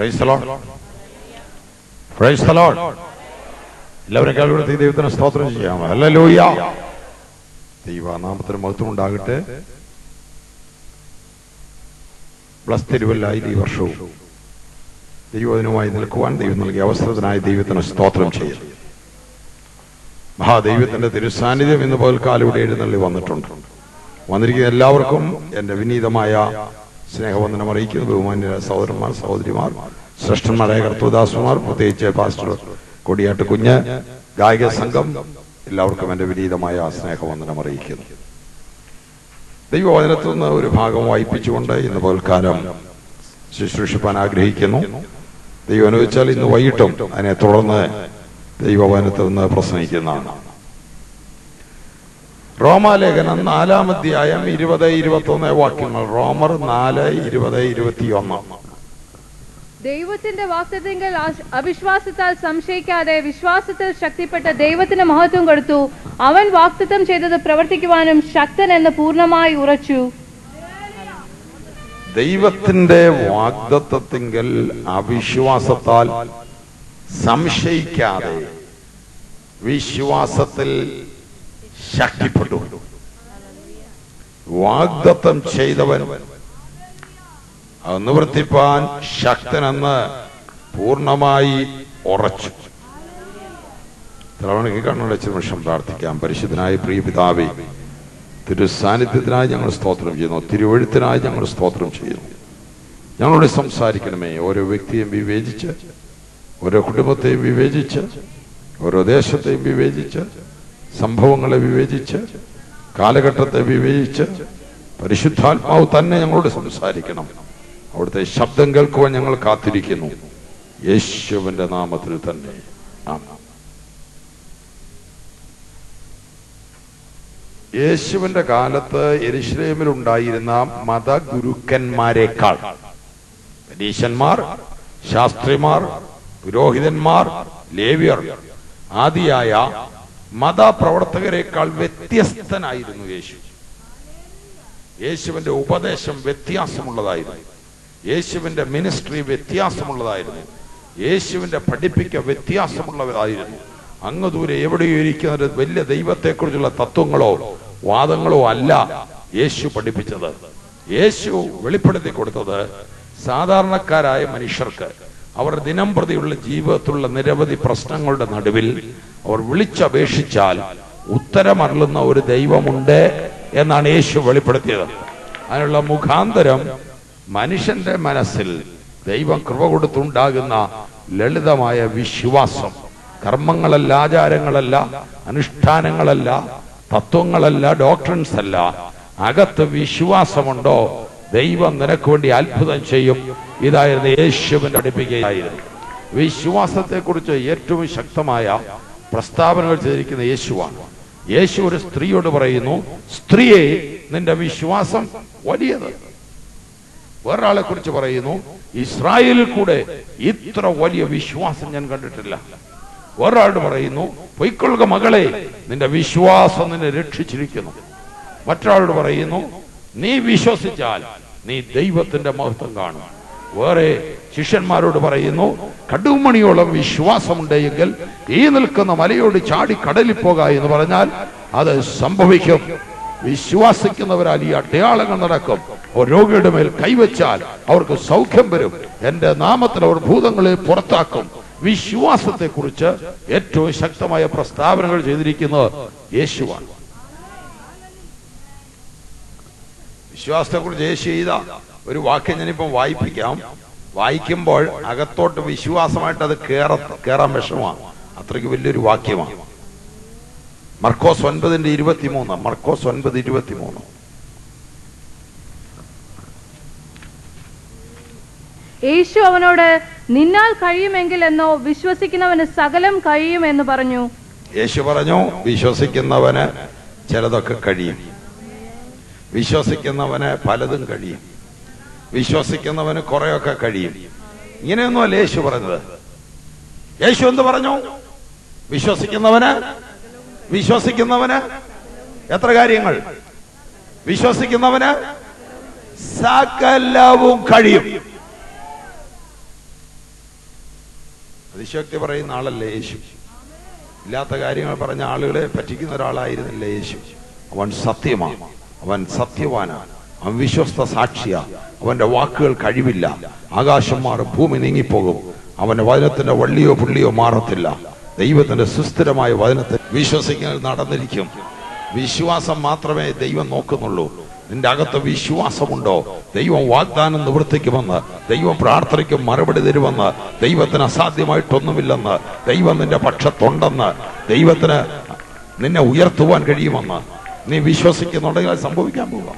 Praise the Lord. Praise the Lord. എല്ലാവരും കേൾവിടുത്തി ദൈവത്തിന് സ്തോത്രം ചെയ്യാം ഹല്ലേലൂയ ദൈവനാമത്തിന് മഹത്വം ഉണ്ടാകട്ടെ പ്ലസ് തിരുവല്ലായി ഈ വർഷവും ദൈവദിനമായി നിൽക്കുവാൻ ദൈവം നൽകിയ അവസരത്തിനായി ദൈവത്തിന് സ്തോത്രം ചെയ്യും മഹാദൈവത്തിന്റെ തിരുസാന്നിധ്യം ഇന്ന് പകൽക്കാലം ഇവിടെ എഴുന്നള്ളി വന്നിട്ടുണ്ട് വന്നിരിക്കുന്ന എല്ലാവർക്കും എന്റെ വിനീതമായ സ്നേഹവന്ദനം അറിയിക്കുന്നു ബഹുമാന്യ സഹോദരന്മാർ സഹോദരിമാർ ശ്രേഷ്ഠന്മാരായ കർത്തൃദാസന്മാർ പ്രത്യേകിച്ച് പാസ്റ്റർ കൊടിയാട്ട് കുഞ്ഞ് ഗായക സംഘം എല്ലാവർക്കും എന്റെ വിനീതമായ സ്നേഹവന്ദനം അറിയിക്കുന്നു ദൈവവചനത്തിൽ നിന്ന് ഒരു ഭാഗം വായിപ്പിച്ചുകൊണ്ട് ഇന്ന് പകൽക്കാലം ശുശ്രൂഷിപ്പാൻ ആഗ്രഹിക്കുന്നു ദൈവം അനുവദിച്ചാൽ ഇന്ന് വൈകിട്ടും അതിനെ തുടർന്ന് ദൈവവചനത്തിൽ നിന്ന് പ്രസംഗിക്കുന്നതാണ് റോമാലേഖനം നാലാം അധ്യായം ഇരുപത് ഇരുപത്തി ഒന്ന് വാക്യങ്ങൾ റോമർ നാല് ഇരുപത് ഇരുപത്തിയൊന്ന് ദൈവത്തിന്റെ വാക്തത്വങ്ങൾ അവിശ്വാസത്താൽ സംശയിക്കാതെ വിശ്വാസത്തിൽ ശക്തിപ്പെട്ട ദൈവത്തിന് മഹത്വം കൊടുത്തു അവൻ വാക്തത്വം ചെയ്തത് പ്രവർത്തിക്കുവാനും ശക്തൻ എന്ന് പൂർണ്ണമായി ഉറച്ചു ദൈവത്തിന്റെ വാഗ്ദത്വത്തിങ്കൽ അവിശ്വാസത്താൽ സംശയിക്കാതെ വിശ്വാസത്തിൽ ശക്തിപ്പെട്ടു വാഗ്ദത്തം ചെയ്തവൻ അത് നിവർത്തിപ്പാൻ ശക്തനെന്ന് പൂർണ്ണമായി ഉറച്ചു തലവണയ്ക്ക് കണ്ണടച്ച നിമിഷം പ്രാർത്ഥിക്കാം പരിശുദ്ധനായ പ്രിയ പിതാവേ തിരു സാന്നിധ്യത്തിനായി ഞങ്ങൾ സ്തോത്രം ചെയ്യുന്നു തിരുവഴുത്തിനായി ഞങ്ങൾ സ്തോത്രം ചെയ്യുന്നു ഞങ്ങളോട് സംസാരിക്കണമേ ഓരോ വ്യക്തിയെയും വിവേചിച്ച് ഓരോ കുടുംബത്തെയും വിവേചിച്ച് ഓരോ ദേശത്തെയും വിവേചിച്ച് സംഭവങ്ങളെ വിവേചിച്ച് കാലഘട്ടത്തെ വിവേചിച്ച് പരിശുദ്ധാത്മാവ് തന്നെ ഞങ്ങളോട് സംസാരിക്കണം അവിടുത്തെ ശബ്ദം കേൾക്കുവാൻ ഞങ്ങൾ കാത്തിരിക്കുന്നു യേശുവിന്റെ നാമത്തിൽ തന്നെ ആമേൻ. യേശുവിന്റെ കാലത്ത് എരിശ്ലേമിൽ ഉണ്ടായിരുന്ന മതഗുരുക്കന്മാരെക്കാൾ പരീശന്മാർ ശാസ്ത്രിമാർ പുരോഹിതന്മാർ ലേവ്യർ ആദിയായ മതപ്രവർത്തകരെക്കാൾ വ്യത്യസ്തനായിരുന്നു യേശു യേശുവിന്റെ ഉപദേശം വ്യത്യാസമുള്ളതായിരുന്നു യേശുവിന്റെ മിനിസ്ട്രി വ്യത്യാസമുള്ളതായിരുന്നു യേശുവിന്റെ പഠിപ്പിക്ക വ്യത്യാസമുള്ളതായിരുന്നു അങ്ങ് ദൂരെ എവിടെയോ ഇരിക്കുന്ന ഒരു വലിയ ദൈവത്തെക്കുറിച്ചുള്ള തത്വങ്ങളോ വാദങ്ങളോ അല്ല യേശു പഠിപ്പിച്ചത് യേശു വെളിപ്പെടുത്തി കൊടുത്തത് സാധാരണക്കാരായ മനുഷ്യർക്ക് അവർ ദിനം പ്രതിയുള്ള ജീവിതത്തിലുള്ള നിരവധി പ്രശ്നങ്ങളുടെ നടുവിൽ അവർ വിളിച്ചപേക്ഷിച്ചാൽ ഉത്തരമരുളുന്ന ഒരു ദൈവമുണ്ട് എന്നാണ് യേശു വെളിപ്പെടുത്തിയത് അതിനുള്ള മുഖാന്തരം മനുഷ്യന്റെ മനസ്സിൽ ദൈവം കൃപ കൊടുത്തുണ്ടാകുന്ന ലളിതമായ വിശ്വാസം കർമ്മങ്ങളല്ല ആചാരങ്ങളല്ല അനുഷ്ഠാനങ്ങളല്ല തത്വങ്ങളല്ല ഡോക്ടറിൻസ് അല്ല അകത്ത് വിശ്വാസമുണ്ടോ ദൈവം നിനക്ക് വേണ്ടി അത്ഭുതം ചെയ്യും ഇതായിരുന്നു യേശുവിന്റെ പഠിപ്പിക്കുകയായിരുന്നു വിശ്വാസത്തെ കുറിച്ച് ഏറ്റവും ശക്തമായ പ്രസ്താവനകൾ ചെയ്തിരിക്കുന്ന യേശുവാണ് യേശു ഒരു സ്ത്രീയോട് പറയുന്നു സ്ത്രീയെ നിന്റെ വിശ്വാസം വലിയത് വേറൊരാളെ കുറിച്ച് പറയുന്നു ഇസ്രായേലിൽ കൂടെ ഇത്ര വലിയ വിശ്വാസം ഞാൻ കണ്ടിട്ടില്ല വേറൊരാളോട് പറയുന്നു പൊയ്ക്കൊള്ളുക മകളെ നിന്റെ വിശ്വാസം നിന്നെ രക്ഷിച്ചിരിക്കുന്നു മറ്റൊരാളോട് പറയുന്നു നീ വിശ്വസിച്ചാൽ നീ ദൈവത്തിന്റെ മഹത്വം കാണും വേറെ ശിഷ്യന്മാരോട് പറയുന്നു കടുമണിയോളം വിശ്വാസമുണ്ടെങ്കിൽ ഈ നിൽക്കുന്ന മലയോട് ചാടി കടലിൽ പോക എന്ന് പറഞ്ഞാൽ അത് സംഭവിക്കും വിശ്വാസിക്കുന്നവരാൽ ഈ അടയാളങ്ങൾ നടക്കും ഒരു രോഗിയുടെ മേൽ കൈവച്ചാൽ അവർക്ക് സൗഖ്യം വരും എന്റെ നാമത്തിൽ അവർ ഭൂതങ്ങളെ പുറത്താക്കും വിശ്വാസത്തെ കുറിച്ച് ഏറ്റവും ശക്തമായ പ്രസ്താവനകൾ ചെയ്തിരിക്കുന്നത് യേശുവാണ് വിശ്വാസത്തെ കുറിച്ച് യേശു ചെയ്ത ഒരു വാക്യം ഞാനിപ്പം വായിപ്പിക്കാം വായിക്കുമ്പോൾ അകത്തോട്ട് വിശ്വാസമായിട്ട് അത് കേറ കേറാൻ വിഷമമാണ് അത്രയ്ക്ക് വലിയൊരു വാക്യമാണ് മർക്കോസ് ഒൻപതിന്റെ ഇരുപത്തിമൂന്ന് മർക്കോസ് ഒൻപത് ഇരുപത്തിമൂന്ന് യേശു അവനോട് നിന്നാൽ കഴിയുമെങ്കിൽ എന്നോ വിശ്വസിക്കുന്നവന് സകലം കഴിയും എന്ന് പറഞ്ഞു യേശു പറഞ്ഞു വിശ്വസിക്കുന്നവന് ചിലതൊക്കെ കഴിയും വിശ്വസിക്കുന്നവന് പലതും കഴിയും വിശ്വസിക്കുന്നവന് കുറെയൊക്കെ കഴിയും ഇങ്ങനെയൊന്നുമല്ല യേശു പറഞ്ഞത് യേശു എന്ത് പറഞ്ഞു വിശ്വസിക്കുന്നവന് വിശ്വസിക്കുന്നവന് എത്ര കാര്യങ്ങൾ വിശ്വസിക്കുന്നവന് സകലവും കഴിയും അതിശയോക്തി പറയുന്ന ആളല്ലേ യേശു ഇല്ലാത്ത കാര്യങ്ങൾ പറഞ്ഞ ആളുകളെ പറ്റിക്കുന്ന ഒരാളായിരുന്നില്ല യേശു അവൻ സത്യമാണ് അവൻ സത്യവാനാണ് അവൻ വിശ്വസ്ത സാക്ഷിയാ അവന്റെ വാക്കുകൾ കഴിവില്ല ആകാശം മാറും ഭൂമി നീങ്ങിപ്പോകും അവന്റെ വചനത്തിന്റെ വള്ളിയോ പുള്ളിയോ മാറത്തില്ല ദൈവത്തിന്റെ സുസ്ഥിരമായ വചനത്തെ വിശ്വസിക്കുന്നത് നടന്നിരിക്കും വിശ്വാസം മാത്രമേ ദൈവം നോക്കുന്നുള്ളൂ നിന്റെ അകത്ത് വിശ്വാസമുണ്ടോ ദൈവം വാഗ്ദാനം നിവർത്തിക്കുമെന്ന് ദൈവം പ്രാർത്ഥനയ്ക്കും മറുപടി തരുമെന്ന് ദൈവത്തിന് അസാധ്യമായിട്ടൊന്നുമില്ലെന്ന് ദൈവം നിന്റെ പക്ഷത്തുണ്ടെന്ന് ദൈവത്തിന് നിന്നെ ഉയർത്തുവാൻ കഴിയുമെന്ന് നീ വിശ്വസിക്കുന്നുണ്ടെങ്കിൽ അത് സംഭവിക്കാൻ പോകാം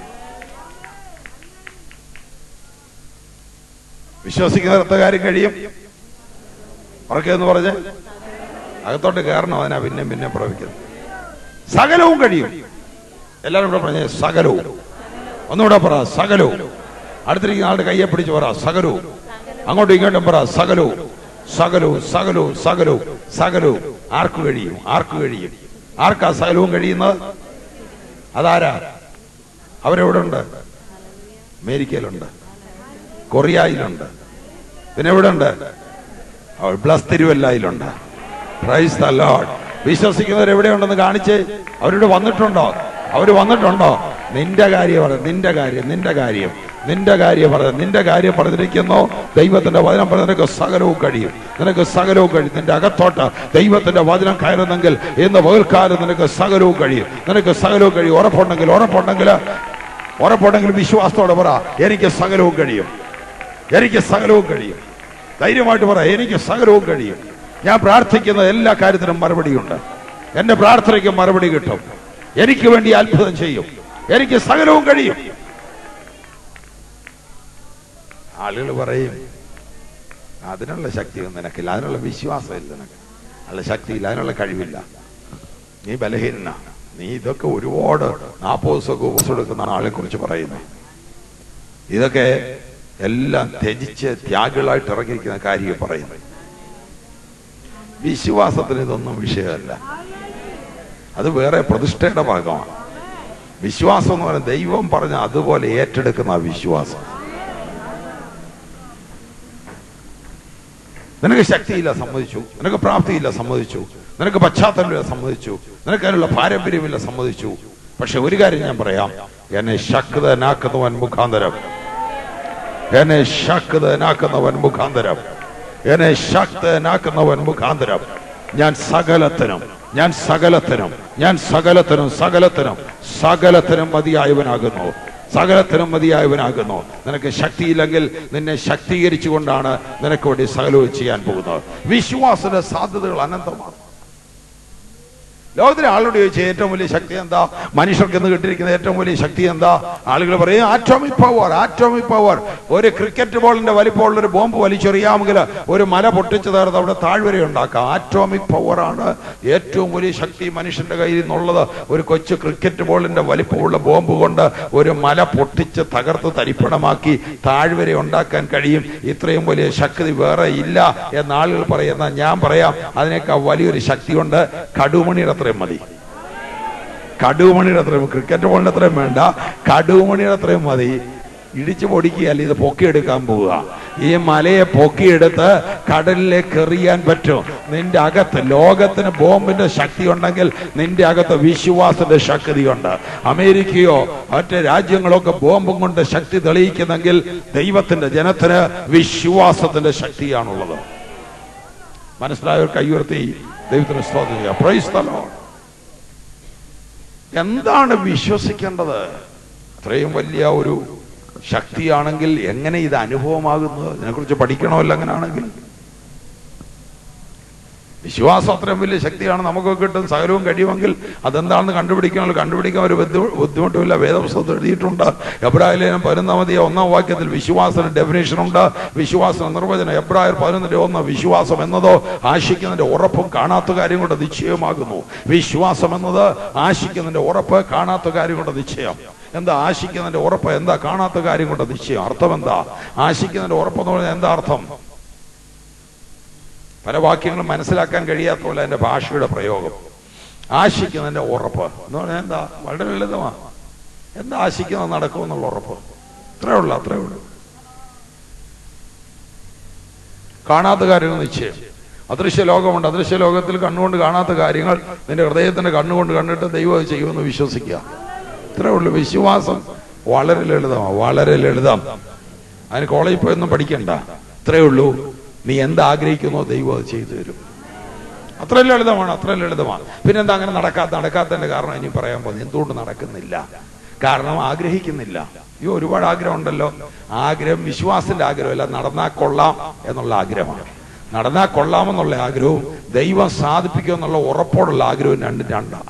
വിശ്വസിക്കുന്നിടത്ത കാര്യം കഴിയും ഉറക്കെന്ന് പറഞ്ഞ് അകത്തോട്ട് കയറണം അതിനാ പിന്നെ പിന്നെ പ്രവഹിക്കുന്നത് സകലവും കഴിയും എല്ലാവരും കൂടെ പറഞ്ഞേ സകലവും ഒന്നുകൂടെ പറ സകലവും അടുത്തിരിക്കുന്ന ആളുടെ കയ്യെ പിടിച്ച് പറ സകലവും അങ്ങോട്ടും ഇങ്ങോട്ടും പറ സകലവും സകലവും സകലവും സകലവും സകലവും ആർക്ക് കഴിയും ആർക്ക് കഴിയും ആർക്കാ സകലവും കഴിയുന്നത് അതാരാ അവരെവിടെ ഉണ്ട് അമേരിക്കയിലുണ്ട് കൊറിയയിലുണ്ട് പിന്നെ എവിടെ ഉണ്ട് അവൾ പ്ലസ് തിരുവല്ലയിലുണ്ട് പ്രൈസ് ദ ലോർഡ് വിശ്വസിക്കുന്നവർ എവിടെയുണ്ടെന്ന് കാണിച്ച് അവരോട് വന്നിട്ടുണ്ടോ അവർ വന്നിട്ടുണ്ടോ നിന്റെ കാര്യം പറ നിന്റെ കാര്യം നിന്റെ കാര്യം നിന്റെ കാര്യം പറ നിന്റെ കാര്യം പറഞ്ഞിരിക്കുന്നു ദൈവത്തിന്റെ വചനം പറഞ്ഞ നിനക്ക് സകലവും കഴിയും നിനക്ക് സകലവും കഴിയും നിന്റെ അകത്തോട്ട് ദൈവത്തിന്റെ വചനം കയറുന്നെങ്കിൽ ഇന്ന് പകൽക്കാലം നിനക്ക് സകലവും കഴിയും നിനക്ക് സകലവും കഴിയും ഉറപ്പുണ്ടെങ്കിൽ ഉറപ്പുണ്ടെങ്കിൽ ഉറപ്പുണ്ടെങ്കിൽ വിശ്വാസത്തോടെ പറ എനിക്ക് സകലവും കഴിയും എനിക്ക് സകലവും കഴിയും ധൈര്യമായിട്ട് പറ എനിക്ക് സകലവും കഴിയും ഞാൻ പ്രാർത്ഥിക്കുന്ന എല്ലാ കാര്യത്തിനും മറുപടിയുണ്ട് എന്റെ പ്രാർത്ഥനയ്ക്ക് മറുപടി കിട്ടും എനിക്ക് വേണ്ടി അത്ഭുതം ചെയ്യും എനിക്ക് സകലവും കഴിയും ആളുകൾ പറയും അതിനുള്ള ശക്തിയൊന്നും നിനക്കില്ല അതിനുള്ള വിശ്വാസമില്ല നിനക്ക് അതിനുള്ള ശക്തിയില്ല അതിനുള്ള കഴിവില്ല നീ ബലഹീന നീ ഇതൊക്കെ ഒരുപാട് നാൽപ്പത് ദിവസമൊക്കെ ഉപസം എടുക്കുന്ന ആളെ കുറിച്ച് പറയുന്നു ഇതൊക്കെ എല്ലാം ത്യജിച്ച് ത്യാഗികളായിട്ട് ഇറങ്ങിയിരിക്കുന്ന കാര്യം പറയുന്നു വിശ്വാസത്തിന് ഇതൊന്നും വിഷയമല്ല അത് വേറെ പ്രതിഷ്ഠയുടെ ഭാഗമാണ് വിശ്വാസം എന്ന് പറയുന്നത് ദൈവം പറഞ്ഞ അതുപോലെ ഏറ്റെടുക്കുന്ന ആ വിശ്വാസം നിനക്ക് ശക്തിയില്ല സമ്മതിച്ചു നിനക്ക് പ്രാപ്തിയില്ല സമ്മതിച്ചു നിനക്ക് പശ്ചാത്തലമില്ല സമ്മതിച്ചു നിനക്ക് അതിനുള്ള പാരമ്പര്യമില്ല സമ്മതിച്ചു പക്ഷെ ഒരു കാര്യം ഞാൻ പറയാം എന്നെ ശക്തനാക്കുന്നവൻ മുഖാന്തരം എന്നെ ശക്തനാക്കുന്നവൻ മുഖാന്തരം എന്നെ ശക്തനാക്കുന്നവൻ മുഖാന്തരം ഞാൻ സകലത്തിനും ഞാൻ സകലത്തിനും ഞാൻ സകലത്തിനും സകലത്തിനും സകലത്തിനും മതിയായവനാകുന്നു സകലത്തിനും മതിയായവനാകുന്നു നിനക്ക് ശക്തിയില്ലെങ്കിൽ നിന്നെ ശക്തീകരിച്ചുകൊണ്ടാണ് നിനക്ക് വേണ്ടി സകലവും ചെയ്യാൻ പോകുന്നത് വിശ്വാസത്തിന്റെ സാധ്യതകൾ അനന്തമാണ് ലോകത്തിലെ ആളോട് ചോദിച്ച ഏറ്റവും വലിയ ശക്തി എന്താ മനുഷ്യർക്ക് ഇന്ന് കിട്ടിയിരിക്കുന്ന ഏറ്റവും വലിയ ശക്തി എന്താ ആളുകൾ പറയും ആറ്റോമിക് പവർ ആറ്റോമിക് പവർ ഒരു ക്രിക്കറ്റ് ബോളിന്റെ വലിപ്പമുള്ള ഒരു ബോംബ് വലിച്ചെറിയാമെങ്കിൽ ഒരു മല പൊട്ടിച്ചു തകർത്ത് അവിടെ താഴ്വര ഉണ്ടാക്കാം ആറ്റോമിക് പവർ ആണ് ഏറ്റവും വലിയ ശക്തി മനുഷ്യന്റെ കയ്യിൽ നിന്നുള്ളത് ഒരു കൊച്ചു ക്രിക്കറ്റ് ബോളിന്റെ വലിപ്പമുള്ള ബോംബ് കൊണ്ട് ഒരു മല പൊട്ടിച്ച് തകർത്ത് തരിപ്പണമാക്കി താഴ്വര ഉണ്ടാക്കാൻ കഴിയും ഇത്രയും വലിയ ശക്തി വേറെ ഇല്ല എന്ന് ആളുകൾ പറയുന്ന ഞാൻ പറയാം അതിനേക്കാൾ വലിയൊരു ശക്തിയുണ്ട് കടുമണിയുടെ അത്രയും മതി കടുമണിയുടെ അത്രയും ക്രിക്കറ്റ് ബോളിന്റെ അത്രയും വേണ്ട കടുമണിയുടെ അത്രയും മതി ഇടിച്ചു പൊടിക്കുകയല്ല ഇത് പൊക്കിയെടുക്കാൻ പോവുക ഈ മലയെ പൊക്കിയെടുത്ത് കടലിലേക്ക് എറിയാൻ പറ്റും നിന്റെ അകത്ത് ലോകത്തിന് ബോംബിന്റെ ശക്തി ഉണ്ടെങ്കിൽ നിന്റെ അകത്ത് വിശ്വാസത്തിന്റെ ശക്തിയുണ്ട് അമേരിക്കയോ മറ്റ് രാജ്യങ്ങളൊക്കെ ബോംബും കൊണ്ട് ശക്തി തെളിയിക്കുന്നെങ്കിൽ ദൈവത്തിന്റെ ജനത്തിന് വിശ്വാസത്തിന്റെ ശക്തിയാണുള്ളത് മനസ്സിലായവർ കൈയുയർത്തി ദൈവത്തിന് സ്തോത്രം ചെയ്യുക പ്രൈസ് ദ ലോർഡ് എന്താണ് വിശ്വസിക്കേണ്ടത് അത്രയും വലിയ ഒരു ശക്തിയാണെങ്കിൽ എങ്ങനെ ഇത് അനുഭവമാകുന്നത് ഇതിനെക്കുറിച്ച് പഠിക്കണമല്ലോ അങ്ങനെയാണെങ്കിൽ വിശ്വാസം അത്രയും വലിയ ശക്തിയാണ് നമുക്കൊക്കെ കിട്ടും സകലവും കഴിയുമെങ്കിൽ അതെന്താണെന്ന് കണ്ടുപിടിക്കണമല്ലോ കണ്ടുപിടിക്കാൻ ഒരു ബുദ്ധി- ബുദ്ധിമുട്ടുമില്ല വേദപുസ്തകത്തിൽ എഴുതിയിട്ടുണ്ട് എബ്രാഹിലേനം പതിനൊന്നാമതിയ ഒന്നാം വാക്യത്തിൽ വിശ്വാസത്തിന് ഡെഫിനേഷൻ ഉണ്ട് വിശ്വാസം നിർവചനം എബ്രായർ പതിനൊന്നിന്റെ ഒന്ന് വിശ്വാസം എന്നതോ ആശിക്കുന്നതിന്റെ ഉറപ്പും കാണാത്ത കാര്യം കൊണ്ട് നിശ്ചയമാകുന്നു വിശ്വാസം എന്നത് ആശിക്കുന്നതിന്റെ ഉറപ്പ് കാണാത്ത കാര്യം കൊണ്ട് നിശ്ചയം എന്താ ആശിക്കുന്നതിന്റെ ഉറപ്പ് എന്താ കാണാത്ത കാര്യം കൊണ്ട് നിശ്ചയം അർത്ഥം എന്താ ആശിക്കുന്നതിന്റെ ഉറപ്പെന്ന് പറഞ്ഞാൽ എന്താ അർത്ഥം പല വാക്യങ്ങളും മനസ്സിലാക്കാൻ കഴിയാത്ത പോലെ എൻ്റെ ഭാഷയുടെ പ്രയോഗം ആശിക്കുന്നതിന്റെ ഉറപ്പ് എന്ന് പറഞ്ഞാൽ എന്താ വളരെ ലളിതമാണ് എന്താ ആശിക്കുന്നത് നടക്കുമെന്നുള്ള ഉറപ്പ് അത്രേ ഉള്ളൂ അത്രേ ഉള്ളൂ കാണാത്ത കാര്യങ്ങൾ നിശ്ചയം അദൃശ്യ ലോകമുണ്ട് അദൃശ്യ ലോകത്തിൽ കണ്ണുകൊണ്ട് കാണാത്ത കാര്യങ്ങൾ നിന്റെ ഹൃദയത്തിന്റെ കണ്ണുകൊണ്ട് കണ്ടിട്ട് ദൈവം അത് ചെയ്യുമെന്ന് വിശ്വസിക്കുക ഇത്രേ ഉള്ളൂ വിശ്വാസം വളരെ ലളിതമാണ് വളരെ ലളിതം അതിന് കോളേജിൽ പോയൊന്നും പഠിക്കണ്ട ഇത്രേ ഉള്ളൂ നീ എന്ത് ആഗ്രഹിക്കുന്നോ ദൈവം അത് ചെയ്തു തരും അത്ര ലളിതമാണ് അത്ര ലളിതമാണ് പിന്നെന്താ അങ്ങനെ നടക്കാത്ത നടക്കാത്തതിന്റെ കാരണം ഇനി പറയാൻ പോകുന്നത് എന്തുകൊണ്ട് നടക്കുന്നില്ല കാരണം ആഗ്രഹിക്കുന്നില്ല അയ്യോ ഒരുപാട് ആഗ്രഹം ഉണ്ടല്ലോ ആഗ്രഹം വിശ്വാസത്തിന്റെ ആഗ്രഹമല്ല നടന്നാൽ കൊള്ളാം എന്നുള്ള ആഗ്രഹമാണ് നടന്നാൽ കൊള്ളാമെന്നുള്ള ആഗ്രഹവും ദൈവം സാധിപ്പിക്കുമെന്നുള്ള ഉറപ്പോടുള്ള ആഗ്രഹവും രണ്ടും രണ്ടാണ്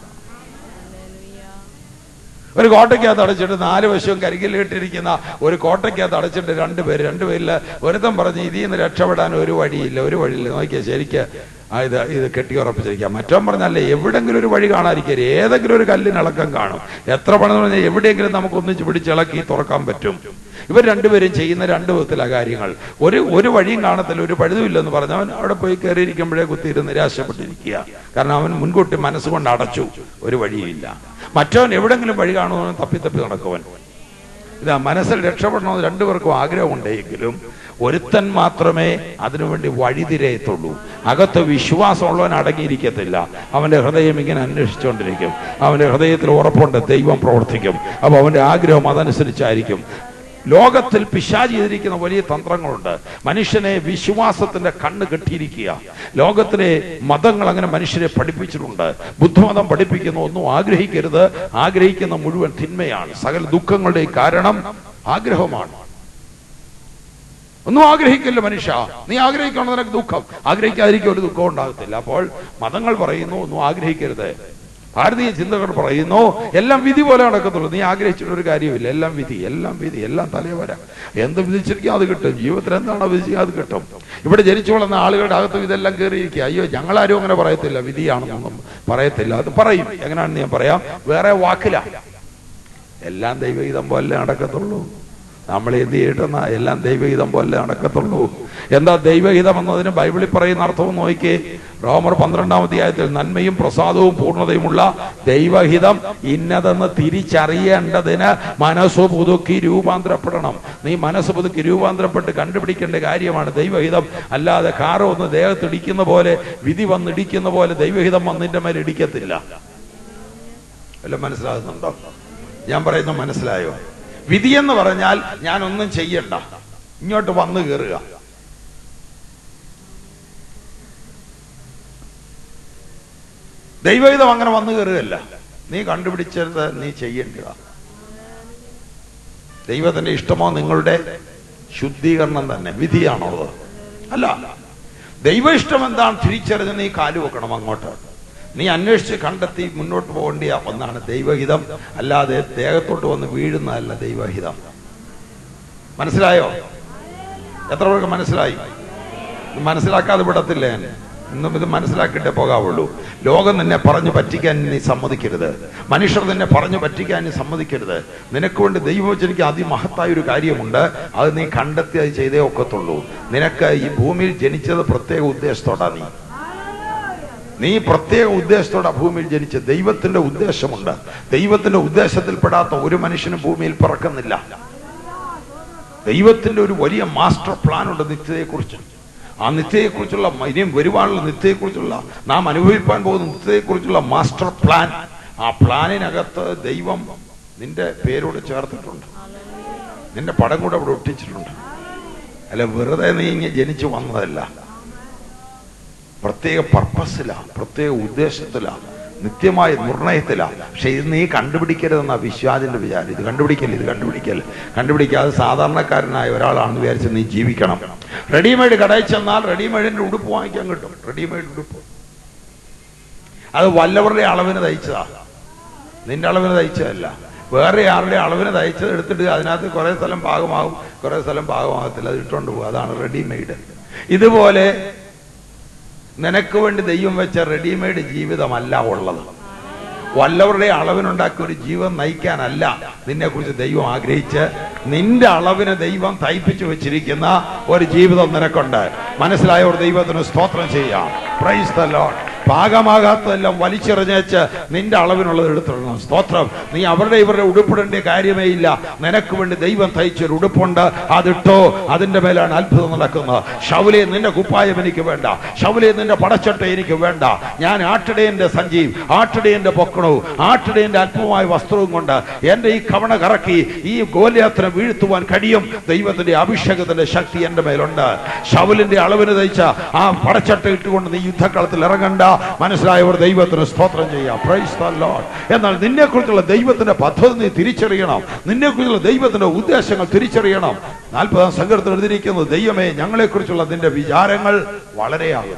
ഒരു കോട്ടയ്ക്കകത്ത് അടച്ചിട്ട് നാല് വശവും കരികിലിട്ടിരിക്കുന്ന ഒരു കോട്ടയ്ക്കകത്ത് അടച്ചിട്ട് രണ്ടുപേര് രണ്ടുപേരിൽ ഒരുത്തൻ പറഞ്ഞ് ഇതിൽ നിന്ന് രക്ഷപ്പെടാൻ ഒരു വഴിയില്ല ഒരു വഴിയില്ല നോക്കിയാൽ ശരിക്ക് ആ ഇത് ഇത് കെട്ടിയുറപ്പിച്ചിരിക്കുക മറ്റവൻ പറഞ്ഞല്ലേ എവിടെങ്കിലും ഒരു വഴി കാണാതിരിക്കരുത് ഏതെങ്കിലും ഒരു കല്ലിനിളക്കം കാണും എത്ര പണം പറഞ്ഞാൽ എവിടെയെങ്കിലും നമുക്ക് ഒന്നിച്ച് പിടിച്ചിളക്കി തുറക്കാൻ പറ്റും ഇവർ രണ്ടുപേരും ചെയ്യുന്ന രണ്ട് വിധത്തിലെ കാര്യങ്ങൾ ഒരു ഒരു വഴിയും കാണത്തില്ല ഒരു പഴുതുമില്ലെന്ന് പറഞ്ഞവൻ അവിടെ പോയി കയറിയിരിക്കുമ്പോഴേ കുത്തിയിരുന്ന് നിരാശപ്പെട്ടിരിക്കുക കാരണം അവൻ മുൻകൂട്ടി മനസ്സുകൊണ്ട് അടച്ചു ഒരു വഴിയില്ല മറ്റവൻ എവിടെങ്കിലും വഴി കാണുമെന്ന് തപ്പി തപ്പി നടക്കുവൻ ഇതാ മനസ്സിൽ രക്ഷപ്പെടണമെന്ന് രണ്ടുപേർക്കും ആഗ്രഹമുണ്ടെങ്കിലും ഒരുത്തൻ മാത്രമേ അതിനുവേണ്ടി വഴിതിരയത്തുള്ളൂ അകത്ത് വിശ്വാസമുള്ളവൻ അടങ്ങിയിരിക്കത്തില്ല അവന്റെ ഹൃദയം ഇങ്ങനെ അന്വേഷിച്ചുകൊണ്ടിരിക്കും അവന്റെ ഹൃദയത്തിൽ ഉറപ്പുണ്ട് ദൈവം പ്രവർത്തിക്കും അപ്പൊ അവന്റെ ആഗ്രഹം അതനുസരിച്ചായിരിക്കും ലോകത്തിൽ പിശാചി ചെയ്തിരിക്കുന്ന വലിയ തന്ത്രങ്ങളുണ്ട് മനുഷ്യനെ വിശ്വാസത്തിന്റെ കണ്ണ് കെട്ടിയിരിക്കുക ലോകത്തിലെ മതങ്ങൾ അങ്ങനെ മനുഷ്യരെ പഠിപ്പിച്ചിട്ടുണ്ട് ബുദ്ധമതം പഠിപ്പിക്കുന്ന ഒന്നും ആഗ്രഹിക്കരുത് ആഗ്രഹിക്കുന്ന മുഴുവൻ തിന്മയാണ് സകല ദുഃഖങ്ങളുടെയും കാരണം ആഗ്രഹമാണ് ഒന്നും ആഗ്രഹിക്കില്ല മനുഷ്യ നീ ആഗ്രഹിക്കണം നിനക്ക് ദുഃഖം ആഗ്രഹിക്കാതിരിക്കും ഒരു ദുഃഖം ഉണ്ടാകത്തില്ല അപ്പോൾ മതങ്ങൾ പറയുന്നു ഒന്നും ആഗ്രഹിക്കരുത് ഭാരതീയ ചിന്തകർ പറയുന്നു എല്ലാം വിധി പോലെ നടക്കത്തുള്ളൂ നീ ആഗ്രഹിച്ചിട്ട് ഒരു കാര്യമില്ല എല്ലാം വിധി എല്ലാം വിധി എല്ലാം തലവര എന്ത് വിധിച്ചിരിക്കും അത് കിട്ടും ജീവിതത്തിൽ എന്താണോ വിധിക്കുക അത് കിട്ടും ഇവിടെ ജനിച്ചു വളർന്ന ആളുകളുടെ അകത്തും ഇതെല്ലാം കയറിയിരിക്കുക അയ്യോ ഞങ്ങളാരും അങ്ങനെ പറയത്തില്ല വിധിയാണെന്നൊന്നും പറയത്തില്ല അത് പറയും എങ്ങനെയാണെന്ന് ഞാൻ പറയാം വേറെ വാക്കില എല്ലാം ദൈവഹിതം പോലെ നടക്കത്തുള്ളൂ നമ്മൾ എന്ത് ചെയ്യട്ടെന്നാ എല്ലാം ദൈവഹിതം പോലെ നടക്കത്തുള്ളൂ എന്താ ദൈവഹിതം എന്നതിന് ബൈബിളിൽ പറയുന്ന അർത്ഥം നോക്കിയേ റോമർ പന്ത്രണ്ടാം അധ്യായത്തിൽ നന്മയും പ്രസാദവും പൂർണ്ണതയുമുള്ള ദൈവഹിതം ഇന്നതെന്ന് തിരിച്ചറിയേണ്ടതിന് മനസ്സ് പുതുക്കി രൂപാന്തരപ്പെടണം നീ മനസ്സ് പുതുക്കി രൂപാന്തരപ്പെട്ട് കണ്ടുപിടിക്കേണ്ട കാര്യമാണ് ദൈവഹിതം അല്ലാതെ കാറ് ഒന്ന് ദേഹത്തിടിക്കുന്ന പോലെ വിധി വന്നിടിക്കുന്ന പോലെ ദൈവഹിതം വന്നിന്റെ മേൽ ഇടിക്കത്തില്ല വല്ലതും മനസ്സിലാകുന്നുണ്ടോ ഞാൻ പറയുന്ന മനസ്സിലായോ വിധി എന്ന് പറഞ്ഞാൽ ഞാൻ ഒന്നും ചെയ്യണ്ട ഇങ്ങോട്ട് വന്നു കയറുക ദൈവഹിതം അങ്ങനെ വന്നു കയറുകയല്ല നീ കണ്ടുപിടിച്ചത് നീ ചെയ്യേണ്ടതാ ദൈവത്തിന്റെ ഇഷ്ടമോ നിങ്ങളുടെ ശുദ്ധീകരണം തന്നെ വിധിയാണുള്ളത് അല്ല ദൈവ ഇഷ്ടം എന്താണ് തിരിച്ചറിഞ്ഞ് നീ കാലു വെക്കണം അങ്ങോട്ട് നീ അന്വേഷിച്ച് കണ്ടെത്തി മുന്നോട്ട് പോകേണ്ടിയ ഒന്നാണ് ദൈവഹിതം അല്ലാതെ ദേഹത്തോട്ട് വന്ന് വീഴുന്നതല്ല ദൈവഹിതം മനസ്സിലായോ എത്ര പേർക്ക് മനസ്സിലായി ഇത് മനസ്സിലാക്കാതെ വിടത്തില്ല ഞാൻ ഇന്നും ഇത് മനസ്സിലാക്കിയിട്ടേ പോകാവുള്ളൂ ലോകം നിന്നെ പറഞ്ഞു പറ്റിക്കാൻ നീ സമ്മതിക്കരുത് മനുഷ്യർ നിന്നെ പറഞ്ഞു പറ്റിക്കാൻ നീ സമ്മതിക്കരുത് നിനക്ക് വേണ്ടി ദൈവം വെച്ചിരിക്കുന്ന അതിമഹത്തായ ഒരു കാര്യമുണ്ട് അത് നീ കണ്ടെത്തി അത് ചെയ്തേ ഒക്കത്തുള്ളൂ നിനക്ക് ഈ ഭൂമിയിൽ ജനിച്ചത് പ്രത്യേക ഉദ്ദേശത്തോടാ നീ നീ പ്രത്യേക ഉദ്ദേശത്തോടെ ഭൂമിയിൽ ജനിച്ച ദൈവത്തിന്റെ ഉദ്ദേശമുണ്ട് ദൈവത്തിന്റെ ഉദ്ദേശത്തിൽപ്പെടാത്ത ഒരു മനുഷ്യനും ഭൂമിയിൽ പിറക്കുന്നില്ല ദൈവത്തിന്റെ ഒരു വലിയ മാസ്റ്റർ പ്ലാൻ ഉണ്ട് നിത്യതയെക്കുറിച്ച് ആ നിത്യതയെക്കുറിച്ചുള്ള ഇനിയും വരുവാനുള്ള നിത്യതയെക്കുറിച്ചുള്ള നാം അനുഭവിക്കാൻ പോകുന്ന നിത്യതയെക്കുറിച്ചുള്ള മാസ്റ്റർ പ്ലാൻ ആ പ്ലാനിനകത്ത് ദൈവം നിന്റെ പേരോട് ചേർത്തിട്ടുണ്ട് നിന്റെ പടം കൂടെ അവിടെ ഒട്ടിച്ചിട്ടുണ്ട് അല്ല വെറുതെ നീ ഇങ്ങനെ ജനിച്ചു വന്നതല്ല പ്രത്യേക പർപ്പസിലാ പ്രത്യേക ഉദ്ദേശത്തിലാ നിത്യമായ നിർണയത്തിലാ പക്ഷെ ഇത് നീ കണ്ടുപിടിക്കരുതെന്നാ വിശ്വാസിന്റെ വിചാരം ഇത് കണ്ടുപിടിക്കൽ ഇത് കണ്ടുപിടിക്കൽ കണ്ടുപിടിക്കാതെ സാധാരണക്കാരനായ ഒരാളാണെന്ന് വിചാരിച്ച് നീ ജീവിക്കണം റെഡിമെയ്ഡ് കടയിൽ ചെന്നാൽ റെഡിമെയ്ഡിന്റെ ഉടുപ്പ് വാങ്ങിക്കാൻ കിട്ടും റെഡിമെയ്ഡ് ഉടുപ്പ് അത് വല്ലവരുടെ അളവിന് തയ്ച്ചതാ നിന്റെ അളവിന് തയ്ച്ചതല്ല വേറെ ആളുടെ അളവിന് തയ്ച്ചത് എടുത്തിട്ട് അതിനകത്ത് കുറെ സ്ഥലം ഭാഗമാകും കുറെ സ്ഥലം ഭാഗമാകത്തില്ല അത് ഇട്ടുകൊണ്ട് പോകും അതാണ് റെഡിമെയ്ഡ് ഇതുപോലെ നിനക്ക് വേണ്ടി ദൈവം വെച്ച റെഡിമെയ്ഡ് ജീവിതമല്ല ഉള്ളത് വല്ലവരുടെ അളവിനുണ്ടാക്കിയ ഒരു ജീവൻ നയിക്കാനല്ല നിന്നെ കുറിച്ച് ദൈവം ആഗ്രഹിച്ച് നിന്റെ അളവിന് ദൈവം തയ്പ്പിച്ചു വെച്ചിരിക്കുന്ന ഒരു ജീവിതം നിനക്കുണ്ട് മനസ്സിലായവർ ദൈവത്തിന് സ്തോത്രം ചെയ്യാം പ്രൈസ് ദ ലോഡ് പാകമാകാത്തതെല്ലാം വലിച്ചെറിഞ്ഞേച്ച് നിന്റെ അളവിനുള്ളത് എടുത്തിടണം സ്തോത്രം നീ അവരുടെ ഇവരുടെ ഉടുപ്പിടേണ്ട കാര്യമേ ഇല്ല നിനക്ക് വേണ്ടി ദൈവം തയ്ച്ചൊരു ഉടുപ്പുണ്ട് അതിട്ടോ അതിന്റെ മേലാണ് അത്ഭുതം നടക്കുന്നത് ശൗലെ നിന്റെ കുപ്പായം എനിക്ക് വേണ്ട ശൗലെ നിന്റെ പടച്ചട്ട എനിക്ക് വേണ്ട ഞാൻ ആട്ടിടയന്റെ സഞ്ജീവ് ആട്ടിടയന്റെ പൊക്കണവും ആട്ടിടയന്റെ അല്പമായ വസ്ത്രവും കൊണ്ട് എന്റെ ഈ കവണ കറക്കി ഈ ഗോല്യാത്ര വീഴ്ത്തുവാൻ കഴിയും ദൈവത്തിന്റെ അഭിഷേകത്തിന്റെ ശക്തി എന്റെ മേലുണ്ട് ശൗലിന്റെ അളവിന് തയ്ച്ച ആ പടച്ചട്ട ഇട്ടുകൊണ്ട് നീ യുദ്ധക്കളത്തിൽ ഇറങ്ങണ്ട മനസ്സിലായവർ ദൈവത്തിന് സ്തോത്രം ചെയ്യാം പ്രൈസ് ദ ലോർഡ് എന്നാൽ നിന്നെ കുറിച്ചുള്ള ദൈവത്തിന്റെ പദ്ധതി നീ തിരിച്ചറിയണം നിന്നെ കുറിച്ചുള്ള ദൈവത്തിന്റെ ഉദ്ദേശങ്ങൾ തിരിച്ചറിയണം നാൽപ്പതാം സംഘത്തിൽ എഴുതിയിരിക്കുന്നത് ദൈവമേ ഞങ്ങളെ കുറിച്ചുള്ള നിന്റെ വിചാരങ്ങൾ വളരെയാകും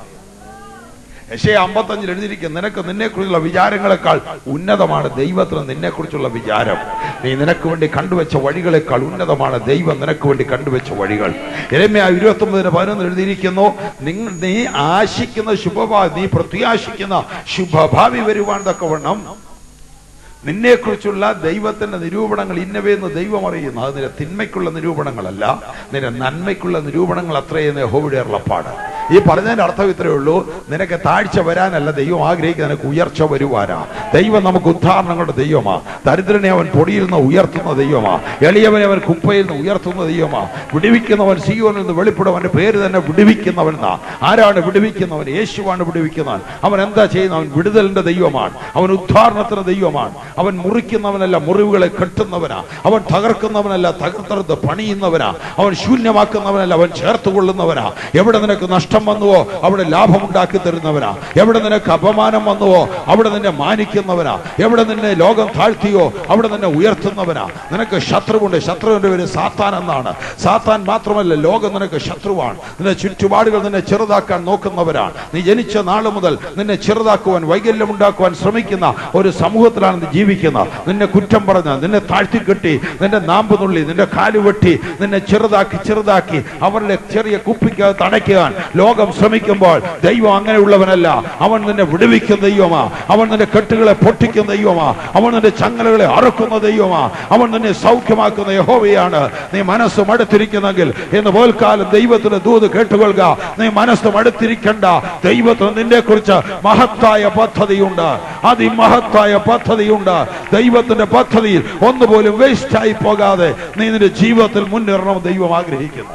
യശയ അമ്പത്തഞ്ചിൽ എഴുതിയിരിക്കും നിനക്ക് നിന്നെ കുറിച്ചുള്ള വിചാരങ്ങളെക്കാൾ ഉന്നതമാണ് ദൈവത്തിന് നിന്നെ കുറിച്ചുള്ള വിചാരം നീ നിനക്ക് വേണ്ടി കണ്ടുവച്ച വഴികളെക്കാൾ ഉന്നതമാണ് ദൈവം നിനക്ക് വേണ്ടി കണ്ടുവച്ച വഴികൾ എരമ്യ ഇരുപത്തി ഒമ്പതിന് പതിനൊന്ന് എഴുതിയിരിക്കുന്നു നിങ്ങൾ നീ ആശിക്കുന്ന ശുഭഭാവി നീ പ്രത്യാശിക്കുന്ന ശുഭഭാവി വരുവാൻ തക്കവണ്ണം നിന്നെക്കുറിച്ചുള്ള ദൈവത്തിന്റെ നിരൂപണങ്ങൾ ഇന്നവയെന്ന് ദൈവം അറിയുന്നു അത് നിന്റെ തിന്മയ്ക്കുള്ള നിരൂപണങ്ങളല്ല നിന്റെ നന്മയ്ക്കുള്ള നിരൂപണങ്ങൾ അത്രയെന്ന് യഹോവയുടെ അരുളപ്പാട് ഈ പറഞ്ഞതിന്റെ അർത്ഥം ഇത്രയേ ഉള്ളൂ നിനക്ക് താഴ്ച വരാനല്ല ദൈവം ആഗ്രഹിക്കുന്ന നിനക്ക് ഉയർച്ച വരുവാനാ ദൈവം നമുക്ക് ഉദ്ധാരണങ്ങളുടെ ദൈവമാ ദരിദ്രനെ അവൻ പൊടിയിൽ നിന്ന് ഉയർത്തുന്ന ദൈവമാ എളിയവനെ അവൻ കുപ്പയിൽ നിന്ന് ഉയർത്തുന്ന ദൈവമാ വിടുവിക്കുന്നവൻ സീയോനിൽ നിന്ന് വെളിപ്പെടുവന്റെ പേര് തന്നെ വിടുവിക്കുന്നവൻ എന്നാ ആരാണ് വിടുവിക്കുന്നവൻ യേശുവാണ് വിടുവിക്കുന്നവൻ അവൻ എന്താ ചെയ്യുന്നത് അവൻ വിടുതലിന്റെ ദൈവമാണ് അവൻ ഉദ്ധാരണത്തിന് ദൈവമാണ് അവൻ മുറിക്കുന്നവനല്ല മുറിവുകളെ കെട്ടുന്നവനാ അവൻ തകർക്കുന്നവനല്ല തകർത്തെടുത്ത് പണിയുന്നവനാ അവൻ ശൂന്യമാക്കുന്നവനല്ല അവൻ ചേർത്ത് കൊള്ളുന്നവനാ എവിടെ നിനക്ക് നഷ്ടം വന്നുവോ അവിടെ ലാഭമുണ്ടാക്കി തരുന്നവനാ എവിടെ നിനക്ക് അപമാനം വന്നുവോ അവിടെ നിന്നെ മാനിക്കുന്നവനാ എവിടെ നിന്നെ ലോകം താഴ്ത്തിയോ അവിടെ നിന്നെ ഉയർത്തുന്നവനാ നിനക്ക് ശത്രുവുണ്ട് ശത്രുവിന്റെ പേര് സാത്താൻ എന്നാണ് സാത്താൻ മാത്രമല്ല ലോകം നിനക്ക് ശത്രുവാണ് നിന്റെ ചുറ്റുപാടുകൾ നിന്നെ ചെറുതാക്കാൻ നോക്കുന്നവരാണ് നീ ജനിച്ച നാള് മുതൽ നിന്നെ ചെറുതാക്കുവാൻ വൈകല്യമുണ്ടാക്കുവാൻ ശ്രമിക്കുന്ന ഒരു സമൂഹത്തിലാണ് നീ ജീവിക്കുന്നത് നിന്നെ കുറ്റം പറഞ്ഞ് നിന്നെ താഴ്ത്തിക്കെട്ടി നിന്റെ നാമ്പ് നുള്ളി നിന്റെ കാല് വെട്ടി നിന്നെ ചെറുതാക്കി ചെറുതാക്കി അവരുടെ ചെറിയ കുപ്പിക്കകത്ത് അടയ്ക്കാൻ ലോകം ശ്രമിക്കുമ്പോൾ ദൈവം അങ്ങനെയുള്ളവനല്ല അവൻ നിന്നെ വിടുവിക്കുന്ന ദൈവമാ അവൻ നിന്റെ കെട്ടുകളെ പൊട്ടിക്കുന്ന ദൈവമാ അവൻ നിന്റെ ചങ്ങലകളെ അറുക്കുന്ന ദൈവമാ അവൻ നിന്നെ സൗഖ്യമാക്കുന്ന യഹോവയാണ് നീ മനസ്സ് മടുത്തിരിക്കുന്നെങ്കിൽ എന്ന് പോൽക്കാലം ദൈവത്തിന്റെ ദൂത് കേട്ടുകൊള്ളുക നീ മനസ്സ് മടുത്തിരിക്കണ്ട ദൈവത്തിന് നിന്നെ കുറിച്ച് മഹത്തായ പദ്ധതിയുണ്ട് അതിമഹത്തായ പദ്ധതിയുണ്ട് ദൈവത്തിന്റെ പദ്ധതിയിൽ ഒന്നുപോലും വേസ്റ്റ് ആയി പോകാതെ നീ നിന്റെ ജീവിതത്തിൽ മുന്നേറണം ദൈവം ആഗ്രഹിക്കുന്നു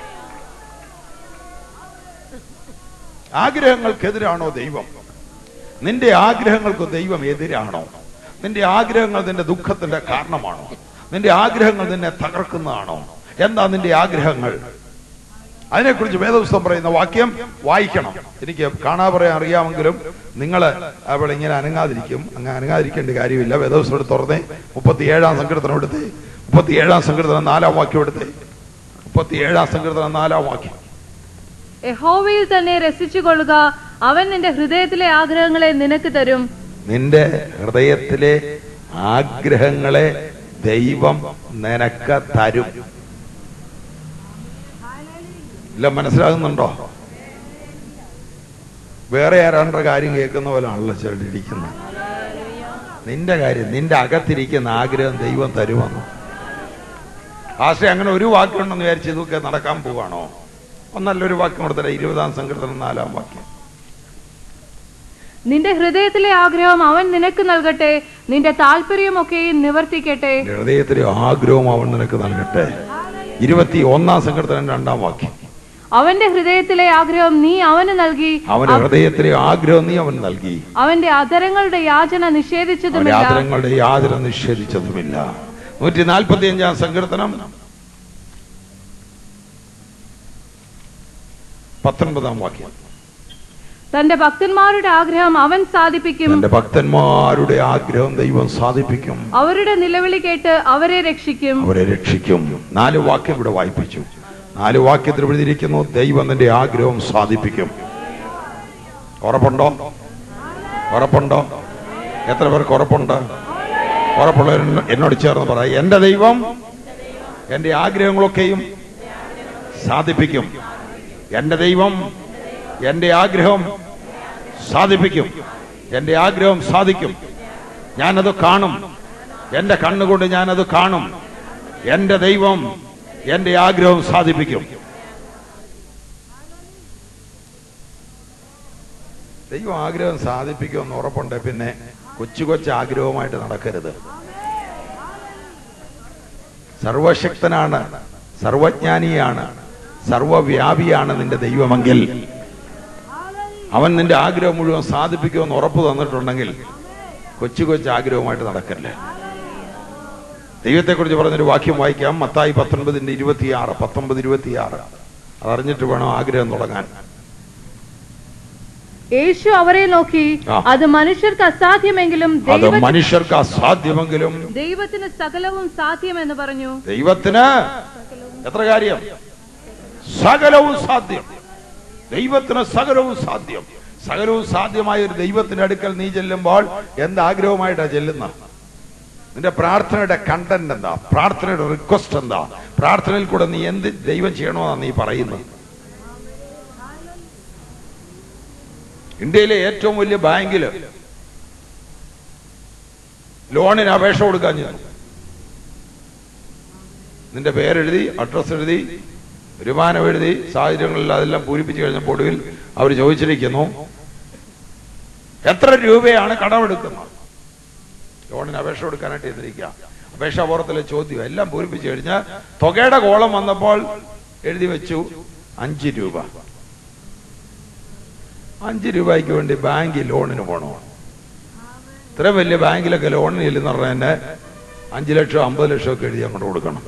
ആഗ്രഹങ്ങൾക്കെതിരാണോ ദൈവം നിന്റെ ആഗ്രഹങ്ങൾക്ക് ദൈവം എതിരാണോ നിന്റെ ആഗ്രഹങ്ങൾ നിന്റെ ദുഃഖത്തിന്റെ കാരണമാണോ നിന്റെ ആഗ്രഹങ്ങൾ നിന്നെ തകർക്കുന്നതാണോ എന്താ നിന്റെ ആഗ്രഹങ്ങൾ അതിനെക്കുറിച്ച് വേദപുസ്തകം പറയുന്ന വാക്യം വായിക്കണം എനിക്ക് കാണാ പറയാൻ അറിയാമെങ്കിലും നിങ്ങൾ അവിടെ ഇങ്ങനെ അനങ്ങാതിരിക്കും അങ്ങ് അനങ്ങാതിരിക്കേണ്ട കാര്യമില്ല വേദപുസ്തകം എടുത്ത് തുറന്നേ മുപ്പത്തിയേഴാം സങ്കീർത്തനം എടുത്തേ മുപ്പത്തിയേഴാം സങ്കീർത്തനം നാലാം വാക്യം എടുത്തേ മുപ്പത്തിയേഴാം സങ്കീർത്തനം നാലാം വാക്യം യഹോവയിൽ തന്നെ രസിച്ചുകൊള്ളുക അവൻ നിന്റെ ഹൃദയത്തിലെ ആഗ്രഹങ്ങളെ നിനക്ക് തരും നിന്റെ ഹൃദയത്തിലെ ആഗ്രഹങ്ങളെ ദൈവം നിനക്ക് തരും ഇല്ല മനസ്സിലാകുന്നുണ്ടോ വേറെ ആരാണ്ട കാര്യം കേൾക്കുന്ന പോലാണല്ലോ ചെടിയിരിക്കുന്നത് നിന്റെ കാര്യം നിന്റെ അകത്തിരിക്കുന്ന ആഗ്രഹം ദൈവം തരുമെന്ന് ആശ്രയം അങ്ങനെ ഒരു വാക്കുണ്ടെന്ന് വിചാരിച്ച് ഇതൊക്കെ നടക്കാൻ പോവാണോ ഒന്നല്ലൊരു വാക്യം കൊടുത്തരാ ഇരുപതാം സങ്കീർത്തനം നാലാം വാക്യം നിന്റെ ഹൃദയത്തിലെ ആഗ്രഹം അവൻ നിനക്ക് നൽകട്ടെ നിന്റെ താല്പര്യമൊക്കെയും നിവർത്തിക്കട്ടെ നിന്റെ ഹൃദയത്തിലെ ആഗ്രഹം അവൻ നിനക്ക് നൽകട്ടെ ഇരുപത്തി ഒന്നാം സങ്കീർത്തനം രണ്ടാം വാക്യം അവന്റെ ഹൃദയത്തിലെ ആഗ്രഹം നീ അവന് നൽകി അവന്റെ ഹൃദയത്തിലെ ആഗ്രഹം നീ അവൻ നൽകി അവന്റെ അധരങ്ങളുടെ യാചന അവന്റെ നിഷേധിച്ചതുമില്ല ആദരങ്ങളുടെ യാതൊരു നിഷേധിച്ചതുമില്ല നൂറ്റി നാൽപ്പത്തി അഞ്ചാം സങ്കീർത്തനം പത്തൊൻപതാം വാക്യം തന്റെ ഭക്തന്മാരുടെ ആഗ്രഹം അവൻ സാധിപ്പിക്കും തന്റെ ഭക്തന്മാരുടെ ആഗ്രഹം ദൈവം സാധിപ്പിക്കും അവരുടെ നിലവിളി കേട്ട് അവരെ രക്ഷിക്കും അവരെ രക്ഷിക്കും നാല് വാക്യം ഇവിടെ വായിപ്പിച്ചു നാല് വാക്യത്തിൽ എഴുതിയിരിക്കുന്നു ദൈവം നിന്റെ ആഗ്രഹം സാധിപ്പിക്കും ഉറപ്പുണ്ടോ ഉറപ്പുണ്ടോ എത്ര പേർക്ക് ഉറപ്പുണ്ട് ഉറപ്പുള്ളവർ എന്നോട് ചേർന്ന് പറ എന്റെ ദൈവം എന്റെ ആഗ്രഹങ്ങളൊക്കെയും സാധിപ്പിക്കും എന്റെ ദൈവം എന്റെ ആഗ്രഹം സാധിപ്പിക്കും എന്റെ ആഗ്രഹം സാധിക്കും ഞാനത് കാണും എന്റെ കണ്ണുകൊണ്ട് ഞാനത് കാണും എന്റെ ദൈവം എന്റെ ആഗ്രഹം സാധിപ്പിക്കും ദൈവം ആഗ്രഹം സാധിപ്പിക്കുമെന്ന് ഉറപ്പുണ്ട് പിന്നെ കൊച്ചു കൊച്ചു ആഗ്രഹവുമായിട്ട് നടക്കരുത് സർവശക്തനാണ് സർവജ്ഞാനിയാണ് സർവവ്യാപിയാണ് നിന്റെ ദൈവമെങ്കിൽ അവൻ നിന്റെ ആഗ്രഹം മുഴുവൻ സാധിപ്പിക്കുമെന്ന് ഉറപ്പ് തന്നിട്ടുണ്ടെങ്കിൽ കൊച്ചു കൊച്ചു ആഗ്രഹവുമായിട്ട് നടക്കല്ലേ ദൈവത്തെക്കുറിച്ച് പറഞ്ഞൊരു വാക്യം വായിക്കാം മത്തായി പത്തൊൻപതിന്റെ ഇരുപത്തിയാറ് പത്തൊമ്പത് ഇരുപത്തിയാറ് അതറിഞ്ഞിട്ട് വേണം ആഗ്രഹം തുടങ്ങാൻ യേശു അവരെ നോക്കി ആ. അത് മനുഷ്യർക്ക് അസാധ്യമെങ്കിലും അത് ദൈവ- മനുഷ്യർക്ക് അസാധ്യമെങ്കിലും ദൈവത്തിന് സകലവും സാധ്യമെന്ന് പറഞ്ഞു ദൈവത്തിന് എത്ര കാര്യം സകലവും സാധ്യം ദൈവത്തിന് സകലവും സാധ്യം സകലവും സാധ്യമായ ഒരു ദൈവത്തിന്റെ അടുക്കൽ നീ ചെല്ലുമ്പോൾ എന്ത് ആഗ്രഹമായിട്ടാ ചെല്ലുന്ന നിന്റെ പ്രാർത്ഥനയുടെ കണ്ടന്റ് എന്താ പ്രാർത്ഥനയുടെ റിക്വസ്റ്റ് എന്താ പ്രാർത്ഥനയിൽ കൂടെ നീ എന്ത് ദൈവം ചെയ്യണമെന്നാണ് നീ പറയുന്നത് ഇന്ത്യയിലെ ഏറ്റവും വലിയ ബാങ്കില് ലോണിന് അപേക്ഷ കൊടുക്കാൻ ചെന്നു നിന്റെ പേരെഴുതി അഡ്രസ് എഴുതി വരുമാനം എഴുതി സാഹചര്യങ്ങളിൽ അതെല്ലാം പൂരിപ്പിച്ചു കഴിഞ്ഞപ്പോൾ ഒടുവിൽ അവർ ചോദിച്ചിരിക്കുന്നു എത്ര രൂപയാണ് കടമെടുക്കുന്നത് ലോണിന് അപേക്ഷ കൊടുക്കാനായിട്ട് എതിരിക്കുക അപേക്ഷാപൂർവത്തിലെ ചോദ്യം എല്ലാം പൂരിപ്പിച്ചു കഴിഞ്ഞാൽ തുകയുടെ കോളം വന്നപ്പോൾ എഴുതി വെച്ചു അഞ്ച് രൂപ അഞ്ച് രൂപയ്ക്ക് വേണ്ടി ബാങ്കിൽ ലോണിന് പോകണോ ഇത്ര വലിയ ബാങ്കിലൊക്കെ ലോണിന് ഇല്ലെന്ന് പറഞ്ഞാൽ തന്നെ അഞ്ച് ലക്ഷം അമ്പത് ലക്ഷം ഒക്കെ എഴുതി അങ്ങോട്ട് കൊടുക്കണം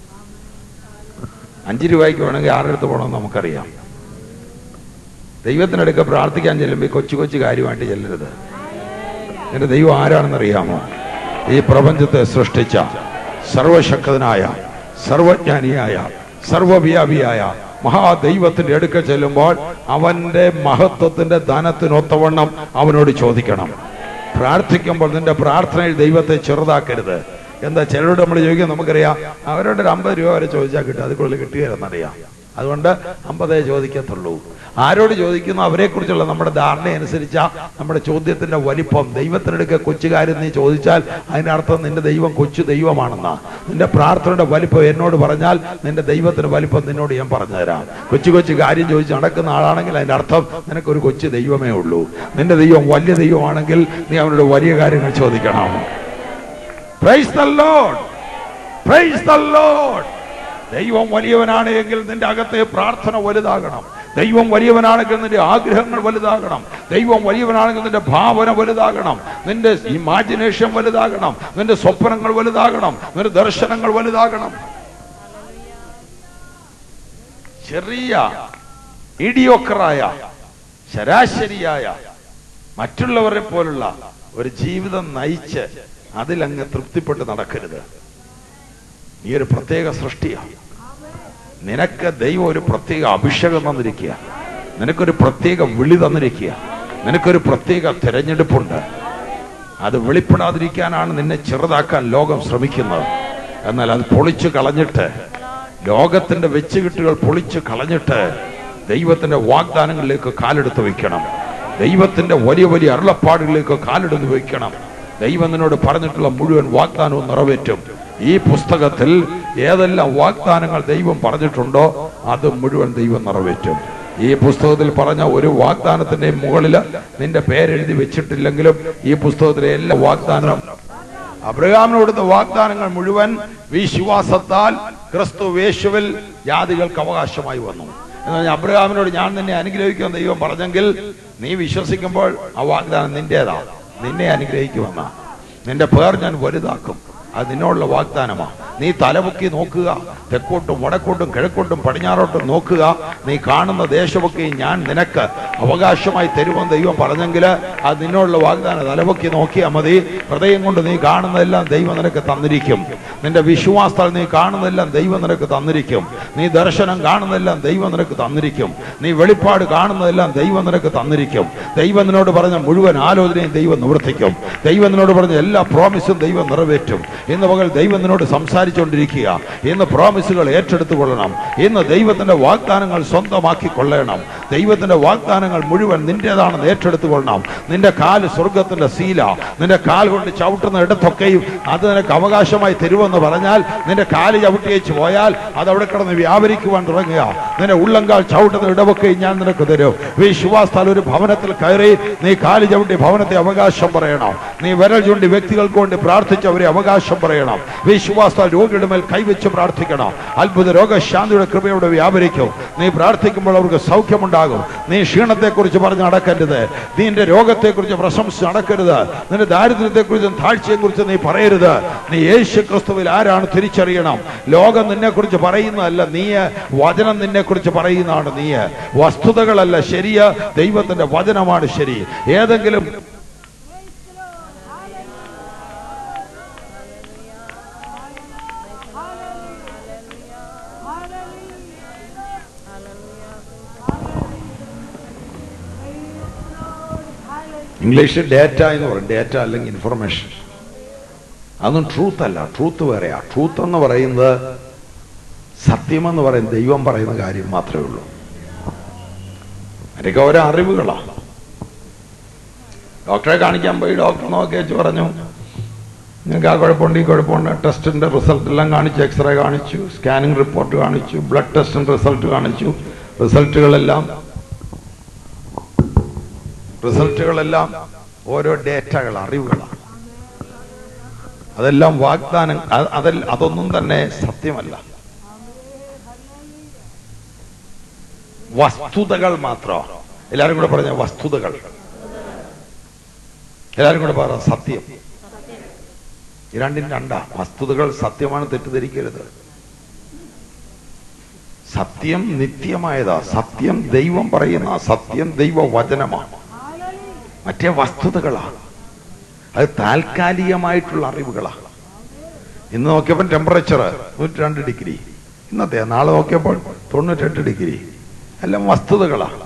അഞ്ച് രൂപയ്ക്ക് വേണമെങ്കിൽ ആരുടെ അടുത്ത് പോകണമെന്ന് നമുക്കറിയാം ദൈവത്തിനടുക്ക പ്രാർത്ഥിക്കാൻ ചെല്ലുമ്പോൾ ഈ കൊച്ചു കൊച്ചു കാര്യമായിട്ട് ചെല്ലരുത് എന്റെ ദൈവം ആരാണെന്ന് അറിയാമോ ഈ പ്രപഞ്ചത്തെ സൃഷ്ടിച്ച സർവശക്തനായ സർവജ്ഞാനിയായ സർവവ്യാപിയായ മഹാദൈവത്തിന്റെ അടുക്ക ചെല്ലുമ്പോൾ അവന്റെ മഹത്വത്തിന്റെ ധനത്തിനൊത്തവണ്ണം അവനോട് ചോദിക്കണം പ്രാർത്ഥിക്കുമ്പോൾ നിന്റെ പ്രാർത്ഥനയിൽ ദൈവത്തെ ചെറുതാക്കരുത് എന്താ ചിലരോട് നമ്മൾ ചോദിക്കാൻ നമുക്കറിയാം അവരോട് ഒരു അമ്പത് രൂപ വരെ ചോദിച്ചാൽ കിട്ടും അതിൽ കൂടുതൽ കിട്ടുകയെന്നറിയാം അതുകൊണ്ട് അമ്പതേ ചോദിക്കത്തുള്ളൂ ആരോട് ചോദിക്കുന്നു അവരെ കുറിച്ചുള്ള നമ്മുടെ ധാരണ അനുസരിച്ച നമ്മുടെ ചോദ്യത്തിന്റെ വലിപ്പം ദൈവത്തിനെടുക്ക കൊച്ചു കാര്യം നീ ചോദിച്ചാൽ അതിനർത്ഥം നിന്റെ ദൈവം കൊച്ചു ദൈവമാണെന്നാ നിന്റെ പ്രാർത്ഥനയുടെ വലിപ്പം എന്നോട് പറഞ്ഞാൽ നിന്റെ ദൈവത്തിന്റെ വലിപ്പം നിന്നോട് ഞാൻ പറഞ്ഞുതരാം കൊച്ചു കൊച്ചു കാര്യം ചോദിച്ച് നടക്കുന്ന ആളാണെങ്കിൽ അതിന്റെ അർത്ഥം നിനക്കൊരു കൊച്ചു ദൈവമേ ഉള്ളൂ നിന്റെ ദൈവം വലിയ ദൈവമാണെങ്കിൽ നീ അവനോട് വലിയ കാര്യങ്ങൾ ചോദിക്കണം praise the lord praise the lord ദൈവം വലിയവനാണ് എങ്കിൽ നിന്റെ അകത്തെ പ്രാർത്ഥന വലുതാകണം ദൈവം വലിയവനാണെങ്കിൽ നിന്റെ ആഗ്രഹങ്ങൾ വലുതാകണം ദൈവം വലിയവനാണെങ്കിൽ നിന്റെ ഭാവന വലുതാകണം നിന്റെ ഇമാജിനേഷൻ വലുതാകണം നിന്റെ സ്വപ്നങ്ങൾ വലുതാകണം നിന്റെ ദർശനങ്ങൾ വലുതാകണം ചെറിയ ഇടിയോക്കറായ ശരാശരിയായ മറ്റുള്ളവരെ പോലുള്ള ഒരു ജീവിതം നയിച്ച് അതിലങ്ങ് തൃപ്തിപ്പെട്ട് നടക്കരുത് നീ ഒരു പ്രത്യേക സൃഷ്ടിയാണ് നിനക്ക് ദൈവം ഒരു പ്രത്യേക അഭിഷേകം തന്നിരിക്കുക നിനക്കൊരു പ്രത്യേക വിളി തന്നിരിക്കുക നിനക്കൊരു പ്രത്യേക തിരഞ്ഞെടുപ്പുണ്ട് അത് വെളിപ്പെടാതിരിക്കാനാണ് നിന്നെ ചെറുതാക്കാൻ ലോകം ശ്രമിക്കുന്നത് എന്നാൽ അത് പൊളിച്ചു കളഞ്ഞിട്ട് ലോകത്തിന്റെ വെച്ചുകെട്ടുകൾ പൊളിച്ചു കളഞ്ഞിട്ട് ദൈവത്തിന്റെ വാഗ്ദാനങ്ങളിലേക്ക് കാലെടുത്ത് വെക്കണം ദൈവത്തിന്റെ വലിയ വലിയ അരുളപ്പാടുകളിലേക്ക് കാലെടുത്ത് വെക്കണം ദൈവം നിന്നോട് പറഞ്ഞിട്ടുള്ള മുഴുവൻ വാഗ്ദാനവും നിറവേറ്റും ഈ പുസ്തകത്തിൽ ഏതെല്ലാം വാഗ്ദാനങ്ങൾ ദൈവം പറഞ്ഞിട്ടുണ്ടോ അത് മുഴുവൻ ദൈവം നിറവേറ്റും ഈ പുസ്തകത്തിൽ പറഞ്ഞ ഒരു വാഗ്ദാനത്തിന്റെ മുകളിൽ നിന്റെ പേരെഴുതി വെച്ചിട്ടില്ലെങ്കിലും ഈ പുസ്തകത്തിലെ എല്ലാ വാഗ്ദാനം അബ്രഹാമിന് കൊടുത്ത വാഗ്ദാനങ്ങൾ മുഴുവൻ വിശ്വാസത്താൽ ക്രിസ്തു യേശുവിൽ ജാതികൾക്ക് അവകാശമായി വന്നു എന്ന് പറഞ്ഞാൽ അബ്രഹാമിനോട് ഞാൻ നിന്നെ അനുഗ്രഹിക്കുമെന്ന് ദൈവം പറഞ്ഞെങ്കിൽ നീ വിശ്വസിക്കുമ്പോൾ ആ വാഗ്ദാനം നിന്റേതാ നിന്നെ അനുഗ്രഹിക്കുമെന്ന നിന്റെ പേർ ഞാൻ വലുതാക്കും അത് നിന്നോടുള്ള വാഗ്ദാനമാണ് നീ തലപൊക്കി നോക്കുക തെക്കോട്ടും വടക്കോട്ടും കിഴക്കോട്ടും പടിഞ്ഞാറോട്ടും നോക്കുക നീ കാണുന്ന ദേശമൊക്കെ ഞാൻ നിനക്ക് അവകാശമായി തരുമെന്ന് ദൈവം പറഞ്ഞെങ്കിൽ അത് നിന്നോടുള്ള വാഗ്ദാനം തലപൊക്കി നോക്കിയാൽ മതി ഹൃദയം കൊണ്ട് നീ കാണുന്നതെല്ലാം ദൈവം നിനക്ക് തന്നിരിക്കും നിന്റെ വിശ്വാസത്താൽ നീ കാണുന്നതെല്ലാം ദൈവം നിനക്ക് തന്നിരിക്കും നീ ദർശനം കാണുന്നതെല്ലാം ദൈവം നിനക്ക് തന്നിരിക്കും നീ വെളിപ്പാട് കാണുന്നതെല്ലാം ദൈവം നിനക്ക് തന്നിരിക്കും ദൈവം നിന്നോട് പറഞ്ഞ മുഴുവൻ ആലോചനയും ദൈവം നിവർത്തിക്കും ദൈവം നിന്നോട് പറഞ്ഞ എല്ലാ പ്രോമിസും ദൈവം നിറവേറ്റും ഇന്ന് പകൽ ദൈവം നിന്നോട് സംസാരിച്ചുകൊണ്ടിരിക്കുക ഇന്ന് പ്രോമിസുകൾ ഏറ്റെടുത്തു കൊള്ളണം ഇന്ന് ദൈവത്തിന്റെ വാഗ്ദാനങ്ങൾ സ്വന്തമാക്കി കൊള്ളണം ദൈവത്തിന്റെ വാഗ്ദാനങ്ങൾ മുഴുവൻ നിന്റേതാണെന്ന് ഏറ്റെടുത്തു കൊള്ളണം നിന്റെ കാല് സ്വർഗത്തിന്റെ സീല നിന്റെ കാൽ കൊണ്ട് ചവിട്ടുന്ന ഇടത്തൊക്കെയും അത് നിനക്ക് അവകാശമായി തരുമെന്ന് എന്ന് പറഞ്ഞാൽ നിന്റെ കാല് ചവിട്ടിയേച്ച് പോയാൽ അത് അവിടെ കിടന്ന് വ്യാപരിക്കുവാൻ തുടങ്ങുക നിന്റെ ഉള്ളങ്കാൽ ചവിട്ടുന്ന ഇടവൊക്കെയും ഞാൻ നിനക്ക് തരും വിശ്വാസത്താൽ ഒരു ഭവനത്തിൽ കയറി നീ കാല് ചവിട്ടി ഭവനത്തെ അവകാശം പറയണം നീ വിരൽ ചൂണ്ടി വ്യക്തികൾക്ക് വേണ്ടി പ്രാർത്ഥിച്ച് അവരെ അവകാശം പറയണം വിശ്വാസത്താൽ രോഗിയുടെ മേൽ കൈവച്ച് പ്രാർത്ഥിക്കണം അത്ഭുത രോഗശാന്തിയുടെ കൃപയോടെ വ്യാപരിക്കും നീ പ്രാർത്ഥിക്കുമ്പോൾ അവർക്ക് സൗഖ്യമുണ്ടാകും നീ ക്ഷീണത്തെക്കുറിച്ച് പറഞ്ഞ് നടക്കരുത് നിന്റെ രോഗത്തെക്കുറിച്ച് പ്രശംസിച്ച് നടക്കരുത് നിന്റെ ദാരിദ്ര്യത്തെക്കുറിച്ചും താഴ്ചയെക്കുറിച്ച് നീ പറയരുത് നീ യേശു ക്രിസ്തുവിൽ ആരാണ് തിരിച്ചറിയണം ലോകം നിന്നെക്കുറിച്ച് പറയുന്നതല്ല നീ വചനം നിന്നെക്കുറിച്ച് പറയുന്നതാണ് നീ വസ്തുതകളല്ല ശരിയ ദൈവത്തിന്റെ വചനമാണ് ശരി ഏതെങ്കിലും ഇംഗ്ലീഷിൽ ഡേറ്റ എന്ന് പറയും ഡേറ്റ അല്ലെങ്കിൽ ഇൻഫർമേഷൻ അതൊന്നും ട്രൂത്ത് അല്ല ട്രൂത്ത് വേറെയാ ട്രൂത്ത് എന്ന് പറയുന്നത് സത്യമെന്ന് പറയുന്നത് ദൈവം പറയുന്ന കാര്യം മാത്രമേ ഉള്ളൂ അതൊക്കെ ഓരോ അറിവുകളാണ് ഡോക്ടറെ കാണിക്കാൻ പോയി ഡോക്ടർ നോക്കി വെച്ച് പറഞ്ഞു നിങ്ങൾക്ക് ആ കുഴപ്പമുണ്ട് ഈ കുഴപ്പമുണ്ട് ടെസ്റ്റിന്റെ റിസൾട്ട് എല്ലാം കാണിച്ചു എക്സ്റേ കാണിച്ചു സ്കാനിങ് റിപ്പോർട്ട് കാണിച്ചു ബ്ലഡ് ടെസ്റ്റിന്റെ റിസൾട്ട് കാണിച്ചു റിസൾട്ടുകളെല്ലാം റിസൾട്ടുകളെല്ലാം ഓരോ ഡേറ്റകൾ അറിവുകളാണ് അതെല്ലാം വാഗ്ദാനം അ- അതിൽ അതൊന്നും തന്നെ സത്യമല്ല വസ്തുതകൾ മാത്രമാണ് എല്ലാരും കൂടെ പറഞ്ഞ വസ്തുതകൾ എല്ലാരും കൂടെ പറ സത്യം ഈ രണ്ടും രണ്ടാ വസ്തുതകൾ സത്യമാണ് തെറ്റിദ്ധരിക്കരുത് സത്യം നിത്യമായതാ സത്യം ദൈവം പറയുന്ന സത്യം ദൈവ വചനമാണ് മറ്റേ വസ്തുതകളാണ് അത് താൽക്കാലികമായിട്ടുള്ള അറിവുകളാണ് ഇന്ന് നോക്കിയപ്പോൾ ടെമ്പറേച്ചർ നൂറ്റി രണ്ട് ഡിഗ്രി ഇന്നത്തെ നാളെ നോക്കിയപ്പോൾ തൊണ്ണൂറ്റെട്ട് ഡിഗ്രി എല്ലാം വസ്തുതകളാണ്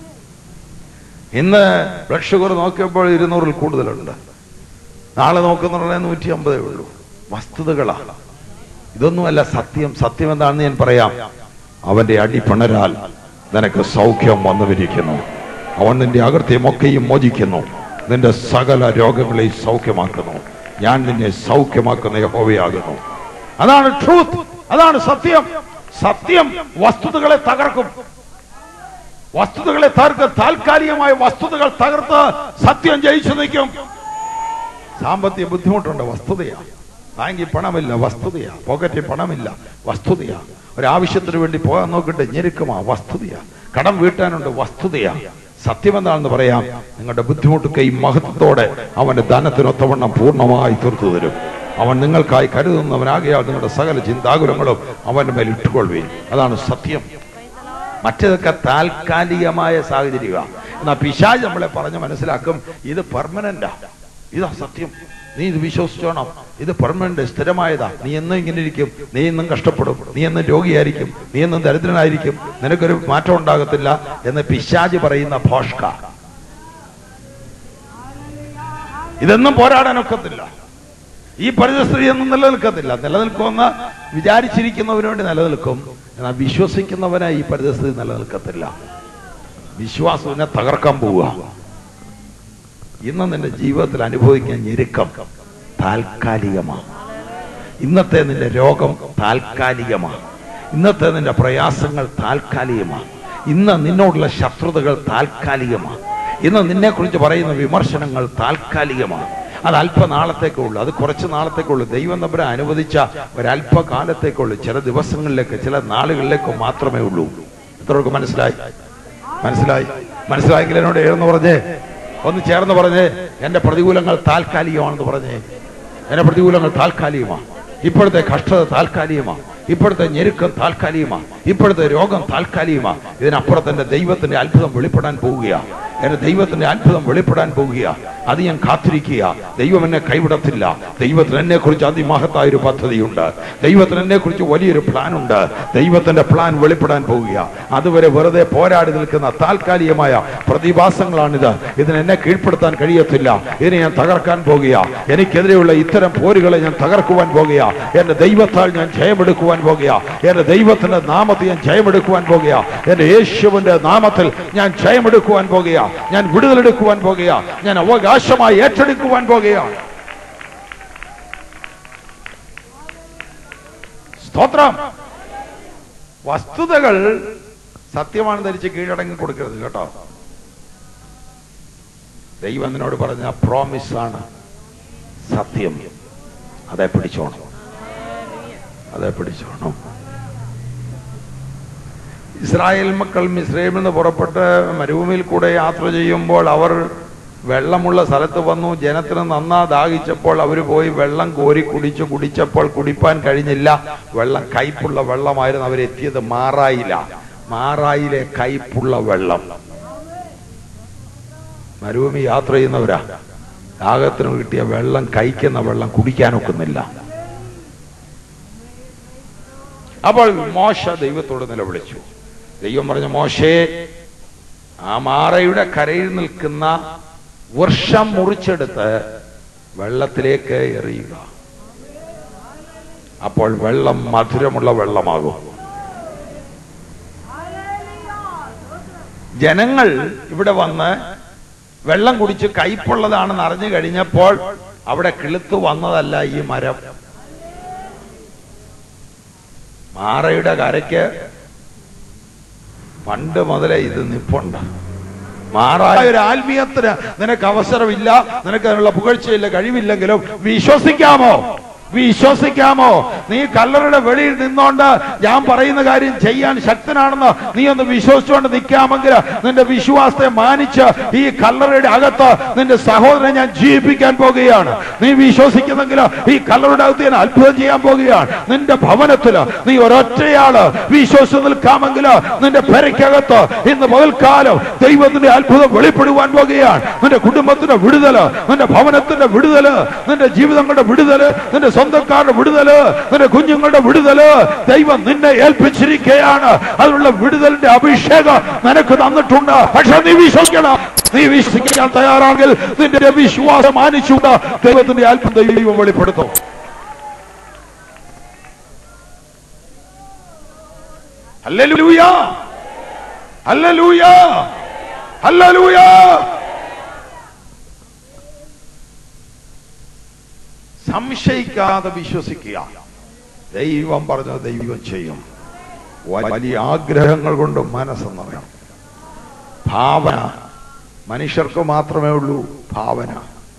ഇന്ന് ബ്ലഡ് ഷുഗർ നോക്കിയപ്പോൾ ഇരുന്നൂറിൽ കൂടുതലുണ്ട് നാളെ നോക്കുന്നുണ്ടെങ്കിൽ നൂറ്റി അമ്പതേ ഉള്ളൂ വസ്തുതകളാണ് ഇതൊന്നുമല്ല സത്യം സത്യം എന്താണെന്ന് ഞാൻ പറയാം അവന്റെ അടി പിണരാൽ നിനക്ക് സൗഖ്യം വന്നുവിരിക്കുന്നു അവൻ നിന്റെ അകൃത്യമൊക്കെയും മോചിക്കുന്നു നിന്റെ സകല രോഗങ്ങളെയും സൗഖ്യമാക്കുന്നു ഞാൻ നിന്നെ സൗഖ്യമാക്കുന്ന യഹോവയാകുന്നു അതാണ് ട്രൂത്ത് അതാണ് സത്യം സത്യം വസ്തുതകളെ തകർക്കും വസ്തുതകളെ തകർക്കും താൽക്കാലികമായ വസ്തുതകൾ തകർത്ത് സത്യം ജയിച്ചു നിൽക്കും സാമ്പത്തിക ബുദ്ധിമുട്ടുണ്ട് വസ്തുതയാ ബാങ്കിൽ പണമില്ല വസ്തുതയാ പോക്കറ്റിൽ പണമില്ല വസ്തുതയാ ഒരാവശ്യത്തിന് വേണ്ടി പോകാൻ നോക്കിയിട്ട് ഞെരുക്കമാ വസ്തുതയാ കടം വീട്ടാനുണ്ട് വസ്തുതയാ സത്യം എന്താണെന്ന് പറയാം നിങ്ങളുടെ ബുദ്ധിമുട്ടൊക്കെ ഈ മഹത്വത്തോടെ അവന്റെ ധനത്തിനൊത്തവണ്ണം പൂർണ്ണമായി തീർത്തു തരും അവൻ നിങ്ങൾക്കായി കരുതുന്നവനാകയാൽ നിങ്ങളുടെ സകല ചിന്താകുലങ്ങളും അവന്റെ മേൽ ഇട്ടുകൊള്ളുകയും അതാണ് സത്യം മറ്റേതൊക്കെ താൽക്കാലികമായ സാഹചര്യമാണ് എന്നാ പിശാജ് നമ്മളെ പറഞ്ഞ് മനസ്സിലാക്കും ഇത് പെർമനന്റാ ഇതാ സത്യം നീ ഇത് വിശ്വസിച്ചോണം ഇത് പെർമനന്റ് സ്ഥിരമായതാ നീ എന്നും ഇങ്ങനെ ഇരിക്കും നീ എന്നും കഷ്ടപ്പെടും നീ എന്നും രോഗിയായിരിക്കും നീ എന്നും ദരിദ്രനായിരിക്കും നിനക്കൊരു മാറ്റം ഉണ്ടാകത്തില്ല എന്ന് പിശാജ് പറയുന്ന ഭോഷ്ക ഇതൊന്നും പോരാടാനൊക്കത്തില്ല ഈ പരിസ്ഥിതി ഒന്നും നിലനിൽക്കത്തില്ല നിലനിൽക്കുമെന്ന് വിചാരിച്ചിരിക്കുന്നവന് വേണ്ടി നിലനിൽക്കും എന്നാൽ വിശ്വസിക്കുന്നവന് ഈ പരിസ്ഥിതി നിലനിൽക്കത്തില്ല വിശ്വാസത്തിനെ തകർക്കാൻ പോവുക ഇന്ന് നിന്റെ ജീവിതത്തിൽ അനുഭവിക്കാൻ ഞെരുക്കം താൽക്കാലികമാണ് ഇന്നത്തെ നിന്റെ രോഗം താൽക്കാലികമാണ് ഇന്നത്തെ നിന്റെ പ്രയാസങ്ങൾ താൽക്കാലികമാണ് ഇന്ന് നിന്നോടുള്ള ശത്രുതകൾ താൽക്കാലികമാണ് ഇന്ന് നിന്നെക്കുറിച്ച് പറയുന്ന വിമർശനങ്ങൾ താൽക്കാലികമാണ് അത് അല്പനാളത്തേക്കുള്ളൂ അത് കുറച്ച് നാളത്തേക്കുള്ളൂ ദൈവം തമ്മിൽ അനുവദിച്ച ഒരല്പകാലത്തേക്കുള്ളൂ ചില ദിവസങ്ങളിലേക്ക് ചില നാളുകളിലേക്ക് മാത്രമേ ഉള്ളൂ എത്രയൊക്കെ മനസ്സിലായി മനസ്സിലായി മനസ്സിലായെങ്കിൽ എന്നോട് ഏതെന്ന് പറഞ്ഞേ ഒന്ന് ചേർന്ന് പറഞ്ഞേ എന്റെ പ്രതികൂലങ്ങൾ താൽക്കാലികമാണെന്ന് പറഞ്ഞേ എന്റെ പ്രതികൂലങ്ങൾ താൽക്കാലികമാണ് ഇപ്പോഴത്തെ കഷ്ടത താൽക്കാലികമാണ് ഇപ്പോഴത്തെ ഞെരുക്കം താൽക്കാലികമാണ് ഇപ്പോഴത്തെ രോഗം താൽക്കാലികമാണ് ഇതിനപ്പുറത്ത് എന്റെ ദൈവത്തിന്റെ അത്ഭുതം വെളിപ്പെടാൻ പോവുകയാണ് എന്റെ ദൈവത്തിന്റെ അത്ഭുതം വെളിപ്പെടാൻ പോവുക അത് ഞാൻ കാത്തിരിക്കുക ദൈവം എന്നെ കൈവിടത്തില്ല ദൈവത്തിന് എന്നെ കുറിച്ച് അതിമഹത്തായ ഒരു പദ്ധതിയുണ്ട് ദൈവത്തിന് എന്നെ കുറിച്ച് വലിയൊരു പ്ലാൻ ഉണ്ട് ദൈവത്തിന്റെ പ്ലാൻ വെളിപ്പെടാൻ പോവുക അതുവരെ വെറുതെ പോരാടി നിൽക്കുന്ന താൽക്കാലികമായ പ്രതിഭാസങ്ങളാണിത് ഇതിന് എന്നെ കീഴ്പ്പെടുത്താൻ കഴിയത്തില്ല ഇതിനെ ഞാൻ തകർക്കാൻ പോകുക എനിക്കെതിരെയുള്ള ഇത്തരം പോരുകളെ ഞാൻ തകർക്കുവാൻ പോകുക എന്റെ ദൈവത്താൽ ഞാൻ ജയമെടുക്കുവാൻ പോകുക എന്റെ ദൈവത്തിന്റെ നാമത്തിൽ ഞാൻ ജയമെടുക്കുവാൻ പോകുക എന്റെ യേശുവിന്റെ നാമത്തിൽ ഞാൻ ജയമെടുക്കുവാൻ പോകുക ഞാൻ വിടുതലെടുക്കുവാൻ പോകുക ഞാൻ അവകാശമായി ഏറ്റെടുക്കുവാൻ പോകുകയാണ് സ്തോത്രം വസ്തുതകൾ സത്യമാണ് ധരിച്ച് കീഴടങ്ങി കൊടുക്കരുത് കേട്ടോ ദൈവം നിന്നോട് പറഞ്ഞ പ്രോമിസ് ആണ് സത്യം അതെ പിടിച്ചോണം അതെ പിടിച്ചോണം ഇസ്രായേൽ മക്കൾ മിസ്രൈമിൽ നിന്ന് പുറപ്പെട്ട് മരുഭൂമിയിൽ കൂടെ യാത്ര ചെയ്യുമ്പോൾ അവർ വെള്ളമുള്ള സ്ഥലത്ത് വന്നു ജനത്തിന് നന്നാ ദാഹിച്ചപ്പോൾ അവർ പോയി വെള്ളം കോരി കുടിച്ചു കുടിച്ചപ്പോൾ കുടിപ്പാൻ കഴിഞ്ഞില്ല വെള്ളം കയ്പുള്ള വെള്ളമായിരുന്നു അവരെത്തിയത് മാറായില്ല മാറായിലെ കയ്പുള്ള വെള്ളം മരുഭൂമി യാത്ര ചെയ്യുന്നവരാ ദാഹത്തിന് കിട്ടിയ വെള്ളം കഴിക്കുന്ന വെള്ളം കുടിക്കാനൊക്കുന്നില്ല അപ്പോൾ മോശ ദൈവത്തോട് നിലവിളിച്ചു ദൈവം പറഞ്ഞു മോശേ ആ മാറയുടെ കരയിൽ നിൽക്കുന്ന വൃക്ഷം മുറിച്ചെടുത്ത് വെള്ളത്തിലേക്ക് എറിയുക അപ്പോൾ വെള്ളം മധുരമുള്ള വെള്ളമാകും ജനങ്ങൾ ഇവിടെ വന്ന് വെള്ളം കുടിച്ച് കയ്പുള്ളതാണെന്ന് അറിഞ്ഞു കഴിഞ്ഞപ്പോൾ അവിടെ കിളുത്തു വന്നതല്ല ഈ മരം മാറയുടെ കരയ്ക്ക് പണ്ട് മുതലേ ഇത് നിപ്പുണ്ട് മാറായ ഒരു ആത്മീയത്തിന് നിനക്ക് അവസരമില്ല നിനക്ക് അതിനുള്ള പുകഴ്ചയില്ല കഴിവില്ലെങ്കിലും വിശ്വസിക്കാമോ വിശ്വസിക്കാമോ നീ കല്ലറയുടെ വെളിയിൽ നിന്നോണ്ട് ഞാൻ പറയുന്ന കാര്യം ചെയ്യാൻ ശക്തനാണെന്ന് നീ ഒന്ന് വിശ്വസിച്ചുകൊണ്ട് നിൽക്കാമെങ്കിൽ നിന്റെ വിശ്വാസത്തെ മാനിച്ച് ഈ കല്ലറയുടെ അകത്ത് നിന്റെ സഹോദരനെ ഞാൻ ജീവിപ്പിക്കാൻ പോകുകയാണ് നീ വിശ്വസിക്കുന്നെങ്കിൽ ഈ കല്ലറയുടെ അകത്ത് ഞാൻ അത്ഭുതം ചെയ്യാൻ പോകുകയാണ് നിന്റെ ഭവനത്തില് നീ ഒരൊറ്റയാള് വിശ്വസിച്ച് നിൽക്കാമെങ്കിൽ നിന്റെ പെരയ്ക്കകത്ത് ഇന്ന് പകൽക്കാലം ദൈവത്തിന്റെ അത്ഭുതം വെളിപ്പെടുവാൻ പോകുകയാണ് നിന്റെ കുടുംബത്തിന്റെ വിടുതല് നിന്റെ ഭവനത്തിന്റെ വിടുതല് നിന്റെ ജീവിതങ്ങളുടെ വിടുതല് നിന്റെ സ്വന്തക്കാരുടെ വിടുതല് നിന്റെ കുഞ്ഞുങ്ങളുടെ വിടുതല് ദൈവം നിന്നെ ഏൽപ്പിച്ചിരിക്കുകയാണ് അതിനുള്ള വിടുതലിന്റെ അഭിഷേകം നിനക്ക് തന്നിട്ടുണ്ട് പക്ഷെ നീ വിശ്വസിക്കണം നീ വിശ്വസിക്കാൻ തയ്യാറാണെങ്കിൽ നിന്റെ വിശ്വാസം മാനിച്ചുകൊണ്ട് ദൈവത്തിന്റെ അല്പം ദൈവം വെളിപ്പെടുത്തും ഹല്ലേലൂയ ഹല്ലേലൂയ ഹല്ലേലൂയ സംശയിക്കാതെ വിശ്വസിക്കുക ദൈവം പറഞ്ഞത് ദൈവം ചെയ്യും വലിയ ആഗ്രഹങ്ങൾ കൊണ്ട് മനസ്സ് നിറയണം ഭാവന മനുഷ്യർക്ക് മാത്രമേ ഉള്ളൂ ഭാവന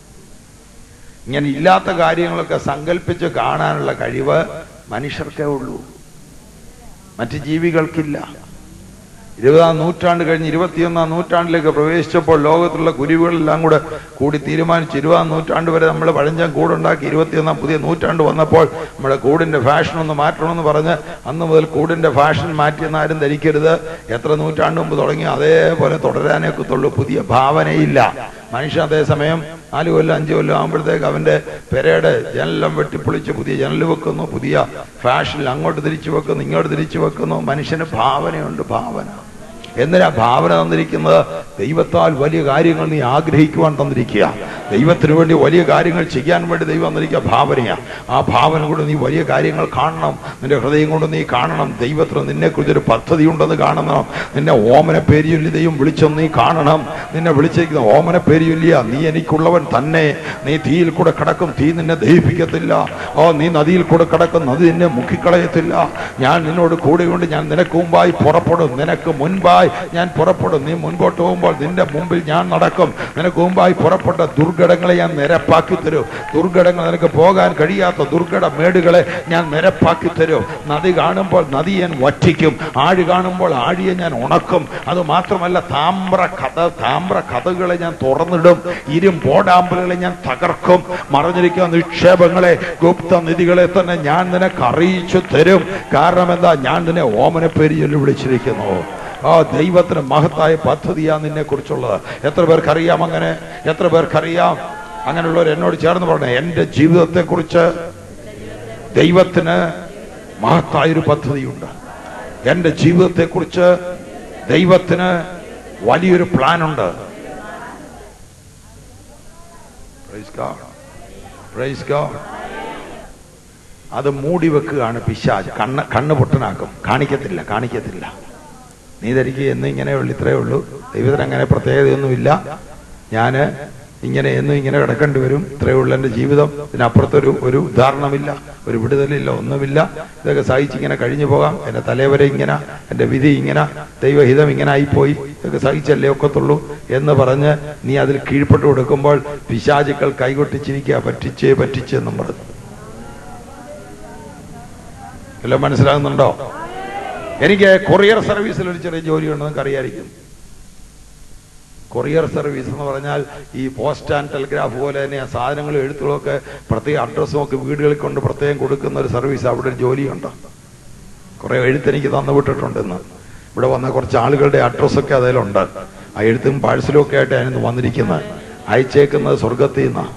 ഇങ്ങനെ ഇല്ലാത്ത കാര്യങ്ങളൊക്കെ സങ്കല്പിച്ച് കാണാനുള്ള കഴിവ് മനുഷ്യർക്കേ ഉള്ളൂ മറ്റ് ജീവികൾക്കില്ല ഇരുപതാം നൂറ്റാണ്ട് കഴിഞ്ഞ് ഇരുപത്തിയൊന്നാം നൂറ്റാണ്ടിലേക്ക് പ്രവേശിച്ചപ്പോൾ ലോകത്തുള്ള കുരുവികളെല്ലാം കൂടെ കൂടി തീരുമാനിച്ച് ഇരുപതാം നൂറ്റാണ്ട് വരെ നമ്മൾ പഴഞ്ചൻ കൂടുണ്ടാക്കി ഇരുപത്തിയൊന്നാം പുതിയ നൂറ്റാണ്ട് വന്നപ്പോൾ നമ്മുടെ കൂടിന്റെ ഫാഷൻ ഒന്ന് മാറ്റണമെന്ന് പറഞ്ഞ് അന്ന് മുതൽ കൂടിന്റെ ഫാഷൻ മാറ്റിയെന്ന് ആരും ധരിക്കരുത് എത്ര നൂറ്റാണ്ട് മുമ്പ് തുടങ്ങി അതേപോലെ തുടരാനേ കുത്തുള്ളൂ പുതിയ ഭാവനയില്ല മനുഷ്യൻ അതേസമയം നാല് കൊല്ലം അഞ്ചു കൊല്ലം ആകുമ്പോഴത്തേക്ക് അവന്റെ പെരയുടെ ജനലെല്ലാം വെട്ടിപ്പൊളിച്ച് പുതിയ ജനൽ വെക്കുന്നു പുതിയ ഫാഷനിൽ അങ്ങോട്ട് തിരിച്ചു വെക്കുന്നു ഇങ്ങോട്ട് തിരിച്ചു വെക്കുന്നു മനുഷ്യന് ഭാവനയുണ്ട് ഭാവന എന്തിനാ ഭാവന തന്നിരിക്കുന്നത് ദൈവത്താൽ വലിയ കാര്യങ്ങൾ നീ ആഗ്രഹിക്കുവാൻ തന്നിരിക്കുക ദൈവത്തിന് വേണ്ടി വലിയ കാര്യങ്ങൾ ചെയ്യാൻ വേണ്ടി ദൈവം തന്നിരിക്കുക ഭാവനയാ ആ ഭാവന കൊണ്ട് നീ വലിയ കാര്യങ്ങൾ കാണണം നിന്റെ ഹൃദയം കൊണ്ട് നീ കാണണം ദൈവത്തിന് നിന്നെ കുറിച്ചൊരു പദ്ധതി ഉണ്ടെന്ന് കാണണം നിന്നെ ഓമന പേര് ചൊല്ലി ദൈവം വിളിച്ചൊന്ന് നീ കാണണം നിന്നെ വിളിച്ചിരിക്കുന്ന ഓമന പേര് ചൊല്ലിയ നീ എനിക്കുള്ളവൻ തന്നെ നീ തീയിൽ കൂടെ കിടക്കും തീ നിന്നെ ദഹിപ്പിക്കത്തില്ല ഓ നീ നദിയിൽ കൂടെ കിടക്കും നദി നിന്നെ മുക്കിക്കളയത്തില്ല ഞാൻ നിന്നോട് കൂടെയുണ്ട് ഞാൻ നിനക്ക് മുമ്പായി പുറപ്പെടും നിനക്ക് മുൻപായി ഞാൻ പുറപ്പെടും നീ മുൻപോട്ട് പോകുമ്പോൾ നിന്റെ മുമ്പിൽ ഞാൻ നടക്കും നിനക്ക് മുമ്പായി പുറപ്പെട്ട ദുർഘടങ്ങളെ ഞാൻ നിരപ്പാക്കി തരും ദുർഘടങ്ങൾ നിനക്ക് പോകാൻ കഴിയാത്ത ദുർഘട മേടുകളെ ഞാൻ നിരപ്പാക്കി തരും നദി കാണുമ്പോൾ നദി ഞാൻ വറ്റിക്കും ആഴി കാണുമ്പോൾ ആഴിയെ ഞാൻ ഉണക്കും അത് മാത്രമല്ല താമ്ര കഥ താമ്ര കഥകളെ ഞാൻ തുറന്നിടും ഇരും പോടാമ്പലുകളെ ഞാൻ തകർക്കും മറഞ്ഞിരിക്കുന്ന നിക്ഷേപങ്ങളെ ഗുപ്ത നിധികളെ തന്നെ ഞാൻ നിനക്ക് അറിയിച്ചു തരും കാരണം എന്താ ഞാൻ നിന്നെ ഓമന പേര് ചൊല്ലി വിളിച്ചിരിക്കുന്നു ആ ദൈവത്തിന് മഹത്തായ പദ്ധതിയാ നിന്നെ കുറിച്ചുള്ളത് എത്ര പേർക്കറിയാം അങ്ങനെ എത്ര പേർക്കറിയാം അങ്ങനെയുള്ളവർ എന്നോട് ചേർന്ന് പറഞ്ഞേ എന്റെ ജീവിതത്തെ കുറിച്ച് ദൈവത്തിന് മഹത്തായൊരു പദ്ധതിയുണ്ട് എന്റെ ജീവിതത്തെ കുറിച്ച് ദൈവത്തിന് വലിയൊരു പ്ലാൻ ഉണ്ട് Praise God. Praise God. അത് മൂടി വെക്കുകയാണ് പിശാജ് കണ്ണ് കണ്ണ് പൊട്ടനാക്കും കാണിക്കത്തില്ല കാണിക്കത്തില്ല നീ ധരിക്കുക എന്ന് ഇങ്ങനെ ഉള്ളു ഇത്രയേ ഉള്ളൂ ദൈവത്തിന് അങ്ങനെ പ്രത്യേകതയൊന്നുമില്ല ഞാന് ഇങ്ങനെ എന്നും ഇങ്ങനെ കിടക്കേണ്ടി വരും ഇത്രയേ ഉള്ളൂ എൻ്റെ ജീവിതം ഇതിനപ്പുറത്തൊരു ഒരു ഉദാഹരണമില്ല ഒരു വിടുതലില്ല ഒന്നുമില്ല ഇതൊക്കെ സഹിച്ച് ഇങ്ങനെ കഴിഞ്ഞു പോകാം എൻ്റെ തലവരെ ഇങ്ങനെ എൻ്റെ വിധി ഇങ്ങനെ ദൈവഹിതം ഇങ്ങനെ ആയിപ്പോയി ഇതൊക്കെ സഹിച്ചല്ലേ ഒക്കത്തുള്ളൂ എന്ന് പറഞ്ഞ് നീ അതിൽ കീഴ്പ്പെട്ടു കൊടുക്കുമ്പോൾ പിശാചുക്കൾ കൈകൊട്ടിച്ചിരിക്കുക പറ്റിച്ചേ പറ്റിച്ചേ എന്നും പറഞ്ഞു എല്ലാം മനസ്സിലാകുന്നുണ്ടോ എനിക്ക് കൊറിയർ സർവീസിൽ ഒരു ചെറിയ ജോലിയുണ്ട് നിങ്ങൾക്ക് അറിയായിരിക്കും കൊറിയർ സർവീസ് എന്ന് പറഞ്ഞാൽ ഈ പോസ്റ്റ് ആൻഡ് ടെലിഗ്രാഫ് പോലെ തന്നെ ആ സാധനങ്ങളും എഴുത്തുകളും ഒക്കെ പ്രത്യേക അഡ്രസ്സും ഒക്കെ വീടുകളിൽ കൊണ്ട് പ്രത്യേകം കൊടുക്കുന്ന ഒരു സർവീസ് അവിടെ ഒരു ജോലിയുണ്ട് കുറെ എഴുത്തെനിക്ക് തന്നു വിട്ടിട്ടുണ്ട് ഇന്ന് ഇവിടെ വന്ന കുറച്ച് ആളുകളുടെ അഡ്രസ്സൊക്കെ അതിലുണ്ട് ആ എഴുത്തും പാഴ്സലും ഒക്കെ ആയിട്ട് അതിന് വന്നിരിക്കുന്നത് അയച്ചേക്കുന്നത് സ്വർഗത്തിൽ നിന്നാണ്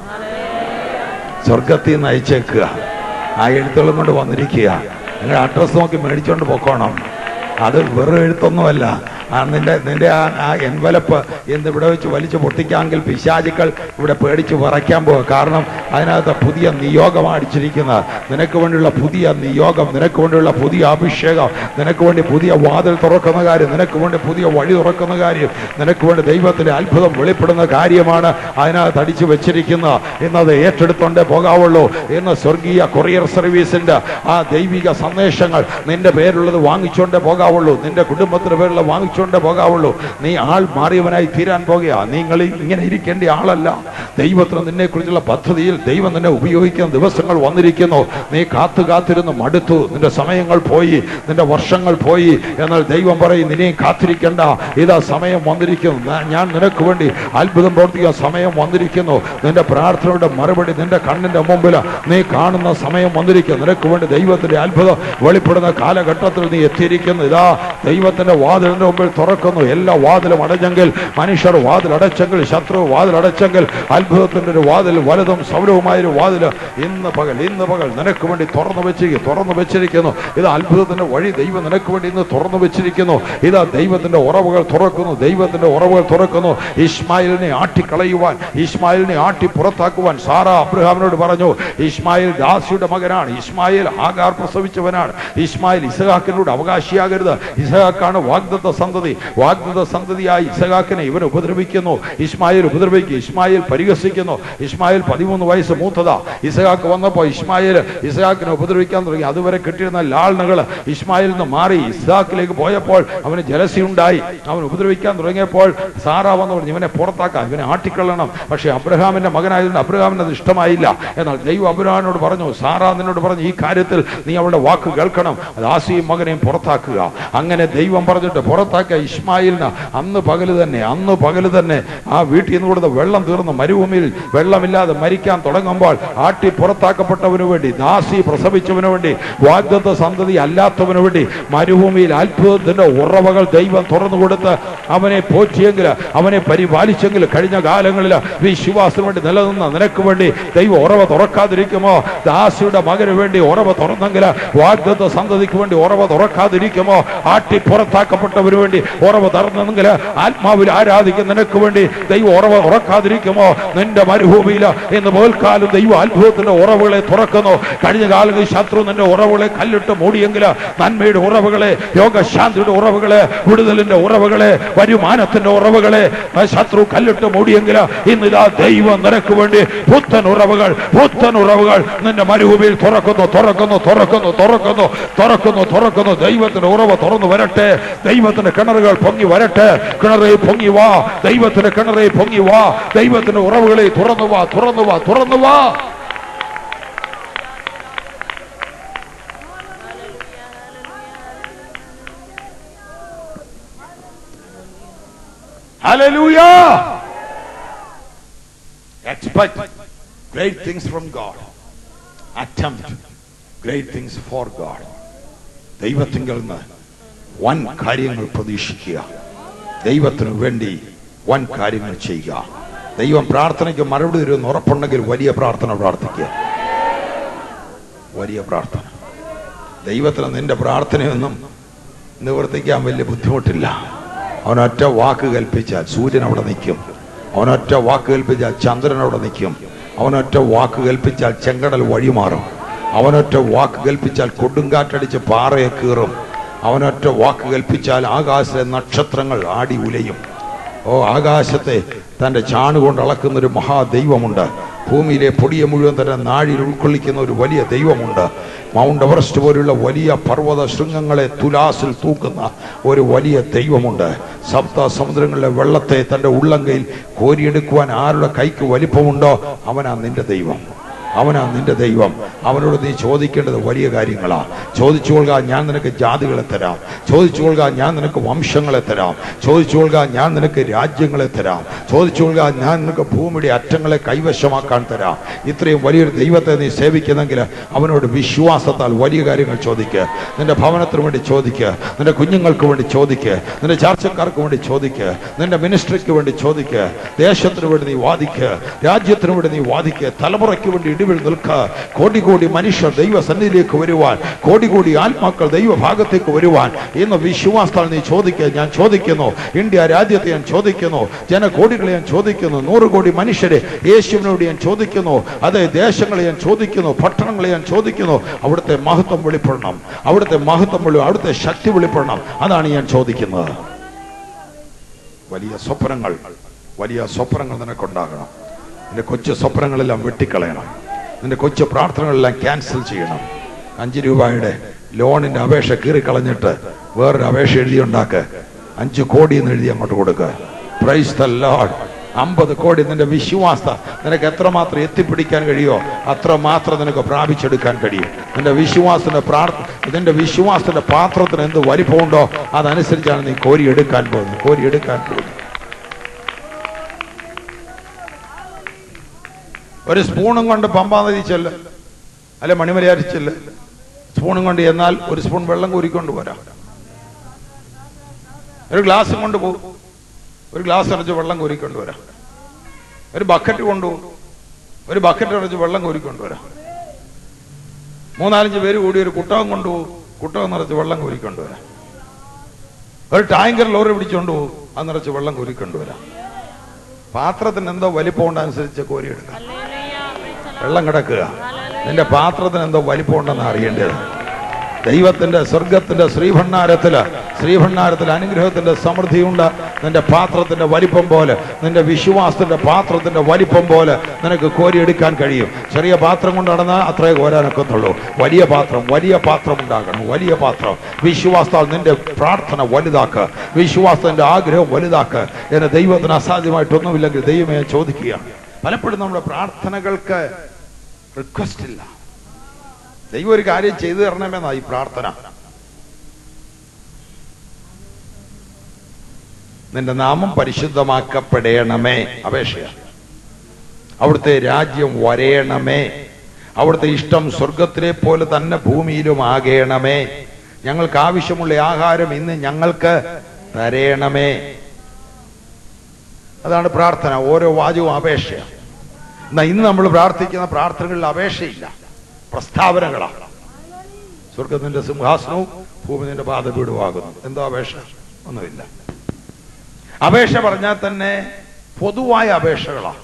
സ്വർഗത്തിൽ നിന്ന് അയച്ചേക്കുക ആ എഴുത്തുകളും കൊണ്ട് വന്നിരിക്കുക നിങ്ങൾ അഡ്രസ് നോക്കി മേടിച്ചോണ്ട് പൊക്കോണം അത് വെറും എഴുത്തൊന്നുമല്ല ആ നിന്റെ നിന്റെ ആ ആ എൻവലപ്പ് എന്ന് ഇവിടെ വെച്ച് വലിച്ചു പൊട്ടിക്കാമെങ്കിൽ പിശാചുക്കൾ ഇവിടെ പേടിച്ച് വിറയ്ക്കാൻ പോകുക കാരണം അതിനകത്ത് പുതിയ നിയോഗം അടിച്ചിരിക്കുന്നത് നിനക്ക് വേണ്ടിയുള്ള പുതിയ നിയോഗം നിനക്ക് വേണ്ടിയുള്ള പുതിയ അഭിഷേകം നിനക്ക് വേണ്ടി പുതിയ വാതിൽ തുറക്കുന്ന കാര്യം നിനക്ക് വേണ്ടി പുതിയ വഴി തുറക്കുന്ന കാര്യം നിനക്ക് വേണ്ടി ദൈവത്തിന്റെ അത്ഭുതം വെളിപ്പെടുന്ന കാര്യമാണ് അതിനകത്ത് അടിച്ചു വെച്ചിരിക്കുന്നത് എന്നത് ഏറ്റെടുത്തോണ്ടേ പോകാവുള്ളൂ എന്ന് സ്വർഗീയ കൊറിയർ സർവീസിന്റെ ആ ദൈവിക സന്ദേശങ്ങൾ നിന്റെ പേരുള്ളത് വാങ്ങിച്ചോണ്ടേ പോകാവുള്ളൂ നിന്റെ കുടുംബത്തിന്റെ പേരുള്ള വാങ്ങിച്ചോണ്ടേ പോകാവുള്ളൂ നീ ആൾ മാറിയവനായി തീരാൻ പോകുക നിങ്ങൾ ഇങ്ങനെ ഇരിക്കേണ്ട ആളല്ല ദൈവത്തിന് നിന്നെ കുറിച്ചുള്ള പദ്ധതിയിൽ ദൈവം നിന്നെ ഉപയോഗിക്കുന്ന ദിവസങ്ങൾ വന്നിരിക്കുന്നു നീ കാത്തു കാത്തിരുന്ന് മടുത്തു നിന്റെ സമയങ്ങൾ പോയി നിന്റെ വർഷങ്ങൾ പോയി എന്നാൽ ദൈവം പറയും നിന്നെയും കാത്തിരിക്കേണ്ട ഇതാ സമയം വന്നിരിക്കുന്നു ഞാൻ- ഞാൻ നിനക്ക് വേണ്ടി അത്ഭുതം പ്രവർത്തിക്കാൻ സമയം വന്നിരിക്കുന്നു നിന്റെ പ്രാർത്ഥനയുടെ മറുപടി നിന്റെ കണ്ണിന്റെ മുമ്പിൽ നീ കാണുന്ന സമയം വന്നിരിക്കുന്നു നിനക്ക് വേണ്ടി ദൈവത്തിന്റെ അത്ഭുതം വെളിപ്പെടുന്ന കാലഘട്ടത്തിൽ നീ എത്തിയിരിക്കുന്നു ഇതാ ദൈവത്തിന്റെ വാതിലിന്റെ മുമ്പിൽ തുറക്കുന്നു എല്ലാ വാതിലും അടഞ്ഞെങ്കിൽ മനുഷ്യർ വാതിൽ അടച്ചെങ്കിൽ ശത്രു വാതിൽ അടച്ചെങ്കിൽ അത്ഭുതത്തിന്റെ ഒരു വാതിൽ വലുതും സൗരവുമായ ഒരു വാതിൽ ഇന്ന് പകൽ ഇന്ന് പകൽ നിനക്ക് വേണ്ടി തുറന്നു വെച്ചിരിക്കുന്നു തുറന്നു വെച്ചിരിക്കുന്നു ഇത് അത്ഭുതത്തിന്റെ വഴി ദൈവം നിനക്ക് വേണ്ടി ഇന്ന് തുറന്നു വെച്ചിരിക്കുന്നു ഇതാ ദൈവത്തിന്റെ ഉറവുകൾ തുറക്കുന്നു ദൈവത്തിന്റെ ഉറവുകൾ തുറക്കുന്നു ഇസ്മായിലിനെ ആട്ടിക്കളയുവാൻ ഇസ്മായിലിനെ ആട്ടി പുറത്താക്കുവാൻ സാറ അബ്രഹാമിനോട് പറഞ്ഞു ഇസ്മായിൽ ദാസിയുടെ മകനാണ് ഇസ്മായിൽ ആകാർ പ്രസവിച്ചവനാണ് ഇസ്മായിൽ ഇസഹാക്കിനോട് അവകാശിയാകരുത് ഇസഹാക്കാണ് വാഗ്ദത്ത സന്തതി വാഗ്ദത്ത സന്തതിയായി ഇസഹാക്കിനെ ഇവൻ ഉപദ്രവിക്കുന്നു ഇസ്മായിൽ ഉപദ്രവിക്കും ഇസ്മായിൽ പരിഹസിക്കുന്നു ഇസ്മായിൽ പതിമൂന്ന് വയസ്സ് മൂത്തതാ ഇസഹാക്ക് വന്നപ്പോൾ ഇസ്മായിൽ ഇസഹാക്കിനെ ഉപദ്രവിക്കാൻ തുടങ്ങി അതുവരെ കിട്ടിയിരുന്ന ലാളനുകൾ ഇസ്മായിൽ നിന്ന് മാറി ഇസ്ഹാക്കിലേക്ക് പോയപ്പോൾ അവന് ജലസി ഉണ്ടായി അവൻ ഉപദ്രവിക്കാൻ തുടങ്ങിയപ്പോൾ സാറ വന്ന് പറഞ്ഞു ഇവനെ പുറത്താക്കാം ഇവനെ ആട്ടിക്കൊള്ളണം പക്ഷെ അബ്രഹാമിന്റെ മകനായതുകൊണ്ട് അബ്രഹാമിന് അത് ഇഷ്ടമായില്ല എന്നാൽ ദൈവം അബ്രഹാമിനോട് പറഞ്ഞു സാറ നിന്നോട് പറഞ്ഞു ഈ കാര്യത്തിൽ നീ അവളുടെ വാക്ക് കേൾക്കണം അത് ആസിയും മകനെയും പുറത്താക്കുക അങ്ങനെ ദൈവം പറഞ്ഞിട്ട് പുറത്താക്കിയ ഇസ്മായിലിന് അന്ന് പകല് തന്നെ അന്ന് പകല് തന്നെ ആ വീട്ടിൽ നിന്ന് കൊടുത്ത വെള്ളം തീർന്ന് മരുഭൂമിയിൽ വെള്ളമില്ലാതെ മരിക്കാൻ തുടങ്ങുമ്പോൾ ആട്ടി പുറത്താക്കപ്പെട്ടവന് വേണ്ടി ദാസി പ്രസവിച്ചവന് വേണ്ടി വാഗ്ദത്ത സന്തതി അല്ലാത്തവന് വേണ്ടി മരുഭൂമിയിൽ അത്ഭുതത്തിന്റെ ഉറവകൾ ദൈവം തുറന്നു കൊടുത്ത് അവനെ പോറ്റിയെങ്കിൽ അവനെ പരിപാലിച്ചെങ്കിൽ കഴിഞ്ഞ കാലങ്ങളിൽ വിശ്വാസത്തിന് വേണ്ടി നിലനിന്ന നിനക്ക് വേണ്ടി ദൈവം ഉറവ തുറക്കാതിരിക്കുമോ ദാസിയുടെ മകന് വേണ്ടി ഉറവ തുറന്നെങ്കിൽ വാഗ്ദത്ത സന്തതിക്ക് വേണ്ടി ഉറവ തുറക്കാതിരിക്കുമോ ആട്ടി പുറത്താക്കപ്പെട്ടവന് വേണ്ടി ഉറവ തുറന്നെങ്കിൽ ആത്മാവിൽ ആരാധിക്കുന്ന നിനക്ക് വേണ്ടി ദൈവം ഉറവ തുറക്കാതിരിക്കുമോ നിന്റെ മരുഭൂമിയിൽ ഇന്ന് പോൽക്കാലം ദൈവം അത്ഭുതത്തിന്റെ ഉറവുകളെ തുറക്കുന്നു കഴിഞ്ഞ കാലങ്ങളിൽ ശത്രു നിന്റെ ഉറവുകളെ കല്ലിട്ട് മൂടിയെങ്കിൽ നന്മയുടെ ഉറവുകളെ യോഗശാന്തിയുടെ ഉറവുകളെ വിടുതലിന്റെ ഉറവുകളെ വരുമാനത്തിന്റെ ഉറവുകളെ ആ ശത്രു കല്ലിട്ട് മൂടിയെങ്കിൽ ഇന്ന് ഇതാ ദൈവം നിനക്ക് വേണ്ടി പുത്തൻ ഉറവുകൾ പുത്തൻ ഉറവുകൾ നിന്റെ മരുഭൂമിയിൽ തുറക്കുന്നു തുറക്കുന്നു തുറക്കുന്നു തുറക്കുന്നു തുറക്കുന്നു തുറക്കുന്നു ദൈവത്തിന്റെ ഉറവ് തുറന്നു വരട്ടെ ദൈവത്തിന്റെ കിണറുകൾ പൊങ്ങി വരട്ടെ കിണറെ പൊങ്ങി വാ ദൈവത്തിന്റെ കിണറെ പൊങ്ങി വാ ദൈവത്തിന്റെ ഉറവുകളെ തുറന്നു വാ തുറന്നു വാ തുറന്നു വാ Hallelujah! Expect great things from God. Attempt great things for God. ദൈവത്തിങ്കിൽ നിന്ന് വൻ കാര്യങ്ങൾ പ്രതീക്ഷിക്കുക ദൈവത്തിനു വേണ്ടി വൻ കാര്യങ്ങൾ ചെയ്യുക ദൈവം പ്രാർത്ഥനയ്ക്ക് മറുപടി തരുമെന്ന് ഉറപ്പുണ്ടെങ്കിൽ വലിയ പ്രാർത്ഥന പ്രാർത്ഥിക്കുക വലിയ പ്രാർത്ഥന ദൈവത്തിന് നിന്റെ പ്രാർത്ഥനയൊന്നും നിവർത്തിക്കാൻ വലിയ ബുദ്ധിമുട്ടില്ല അവനൊറ്റ വാക്ക് കൽപ്പിച്ചാൽ സൂര്യൻ അവിടെ നിൽക്കും അവനൊറ്റ വാക്ക് കൽപ്പിച്ചാൽ ചന്ദ്രൻ അവിടെ നിൽക്കും അവനൊറ്റ വാക്ക് കൽപ്പിച്ചാൽ ചെങ്കടൽ വഴിമാറും അവനൊറ്റ വാക്ക് കൽപ്പിച്ചാൽ കൊടുങ്കാറ്റടിച്ച് പാറയെ കീറും അവനൊറ്റ വാക്ക് കൽപ്പിച്ചാൽ ആകാശത്തെ നക്ഷത്രങ്ങൾ ആടി ഉലയും ഓ ആകാശത്തെ തന്റെ ചാണുകൊണ്ട് അളക്കുന്ന ഒരു മഹാദൈവമുണ്ട് ഭൂമിയിലെ പൊടിയെ മുഴുവൻ തന്നെ നാഴിയിൽ ഉൾക്കൊള്ളിക്കുന്ന ഒരു വലിയ ദൈവമുണ്ട് മൗണ്ട് എവറസ്റ്റ് പോലുള്ള വലിയ പർവ്വത ശൃംഗങ്ങളെ തുലാസിൽ തൂക്കുന്ന ഒരു വലിയ ദൈവമുണ്ട് സപ്ത സമുദ്രങ്ങളിലെ വെള്ളത്തെ തന്റെ ഉള്ളങ്കയിൽ കോരിയെടുക്കുവാൻ ആരുടെ കൈക്ക് വലിപ്പമുണ്ടോ അവനാ നിന്റെ ദൈവം അവനാ നിന്റെ ദൈവം അവനോട് നീ ചോദിക്കേണ്ടത് വലിയ കാര്യങ്ങളാ ചോദിച്ചുകൊള്ളുക ഞാൻ നിനക്ക് ജാതികളെ തരാം ചോദിച്ചുകൊള്ളുക ഞാൻ നിനക്ക് വംശങ്ങളെ തരാം ചോദിച്ചുകൊള്ളുക ഞാൻ നിനക്ക് രാജ്യങ്ങളെ തരാം ചോദിച്ചുകൊള്ളുക ഞാൻ നിനക്ക് ഭൂമിയുടെ അറ്റങ്ങളെ കൈവശമാക്കാൻ തരാം ഇത്രയും വലിയൊരു ദൈവത്തെ നീ സേവിക്കുന്നെങ്കിൽ അവനോട് വിശ്വാസത്താൽ വലിയ കാര്യങ്ങൾ ചോദിക്കുക നിന്റെ ഭവനത്തിന് വേണ്ടി ചോദിക്കുക നിന്റെ കുഞ്ഞുങ്ങൾക്ക് വേണ്ടി ചോദിക്കുക നിന്റെ ചാർച്ചക്കാർക്ക് വേണ്ടി ചോദിക്കുക നിന്റെ മിനിസ്ട്രിക്ക് വേണ്ടി ചോദിക്കുക ദേശത്തിന് വേണ്ടി നീ വാദിക്കുക രാജ്യത്തിന് വേണ്ടി നീ വാദിക്കുക തലമുറയ്ക്ക് വേണ്ടി ഇടിവിൽ നിൽക്കുക കോടി കോടി മനുഷ്യർ ദൈവസന്നിധിയിലേക്ക് വരുവാൻ കോടി കോടി ആത്മാക്കൾ ദൈവഭാഗത്തേക്ക് വരുവാൻ ഇന്ന് വിശ്വാസത്താൽ നീ ചോദിക്കുക ഞാൻ ചോദിക്കുന്നു ഇന്ത്യ രാജ്യത്തെ ഞാൻ ചോദിക്കുന്നു ജനകോടികളെ ഞാൻ ചോദിക്കുന്നു നൂറ് കോടി മനുഷ്യരെ യേശുവിനോട് ഞാൻ ചോദിക്കുന്നു അതെ ദേശങ്ങളെ ഞാൻ ചോദിക്കുന്നു പട്ടണങ്ങളെ ഞാൻ ചോദിക്കുന്നു അവിടുത്തെ മഹത്വം വെളിപ്പെടണം അവിടുത്തെ മഹത്വം വെളി അവിടുത്തെ ശക്തി വെളിപ്പെടണം അതാണ് ഞാൻ ചോദിക്കുന്നത് വലിയ സ്വപ്നങ്ങൾ വലിയ സ്വപ്നങ്ങൾ നിനക്കുണ്ടാകണം നിന്റെ കൊച്ചു സ്വപ്നങ്ങളെല്ലാം വെട്ടിക്കളയണം നിന്റെ കൊച്ചു പ്രാർത്ഥനകളെല്ലാം ക്യാൻസൽ ചെയ്യണം അഞ്ച് രൂപയുടെ ലോണിന്റെ അപേക്ഷ കീറിക്കളഞ്ഞിട്ട് വേറൊരു അപേക്ഷ എഴുതിയുണ്ടാക്ക് അഞ്ച് കോടി എന്ന് എഴുതി അങ്ങോട്ട് കൊടുക്കുക പ്രൈസ് ദ ലോർഡ് അമ്പത് കോടി നിന്റെ വിശ്വാസ നിനക്ക് എത്രമാത്രം എത്തിപ്പിടിക്കാൻ കഴിയോ അത്രമാത്രം നിനക്ക് പ്രാപിച്ചെടുക്കാൻ കഴിയും നിന്റെ വിശ്വാസത്തിന്റെ പ്രാർത്ഥന നിന്റെ വിശ്വാസത്തിന്റെ പാത്രത്തിന് എന്ത് വലിപ്പമുണ്ടോ അതനുസരിച്ചാണ് നീ കോരി എടുക്കാൻ പോകുന്നത് കോരി എടുക്കാൻ പോകുന്നത് ഒരു സ്പൂണും കൊണ്ട് പമ്പാ നദി ചെല്ല് അല്ലെ മണിമലയാരി ചെല്ല് സ്പൂണും കൊണ്ട് എന്നാൽ ഒരു സ്പൂൺ വെള്ളം കോരിക്കൊണ്ട് പോരാ ഒരു ഗ്ലാസും കൊണ്ട് പോകും ഒരു ഗ്ലാസ് നിറച്ച് വെള്ളം കോരിക്കൊണ്ട് വരാം ഒരു ബക്കറ്റ് കൊണ്ടുപോകും ഒരു ബക്കറ്റ് നിറച്ച് വെള്ളം കോരിക്കൊണ്ട് വരാം മൂന്നാലഞ്ച് പേര് കൂടി ഒരു കുട്ടകം കൊണ്ടുപോകും കുട്ടകം നിറച്ച് വെള്ളം കോരിക്കൊണ്ട് വരാം ഒരു ടാങ്കർ ലോറി പിടിച്ചുകൊണ്ട് പോകും അത് നിറച്ച് വെള്ളം കോരിക്കൊണ്ട് വരാം പാത്രത്തിന് എന്തോ വലിപ്പമുണ്ടനുസരിച്ച് കോരിയെടുക്കാം വെള്ളം കിടക്കുക നിന്റെ പാത്രത്തിന് എന്തോ വലിപ്പമുണ്ടെന്ന് അറിയേണ്ടത് ദൈവത്തിന്റെ സ്വർഗത്തിന്റെ ശ്രീഭണ്ണാരത്തില് ശ്രീഭണ്ണാരത്തിൽ അനുഗ്രഹത്തിന്റെ സമൃദ്ധിയുണ്ട് നിന്റെ പാത്രത്തിന്റെ വലിപ്പം പോലെ നിന്റെ വിശ്വാസത്തിന്റെ പാത്രത്തിന്റെ വലിപ്പം പോലെ നിനക്ക് കോരിയെടുക്കാൻ കഴിയും ചെറിയ പാത്രം കൊണ്ട് നടന്നാൽ അത്രേ കോരാനൊക്കത്തുള്ളൂ വലിയ പാത്രം വലിയ പാത്രം ഉണ്ടാകണം വലിയ പാത്രം വിശ്വാസത്താൽ നിന്റെ പ്രാർത്ഥന വലുതാക്കുക വിശ്വാസത്തിന്റെ ആഗ്രഹം വലുതാക്കുക എന്നെ ദൈവത്തിന് അസാധ്യമായിട്ടൊന്നുമില്ലെങ്കിൽ ദൈവമേ ഞാൻ ചോദിക്കുകയാണ് പലപ്പോഴും നമ്മുടെ പ്രാർത്ഥനകൾക്ക് റിക്വസ്റ്റ് ഇല്ല ദൈവം ഒരു കാര്യം ചെയ്തു തരണമെന്നാ ഈ പ്രാർത്ഥന നിന്റെ നാമം പരിശുദ്ധമാക്കപ്പെടേണമേ അപേക്ഷയാണ് അവിടുത്തെ രാജ്യം വരേണമേ അവിടുത്തെ ഇഷ്ടം സ്വർഗത്തിലെ പോലെ തന്നെ ഭൂമിയിലും ആകേണമേ ഞങ്ങൾക്ക് ആവശ്യമുള്ള ആഹാരം ഇന്ന് ഞങ്ങൾക്ക് തരേണമേ അതാണ് പ്രാർത്ഥന ഓരോ വാചകവും അപേക്ഷയാണ് എന്നാ ഇന്ന് നമ്മൾ പ്രാർത്ഥിക്കുന്ന പ്രാർത്ഥനകളിൽ അപേക്ഷയില്ല പ്രസ്താവനകളാണ് സ്വർഗത്തിന്റെ സിംഹാസനവും ഭൂമി നിന്റെ പാദപീഠമാകുന്നു എന്തോ അപേക്ഷ ഒന്നുമില്ല അപേക്ഷ പറഞ്ഞാൽ തന്നെ പൊതുവായ അപേക്ഷകളാണ്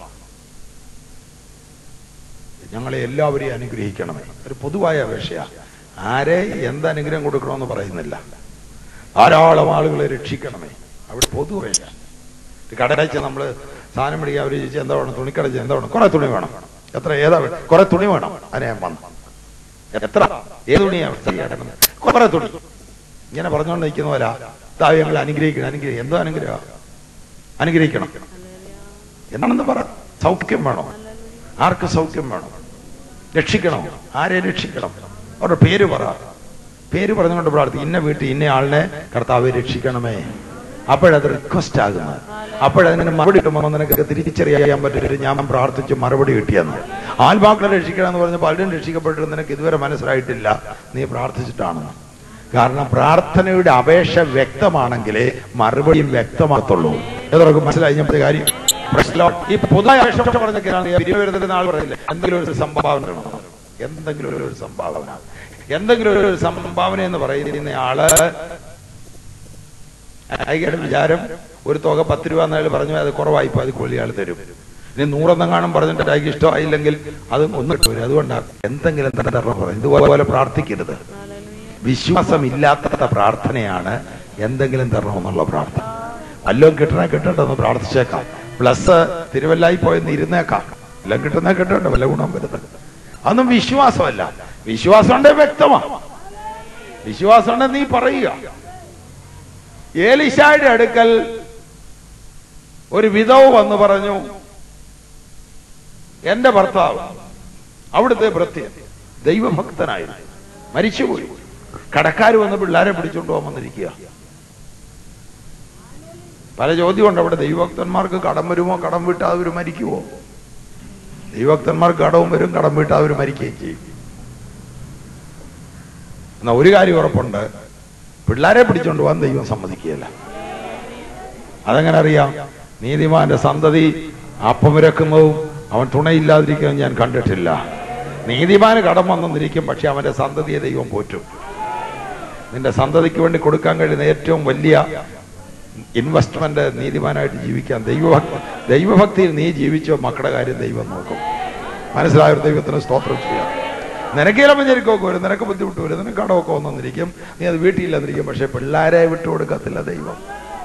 ഞങ്ങളെ എല്ലാവരെയും അനുഗ്രഹിക്കണമേ ഒരു പൊതുവായ അപേക്ഷയാ ആരെ എന്ത് അനുഗ്രഹം കൊടുക്കണമെന്ന് പറയുന്നില്ല ധാരാളം ആളുകളെ രക്ഷിക്കണമേ അവിടെ പൊതു അപേക്ഷ കടയിച്ച് നമ്മൾ സാധനം മേടിക്കാൻ അവർ ചോദിച്ചാൽ എന്താ വേണം തുണിക്കടച്ച് എന്താ വേണം കുറെ തുണി വേണം എത്ര ഏതാ വേണം കുറെ തുണി വേണം അതിനെ ഞാൻ വന്നു എത്ര ഏത് തുണിയാണ് കുറെ തുണി ഇങ്ങനെ പറഞ്ഞുകൊണ്ട് നിൽക്കുന്ന പോലെ താവ് ഞങ്ങൾ അനുഗ്രഹിക്കണം അനുഗ്രഹിക്കണം എന്തോ അനുഗ്രഹം അനുഗ്രഹിക്കണം എന്താണെന്ന് പറ സൗഖ്യം വേണോ ആർക്ക് സൗഖ്യം വേണം രക്ഷിക്കണം ആരെ രക്ഷിക്കണം അവരുടെ പേര് പറ പേര് പറഞ്ഞുകൊണ്ട് പ്രാർത്ഥിക്കും ഇന്ന വീട്ടിൽ ഇന്ന ആളിനെ കർത്താവ് രക്ഷിക്കണമേ അപ്പോഴത് റിക്വസ്റ്റ് ആകുന്നത് അപ്പോഴതിന് മറുപടി കിട്ടുമ്പോൾ നിനക്ക് തിരിച്ചറിയാൻ പറ്റില്ല ഞാൻ പ്രാർത്ഥിച്ച് മറുപടി കിട്ടിയെന്ന് ആത്മാക്കളെ രക്ഷിക്കണം എന്ന് പറഞ്ഞപ്പോൾ പലരും രക്ഷിക്കപ്പെട്ടിട്ട് നിനക്ക് ഇതുവരെ മനസ്സിലായിട്ടില്ല നീ പ്രാർത്ഥിച്ചിട്ടാണെന്ന് കാരണം പ്രാർത്ഥനയുടെ അപേക്ഷ വ്യക്തമാണെങ്കിലേ മറുപടിയും വ്യക്തമാകത്തുള്ളൂ ഏതൊക്കെ മനസ്സിലായി ഞാൻ പറഞ്ഞ കാര്യം പ്രശ്നം ഈ പൊതുവായ അപേക്ഷ പറഞ്ഞൊക്കെയാണ് പിരിവരുന്നതിന് ആൾ പറയില്ല എന്തെങ്കിലും ഒരു സംഭാവന വേണം എന്തെങ്കിലും ഒരു സംഭാവന എന്തെങ്കിലും ഒരു സംഭാവന എന്ന് പറയുന്ന ആള് അയാളുടെ വിചാരം ഒരു തുക പത്ത് രൂപ എന്നയാൾ പറഞ്ഞു അത് കുറവായിപ്പോ അത് കൊള്ളി ആൾ തരും ഇനി നൂറെന്നെങ്ങാനും പറഞ്ഞിട്ട് അയാൾക്ക് ഇഷ്ടമായില്ലെങ്കിൽ അത് ഒന്നും കിട്ടൂല അതുകൊണ്ടാണ് എന്തെങ്കിലും തരണം ഇതുപോലെ പ്രാർത്ഥിക്കരുത് വിശ്വാസമില്ലാത്ത പ്രാർത്ഥനയാണ് എന്തെങ്കിലും തരണമെന്നുള്ള പ്രാർത്ഥന വല്ലതും കിട്ടണേ കിട്ടട്ടെ ഒന്ന് പ്രാർത്ഥിച്ചേക്കാം പ്ലസ് തിരുവല്ലായി പോയെന്ന് ഇരുന്നേക്കാം എല്ലാം കിട്ടുന്ന കിട്ടട്ടെ വല്ല ഗുണം വരുന്നത് അതൊന്നും വിശ്വാസമല്ല വിശ്വാസം ഉണ്ടേ വ്യക്തമാ വിശ്വാസം ഉണ്ടെ നീ പറയുക ഏലിശായുടെ അടുക്കൽ ഒരു വിധവ് വന്ന് പറഞ്ഞു എന്റെ ഭർത്താവ് അവിടുത്തെ ഭൃത്യൻ ദൈവഭക്തനായിരുന്നു മരിച്ചുപോയി കടക്കാർ വന്ന് പിള്ളേരെ പിടിച്ചോണ്ട് പോകാൻ വന്നിരിക്കുക പല ചോദ്യമുണ്ട് അവിടെ ദൈവഭക്തന്മാർക്ക് കടം വരുമോ കടം വിട്ടാൽ അവർ മരിക്കുമോ ദൈവഭക്തന്മാർക്ക് കടവും വരും കടം വിട്ടാൽ അവർ മരിക്കുകയും ചെയ്യും എന്നാ ഒരു കാര്യം ഉറപ്പുണ്ട് പിള്ളേരെ പിടിച്ചോണ്ട് പോകാൻ ദൈവം സമ്മതിക്കുകയില്ല അതെങ്ങനെ അറിയാം നീതിമാന്റെ സന്തതി അപ്പമിരക്കുന്നതും അവൻ തുണയില്ലാതിരിക്കുന്നതും ഞാൻ കണ്ടിട്ടില്ല നീതിമാന് കടം വന്നെന്നിരിക്കും പക്ഷെ അവന്റെ സന്തതിയെ ദൈവം പോറ്റും നിന്റെ സന്തതിക്ക് വേണ്ടി കൊടുക്കാൻ കഴിയുന്ന ഏറ്റവും വലിയ ഇൻവെസ്റ്റ്മെന്റ് നീതിമാനായിട്ട് ജീവിക്കാൻ ദൈവഭക്തി ദൈവഭക്തിയിൽ നീ ജീവിച്ചോ മക്കളുടെ കാര്യം ദൈവം നോക്കും മനസ്സിലായ ഒരു ദൈവത്തിന് സ്തോത്രം ചെയ്യാം നിനക്ക് ഇലമഞ്ഞരിക്കൊക്കെ വരും നിനക്ക് ബുദ്ധിമുട്ട് വരും നിനക്ക് കടമൊക്കെ വന്നിരിക്കും നീ അത് വീട്ടിലില്ലാതിരിക്കും പക്ഷെ പിള്ളേരെ വിട്ടുകൊടുക്കത്തില്ല ദൈവം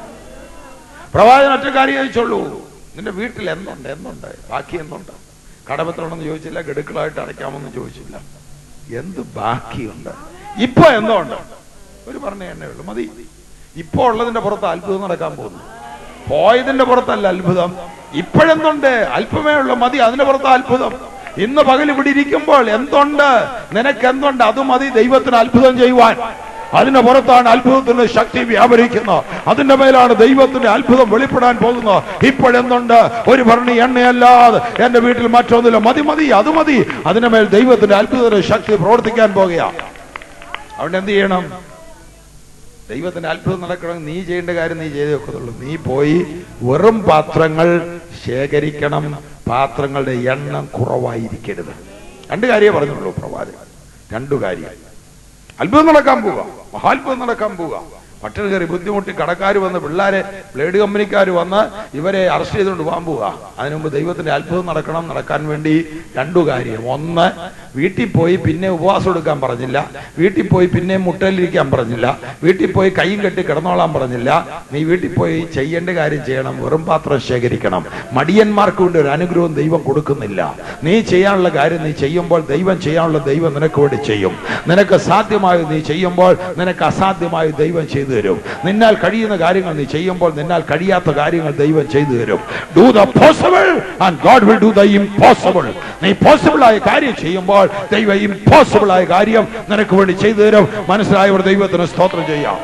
പ്രവാചകൻ ഒറ്റ കാര്യം ചോദിച്ചോളൂ നിന്റെ വീട്ടിൽ എന്തുണ്ട് എന്തുണ്ട് ബാക്കി എന്തുണ്ട് കടമത്തിലുണ്ടെന്ന് ചോദിച്ചില്ല ഗഡുക്കളായിട്ട് അടയ്ക്കാമെന്ന് ചോദിച്ചില്ല എന്ത് ബാക്കിയുണ്ട് ഇപ്പൊ എന്തുണ്ട് ഒരു പറഞ്ഞ എന്നെ ഉള്ളു മതി ഇപ്പൊ ഉള്ളതിന്റെ പുറത്ത് അത്ഭുതം നടക്കാൻ പോകുന്നു പോയതിന്റെ പുറത്തല്ല അത്ഭുതം ഇപ്പോഴെന്തുണ്ട് അല്പമേ ഉള്ളൂ മതി അതിന്റെ പുറത്ത് അത്ഭുതം ഇന്ന് പകൽ ഇവിടെ ഇരിക്കുമ്പോൾ എന്തുണ്ട് നിനക്ക് എന്തുണ്ട് അത് മതി ദൈവത്തിന് അത്ഭുതം ചെയ്യുവാൻ അതിന്റെ പുറത്താണ് അത്ഭുതത്തിന്റെ ശക്തി വ്യാപരിക്കുന്നത് അതിന്റെ മേലാണ് ദൈവത്തിന്റെ അത്ഭുതം വെളിപ്പെടാൻ പോകുന്നത് ഇപ്പോഴെന്തുണ്ട് ഒരു ഭരണി എണ്ണയല്ലാതെ എന്റെ വീട്ടിൽ മറ്റൊന്നില്ല മതി മതി അത് മതി അതിന്റെ മേൽ ദൈവത്തിന്റെ അത്ഭുതത്തിന്റെ ശക്തി പ്രവർത്തിക്കാൻ പോകുകയാണ് അതുകൊണ്ട് എന്ത് ചെയ്യണം ദൈവത്തിന്റെ അത്ഭുതം നടക്കണമെങ്കിൽ നീ ചെയ്യേണ്ട കാര്യം നീ ചെയ്തേ ഒക്കത്തുള്ളൂ നീ പോയി വെറും പാത്രങ്ങൾ ശേഖരിക്കണം പാത്രങ്ങളുടെ എണ്ണം കുറവായിരിക്കരുത് രണ്ട് കാര്യമേ പറഞ്ഞുള്ളൂ പ്രവാചകൻ രണ്ടു കാര്യം അത്ഭുതം നടക്കാൻ പോവുക മഹാത്ഭുതം നടക്കാൻ പോവുക പട്ടിണി കയറി ബുദ്ധിമുട്ടി കടക്കാർ വന്ന് പിള്ളേരെ ബ്ലേഡ് കമ്പനിക്കാർ വന്ന് ഇവരെ അറസ്റ്റ് ചെയ്തുകൊണ്ട് പോകാൻ പോവുക അതിനു മുമ്പ് ദൈവത്തിന്റെ അത്ഭുതം നടക്കണം നടക്കാൻ വേണ്ടി രണ്ടു കാര്യം ഒന്ന് വീട്ടിൽ പോയി പിന്നെ ഉപവാസം എടുക്കാൻ പറഞ്ഞില്ല വീട്ടിൽ പോയി പിന്നെ മുട്ടലിരിക്കാൻ പറഞ്ഞില്ല വീട്ടിൽ പോയി കൈയും കെട്ടി കിടന്നോളാൻ പറഞ്ഞില്ല നീ വീട്ടിൽ പോയി ചെയ്യേണ്ട കാര്യം ചെയ്യണം വെറും പാത്രം ശേഖരിക്കണം മടിയന്മാർക്ക് വേണ്ടി ഒരു അനുഗ്രഹം ദൈവം കൊടുക്കുന്നില്ല നീ ചെയ്യാനുള്ള കാര്യം നീ ചെയ്യുമ്പോൾ ദൈവം ചെയ്യാനുള്ള ദൈവം നിനക്ക് വേണ്ടി ചെയ്യും നിനക്ക് സാധ്യമായത് നീ ചെയ്യുമ്പോൾ നിനക്ക് അസാധ്യമായത് ദൈവം ചെയ്തു തരും നിന്നാൽ കഴിയുന്ന കാര്യങ്ങൾ നീ ചെയ്യുമ്പോൾ നിന്നാൽ കഴിയാത്ത കാര്യങ്ങൾ ദൈവം ചെയ്തു തരും do the possible and God will do the impossible നീ പോസിബിൾ ആയ കാര്യം ചെയ്യുമ്പോൾ ദൈവം ഇംപോസിബിൾ ആയ കാര്യം നിനക്ക് വേണ്ടി ചെയ്തു തരും മനസ്സിലായവർ ദൈവത്തിന് സ്തോത്രം ചെയ്യാം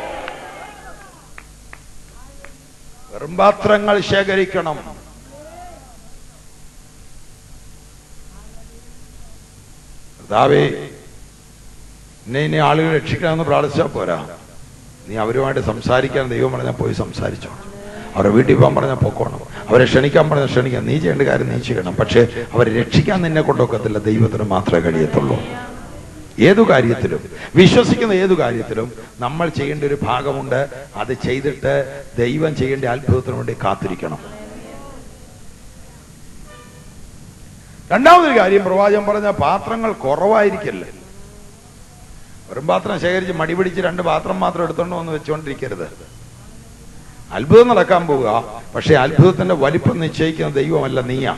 വെറും പാത്രങ്ങൾ ശേഖരിക്കണം കർത്താവേ എന്നെ ഇനി ആളുകൾ രക്ഷിക്കണമെന്ന് പ്രാർത്ഥിച്ചാൽ പോരാ നീ അവരുമായിട്ട് സംസാരിക്കാൻ ദൈവം പറഞ്ഞാൽ പോയി സംസാരിച്ചോ അവരെ വീട്ടിൽ പോകാൻ പറഞ്ഞാൽ പൊക്കോണം അവരെ ക്ഷണിക്കാൻ പറഞ്ഞാൽ ക്ഷണിക്കാം നീ ചെയ്യേണ്ട കാര്യം നീ ചെയ്യണം പക്ഷേ അവരെ രക്ഷിക്കാൻ നിന്നെ കൊണ്ടൊക്കത്തില്ല ദൈവത്തിന് മാത്രമേ കഴിയത്തുള്ളൂ ഏതു കാര്യത്തിലും വിശ്വസിക്കുന്ന ഏതു കാര്യത്തിലും നമ്മൾ ചെയ്യേണ്ട ഒരു ഭാഗമുണ്ട് അത് ചെയ്തിട്ട് ദൈവം ചെയ്യേണ്ട അത്ഭുതത്തിന് വേണ്ടി കാത്തിരിക്കണം രണ്ടാമതൊരു കാര്യം പ്രവാചകൻ പറഞ്ഞ പാത്രങ്ങൾ കുറവായിരിക്കല്ലേ വെറും പാത്രം ശേഖരിച്ച് മടി പിടിച്ച് രണ്ട് പാത്രം മാത്രം എടുത്തോണ്ട് വന്ന് വെച്ചുകൊണ്ടിരിക്കരുത് അത്ഭുതം നടക്കാൻ പോവുക പക്ഷെ അത്ഭുതത്തിന്റെ വലിപ്പം നിശ്ചയിക്കുന്ന ദൈവമല്ല നീയാ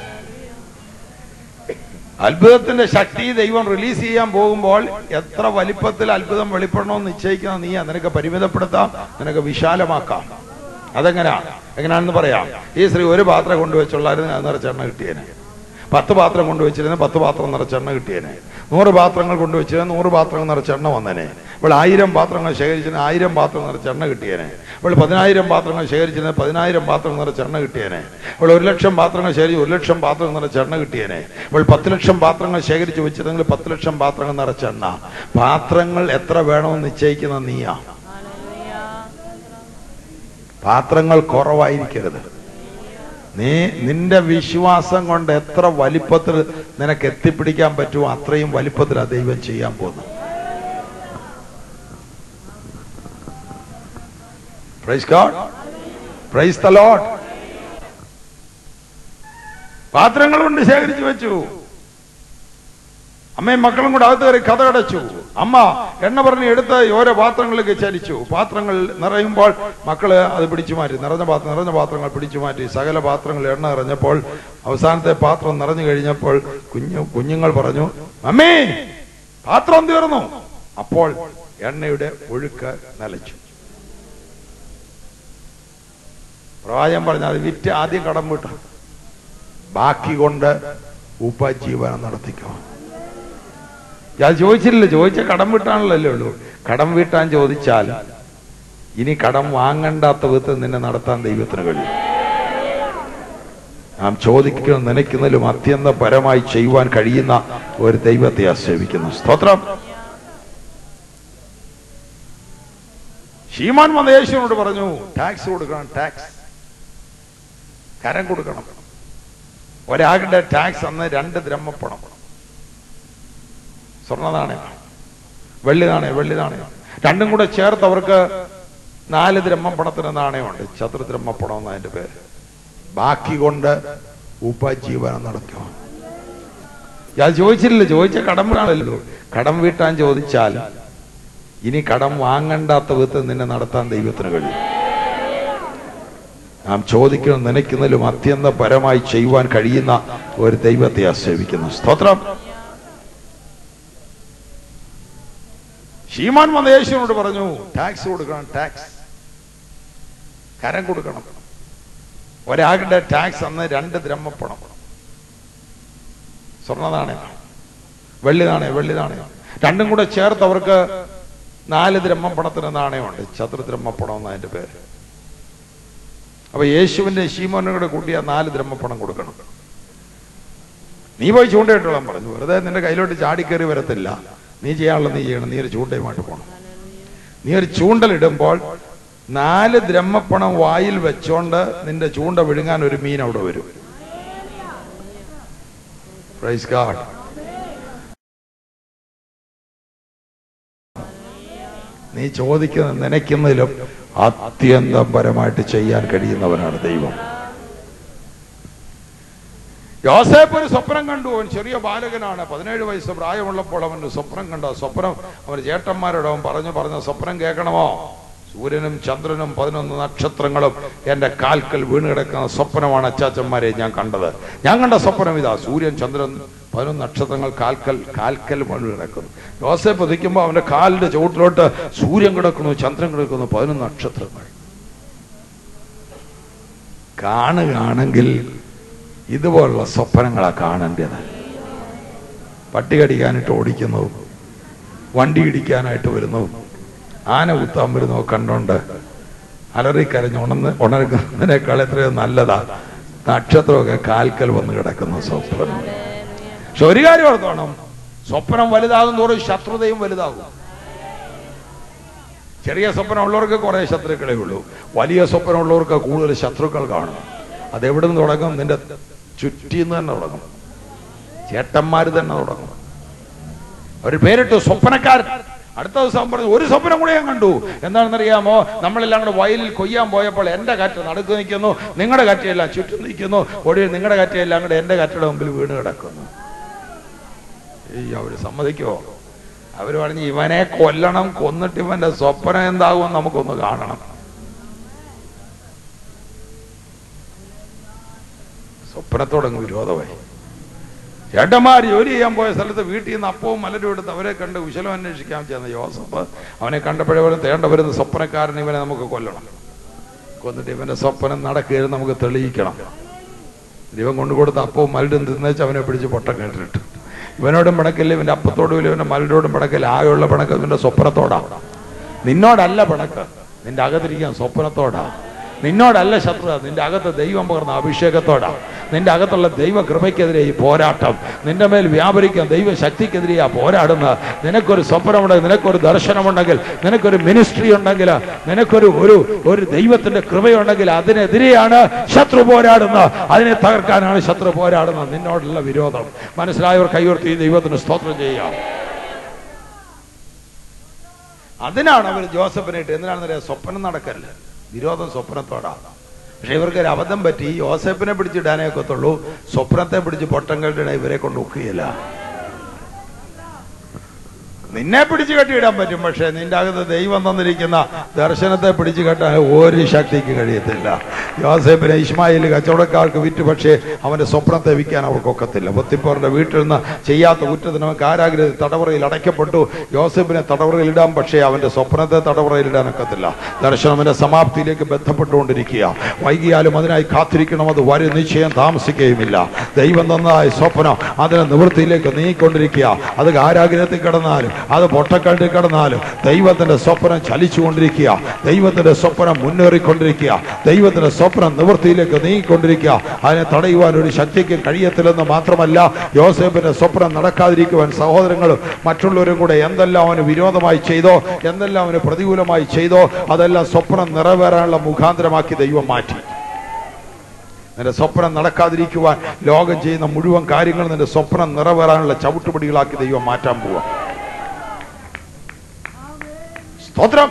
അത്ഭുതത്തിന്റെ ശക്തി ദൈവം റിലീസ് ചെയ്യാൻ പോകുമ്പോൾ എത്ര വലിപ്പത്തിൽ അത്ഭുതം വെളിപ്പെടണമെന്ന് നിശ്ചയിക്കുന്ന നീയാ നിനക്ക് പരിമിതപ്പെടുത്താം നിനക്ക് വിശാലമാക്കാം അതെങ്ങനെയാ എങ്ങനെയാണെന്ന് പറയാം ഈ സ്ത്രീ ഒരു പാത്രം കൊണ്ടുവച്ചുള്ളായിരുന്നു അത് നിറച്ചെണ്ണ കിട്ടിയേനെ പത്ത് പാത്രം കൊണ്ടുവച്ചിരുന്ന പത്ത് പാത്രം നിറച്ചെണ്ണ കിട്ടിയേനെ നൂറ് പാത്രങ്ങൾ കൊണ്ടുവച്ചിരുന്ന നൂറ് പാത്രങ്ങൾ നിറച്ചെണ്ണ വന്നേനെ ഇപ്പോൾ ആയിരം പാത്രങ്ങൾ ശേഖരിച്ചിരുന്ന ആയിരം പാത്രം നിറച്ചെണ്ണ കിട്ടിയേനെ ഇപ്പോൾ പതിനായിരം പാത്രങ്ങൾ ശേഖരിച്ചിരുന്ന പതിനായിരം പാത്രം നിറച്ചെണ്ണ കിട്ടിയേനെ ഇപ്പോൾ ഒരു ലക്ഷം പാത്രങ്ങൾ ശേഖരിച്ച് ഒരു ലക്ഷം പാത്രങ്ങൾ നിറച്ചെണ്ണ കിട്ടിയേനെ ഇപ്പോൾ പത്ത് ലക്ഷം പാത്രങ്ങൾ ശേഖരിച്ച് വെച്ചിരുന്നെങ്കിൽ പത്ത് ലക്ഷം പാത്രങ്ങൾ നിറച്ചെണ്ണ പാത്രങ്ങൾ എത്ര വേണമെന്ന് നിശ്ചയിക്കുന്ന നീയാ പാത്രങ്ങൾ കുറവായിരിക്കരുത് നീ നിന്റെ വിശ്വാസം കൊണ്ട് എത്ര വലിപ്പത്തിൽ നിനക്ക് എത്തിപ്പിടിക്കാൻ പറ്റുമോ അത്രയും വലിപ്പത്തിൽ ആ ദൈവം ചെയ്യാൻ പോകുന്നു praise God praise the lord പാത്രങ്ങൾ കൊണ്ട് ശേഖരിച്ചു വെച്ചു അമ്മയും മക്കളും കൂടെ അകത്ത് കയറി കഥ അടച്ചു അമ്മ എണ്ണ പറഞ്ഞ് എടുത്ത് ഓരോ പാത്രങ്ങളിലേക്ക് ചലിച്ചു പാത്രങ്ങൾ നിറയുമ്പോൾ മക്കള് അത് പിടിച്ചു മാറ്റി നിറഞ്ഞ പാത്രം നിറഞ്ഞ പാത്രങ്ങൾ പിടിച്ചു മാറ്റി സകല പാത്രങ്ങൾ എണ്ണ നിറഞ്ഞപ്പോൾ അവസാനത്തെ പാത്രം നിറഞ്ഞു കഴിഞ്ഞപ്പോൾ കുഞ്ഞു കുഞ്ഞുങ്ങൾ പറഞ്ഞു അമ്മേ പാത്രം തീർന്നു അപ്പോൾ എണ്ണയുടെ ഒഴുക്ക് നിലച്ചു പ്രവാചകൻ പറഞ്ഞ അത് വിറ്റ് ആദ്യം കടം വിട്ടു ബാക്കി കൊണ്ട് ഉപജീവനം നടത്തിക്കോ ഞാൻ ചോദിച്ചില്ല ചോദിച്ച കടം വീട്ടാണല്ലോ ഉള്ളൂ കടം വീട്ടാൻ ചോദിച്ചാൽ ഇനി കടം വാങ്ങണ്ടാത്ത വിധത്തിൽ നിന്നെ നടത്താൻ ദൈവത്തിന് കഴിയും നാം ചോദിക്കുന്ന നനയ്ക്കുന്നതിലും അത്യന്തപരമായി ചെയ്യുവാൻ കഴിയുന്ന ഒരു ദൈവത്തെ ആശ്രയിക്കുന്നു സ്തോത്രം ഷീമാൻ വന്ന യേശുവിനോട് പറഞ്ഞു ടാക്സ് കൊടുക്കണം ടാക്സ് കരം കൊടുക്കണം ഒരാളുടെ ടാക്സ് അന്ന് രണ്ട് ദ്രഹ്മപ്പണം സ്വർണ്ണ നാണയം വെള്ളി നാണയം വെള്ളി നാണയം രണ്ടും കൂടെ ചേർത്ത് അവർക്ക് നാല് ദ്രഹ്മപ്പണത്തിന് നാണയമുണ്ട് ചതുർദ്രഹ്മപ്പണം എന്ന അതിന്റെ പേര് ബാക്കി കൊണ്ട് ഉപജീവനം നടത്തുക ഞാൻ ചോദിച്ചില്ല ചോദിച്ച കടം വീട്ടാണല്ലോ കടം വീട്ടാൻ ചോദിച്ചാൽ ഇനി കടം വാങ്ങണ്ടാത്ത വിധത്തിൽ നിന്നെ നടത്താൻ ദൈവത്തിന് കഴിയും നാം ചോദിക്കുന്ന നനയ്ക്കുന്നതിലും അത്യന്തപരമായി ചെയ്യുവാൻ കഴിയുന്ന ഒരു ദൈവത്തെ ആശ്രയിക്കുന്നു സ്തോത്രം ഷീമാൻ വന്ന യേശുവിനോട് പറഞ്ഞു ടാക്സ് കൊടുക്കണം ടാക്സ് കരം കൊടുക്കണം ഒരാളുടെ ടാക്സ് അന്ന് രണ്ട് ദ്രഹ്മപ്പണം സ്വർണ്ണ നാണയം വെള്ളി നാണയം വെള്ളി നാണയം രണ്ടും കൂടെ ചേർത്ത് അവർക്ക് നാല് ദ്രഹ്മപ്പണത്തിന് നാണയമുണ്ട് ചതുർദ്രഹ്മപ്പണം എന്ന അതിന്റെ പേര് അപ്പൊ യേശുവിന്റെ ശീമോനും കൂടെ കൂട്ടിയ നാല് ദ്രഹ്മപ്പണം കൊടുക്കണം നീ പോയി ചൂണ്ടയിട്ടോളാൻ പറഞ്ഞു വെറുതെ നിന്റെ കയ്യിലോട്ട് ചാടിക്കേറി വരത്തില്ല നീ ചെയ്യാനുള്ളത് നീ ചെയ്യണം നീ ഒരു ചൂണ്ടയുമായിട്ട് പോകണം നീ ഒരു ചൂണ്ടലിടുമ്പോൾ നാല് ദ്രഹ്മപ്പണം വായിൽ വെച്ചോണ്ട് നിന്റെ ചൂണ്ട വിഴുങ്ങാൻ ഒരു മീൻ അവിടെ വരും Praise God. നീ ചോദിക്കുന്ന നനയ്ക്കുന്നതിലും അത്യന്തപരമായിട്ട് ചെയ്യാൻ കഴിയുന്നവനാണ് ദൈവം യോസേപ്പ് ഒരു സ്വപ്നം കണ്ടു അവൻ ചെറിയ ബാലകനാണ് പതിനേഴ് വയസ്സ് പ്രായമുള്ളപ്പോൾ അവൻ ഒരു സ്വപ്നം കണ്ട സ്വപ്നം അവൻ ചേട്ടന്മാരോട് അവൻ പറഞ്ഞു പറഞ്ഞ സ്വപ്നം കേൾക്കണമോ സൂര്യനും ചന്ദ്രനും പതിനൊന്ന് നക്ഷത്രങ്ങളും എന്റെ കാൽക്കൽ വീണ് കിടക്കുന്ന സ്വപ്നമാണ് അച്ചാച്ചന്മാരെ ഞാൻ കണ്ടത് ഞാൻ കണ്ട സ്വപ്നം ഇതാ സൂര്യൻ ചന്ദ്രൻ പതിനൊന്ന് നക്ഷത്രങ്ങൾ കാൽക്കൽ കാൽക്കൽ വീണ് കിടക്കുന്നു യോസേപ്പ് നിൽക്കുമ്പോൾ അവന്റെ കാലിന്റെ ചുവട്ടിലോട്ട് സൂര്യൻ കിടക്കുന്നു ചന്ദ്രൻ കിടക്കുന്നു പതിനൊന്ന് നക്ഷത്രങ്ങൾ കാണുകയാണെങ്കിൽ ഇതുപോലുള്ള സ്വപ്നങ്ങളാ കാണേണ്ടത് പട്ടി കടിക്കാനായിട്ട് ഓടിക്കുന്നു വണ്ടി ഇടിക്കാനായിട്ട് വരുന്നു ആന കുത്താൻ വരുന്നു കണ്ടോണ്ട് അലറിക്കരഞ്ഞ് ഉണർന്ന് ഉണർക്കുന്നതിനേക്കാൾ എത്രയോ നല്ലതാ നക്ഷത്രമൊക്കെ കാൽക്കൽ വന്ന് കിടക്കുന്ന സ്വപ്നം പക്ഷെ ഒരു കാര്യം ഓർത്തോണം സ്വപ്നം വലുതാകും തോറും ശത്രുതയും വലുതാകും ചെറിയ സ്വപ്നം ഉള്ളവർക്ക് കുറെ ശത്രുക്കളേ ഉള്ളൂ വലിയ സ്വപ്നം ഉള്ളവർക്ക് കൂടുതൽ ശത്രുക്കൾ കാണും അതെവിടെ നിന്ന് തുടങ്ങും നിന്റെ ചുറ്റിന്ന് തന്നെ തുടങ്ങും ചേട്ടന്മാര് തന്നെ തുടങ്ങും ഒരു പേരിട്ടു സ്വപ്നക്കാരൻ അടുത്ത ദിവസം പറഞ്ഞു ഒരു സ്വപ്നം കൂടെ ഞാൻ കണ്ടു എന്താണെന്നറിയാമോ നമ്മളെല്ലാം കൂടെ വയലിൽ കൊയ്യാൻ പോയപ്പോൾ എന്റെ കാറ്റ് നടുക്ക് നിൽക്കുന്നു നിങ്ങളുടെ കാറ്റെല്ലാം ചുറ്റും നിൽക്കുന്നു ഒടുവിൽ നിങ്ങളുടെ കാറ്റെല്ലാം കൂടെ എന്റെ കാറ്റയുടെ മുമ്പിൽ വീണ് കിടക്കുന്നു ഈ അവര് സമ്മതിക്കുമോ അവര് പറഞ്ഞു ഇവനെ കൊല്ലണം കൊന്നിട്ട് ഇവന്റെ സ്വപ്നം എന്താകും നമുക്കൊന്ന് കാണണം സ്വപ്നത്തോടങ്ങ് വിരോധമായി ചേട്ടന്മാർ ജോലി ചെയ്യാൻ പോയ സ്ഥലത്ത് വീട്ടിൽ നിന്ന് അപ്പവും മലരും എടുത്ത് അവരെ കണ്ട് കുശലം അന്വേഷിക്കാൻ ചെന്ന യോസഫ് അവനെ കണ്ടപ്പോഴേ പോലെ തേണ്ട വരുന്ന സ്വപ്നക്കാരൻ ഇവനെ നമുക്ക് കൊല്ലണം കൊന്നിട്ട് ഇവന്റെ സ്വപ്നം നടക്കുകയും നമുക്ക് തെളിയിക്കണം ദൈവം കൊണ്ടുകൊടുത്ത അപ്പവും മലരും തിന്നേച്ച് അവനെ പിടിച്ച് പൊട്ടം കേട്ടിട്ട് ഇവനോടും പിണക്കില്ല ഇവന്റെ അപ്പത്തോടും ഇല്ല ഇവന്റെ മലരോടും പിണക്കില്ല ആകെയുള്ള പിണക്ക് ഇവന്റെ സ്വപ്നത്തോടാ നിന്നോടല്ല പിണക്ക് നിന്റെ അകത്തിരിക്കാൻ സ്വപ്നത്തോടാ നിന്നോടല്ല ശത്രുത നിന്റെ അകത്ത് ദൈവം പകർന്ന അഭിഷേകത്തോടാ നിന്റെ അകത്തുള്ള ദൈവ കൃപയ്ക്കെതിരെ ഈ പോരാട്ടം നിന്റെ മേൽ വ്യാപരിക്കാൻ ദൈവ ശക്തിക്കെതിരെയാ പോരാടുന്ന നിനക്കൊരു സ്വപ്നമുണ്ടെങ്കിൽ നിനക്കൊരു ദർശനമുണ്ടെങ്കിൽ നിനക്കൊരു മിനിസ്ട്രി ഉണ്ടെങ്കിൽ നിനക്കൊരു ഒരു ഒരു ദൈവത്തിന്റെ കൃപയുണ്ടെങ്കിൽ അതിനെതിരെയാണ് ശത്രു പോരാടുന്നത് അതിനെ തകർക്കാനാണ് ശത്രു പോരാടുന്നത് നിന്നോടുള്ള വിരോധം മനസ്സിലായവർ കൈയുർത്തി ദൈവത്തിന് സ്തോത്രം ചെയ്യുക അതിനാണ് അവർ ജോസഫിനെ ഇട്ട് എന്തിനാണെന്നറിയാം സ്വപ്നം നടക്കല്ല വിരോധം സ്വപ്നത്തോടാ പക്ഷെ ഇവർക്ക് ഒരു അബദ്ധം പറ്റി യോസഫിനെ പിടിച്ചിടാനേ ഒക്കത്തുള്ളൂ സ്വപ്നത്തെ പിടിച്ച് പൊട്ടം കെട്ടിട ഇവരെ കൊണ്ട് ഒക്കുകയില്ല നിന്നെ പിടിച്ചു കെട്ടിയിടാൻ പറ്റും പക്ഷെ നിന്റെ അകത്ത് ദൈവം തന്നിരിക്കുന്ന ദർശനത്തെ പിടിച്ചു കെട്ടാൻ ഒരു ശക്തിക്ക് കഴിയത്തില്ല യോസേപ്പിനെ ഇസ്മായിൽ കച്ചവടക്കാർക്ക് വിറ്റു പക്ഷേ അവന്റെ സ്വപ്നത്തെ വിൽക്കാൻ അവർക്കൊക്കത്തില്ല പൊത്തിപ്പോറിന്റെ വീട്ടിൽ നിന്ന് ചെയ്യാത്ത കുറ്റത്തിന് അവൻ കാരാഗ്രഹത്തിൽ തടവറയിൽ അടയ്ക്കപ്പെട്ടു യോസേപ്പിനെ തടവറയിൽ ഇടാൻ പക്ഷേ അവന്റെ സ്വപ്നത്തെ തടവറയിൽ ഇടാൻ ഒക്കത്തില്ല ദർശനത്തിന്റെ സമാപ്തിയിലേക്ക് ബന്ധപ്പെട്ടുകൊണ്ടിരിക്കുക വൈകിയാലും അതിനായി കാത്തിരിക്കണം അത് വരും നിശ്ചയം താമസിക്കുകയുമില്ല ദൈവം തന്നതായ സ്വപ്നം അതിനെ നിവൃത്തിയിലേക്ക് നീങ്ങിക്കൊണ്ടിരിക്കുക അത് കാരാഗ്രഹത്തിൽ കിടന്നാലും അത് പൊട്ടക്കണ്ടിൽ കിടന്നാലും ദൈവത്തിന്റെ സ്വപ്നം ചലിച്ചുകൊണ്ടിരിക്കുക ദൈവത്തിന്റെ സ്വപ്നം മുന്നേറിക്കൊണ്ടിരിക്കുക ദൈവത്തിന്റെ സ്വപ്നം നിവൃത്തിയിലേക്ക് നീങ്ങിക്കൊണ്ടിരിക്കുക അതിനെ തടയുവാൻ ഒരു ശക്തിക്ക് കഴിയത്തില്ലെന്ന് മാത്രമല്ല യോസേഫിന്റെ സ്വപ്നം നടക്കാതിരിക്കുവാൻ സഹോദരങ്ങളും മറ്റുള്ളവരും കൂടെ എന്തെല്ലാം അവന് വിരോധമായി ചെയ്തോ എന്തെല്ലാം അവന് പ്രതികൂലമായി ചെയ്തോ അതെല്ലാം സ്വപ്നം നിറവേറാനുള്ള മുഖാന്തരമാക്കി ദൈവം മാറ്റി നിന്റെ സ്വപ്നം നടക്കാതിരിക്കുവാൻ ലോകം ചെയ്യുന്ന മുഴുവൻ കാര്യങ്ങളും നിന്റെ സ്വപ്നം നിറവേറാനുള്ള ചവിട്ടുപടികളാക്കി ദൈവം മാറ്റാൻ പോവാ സ്തോത്രം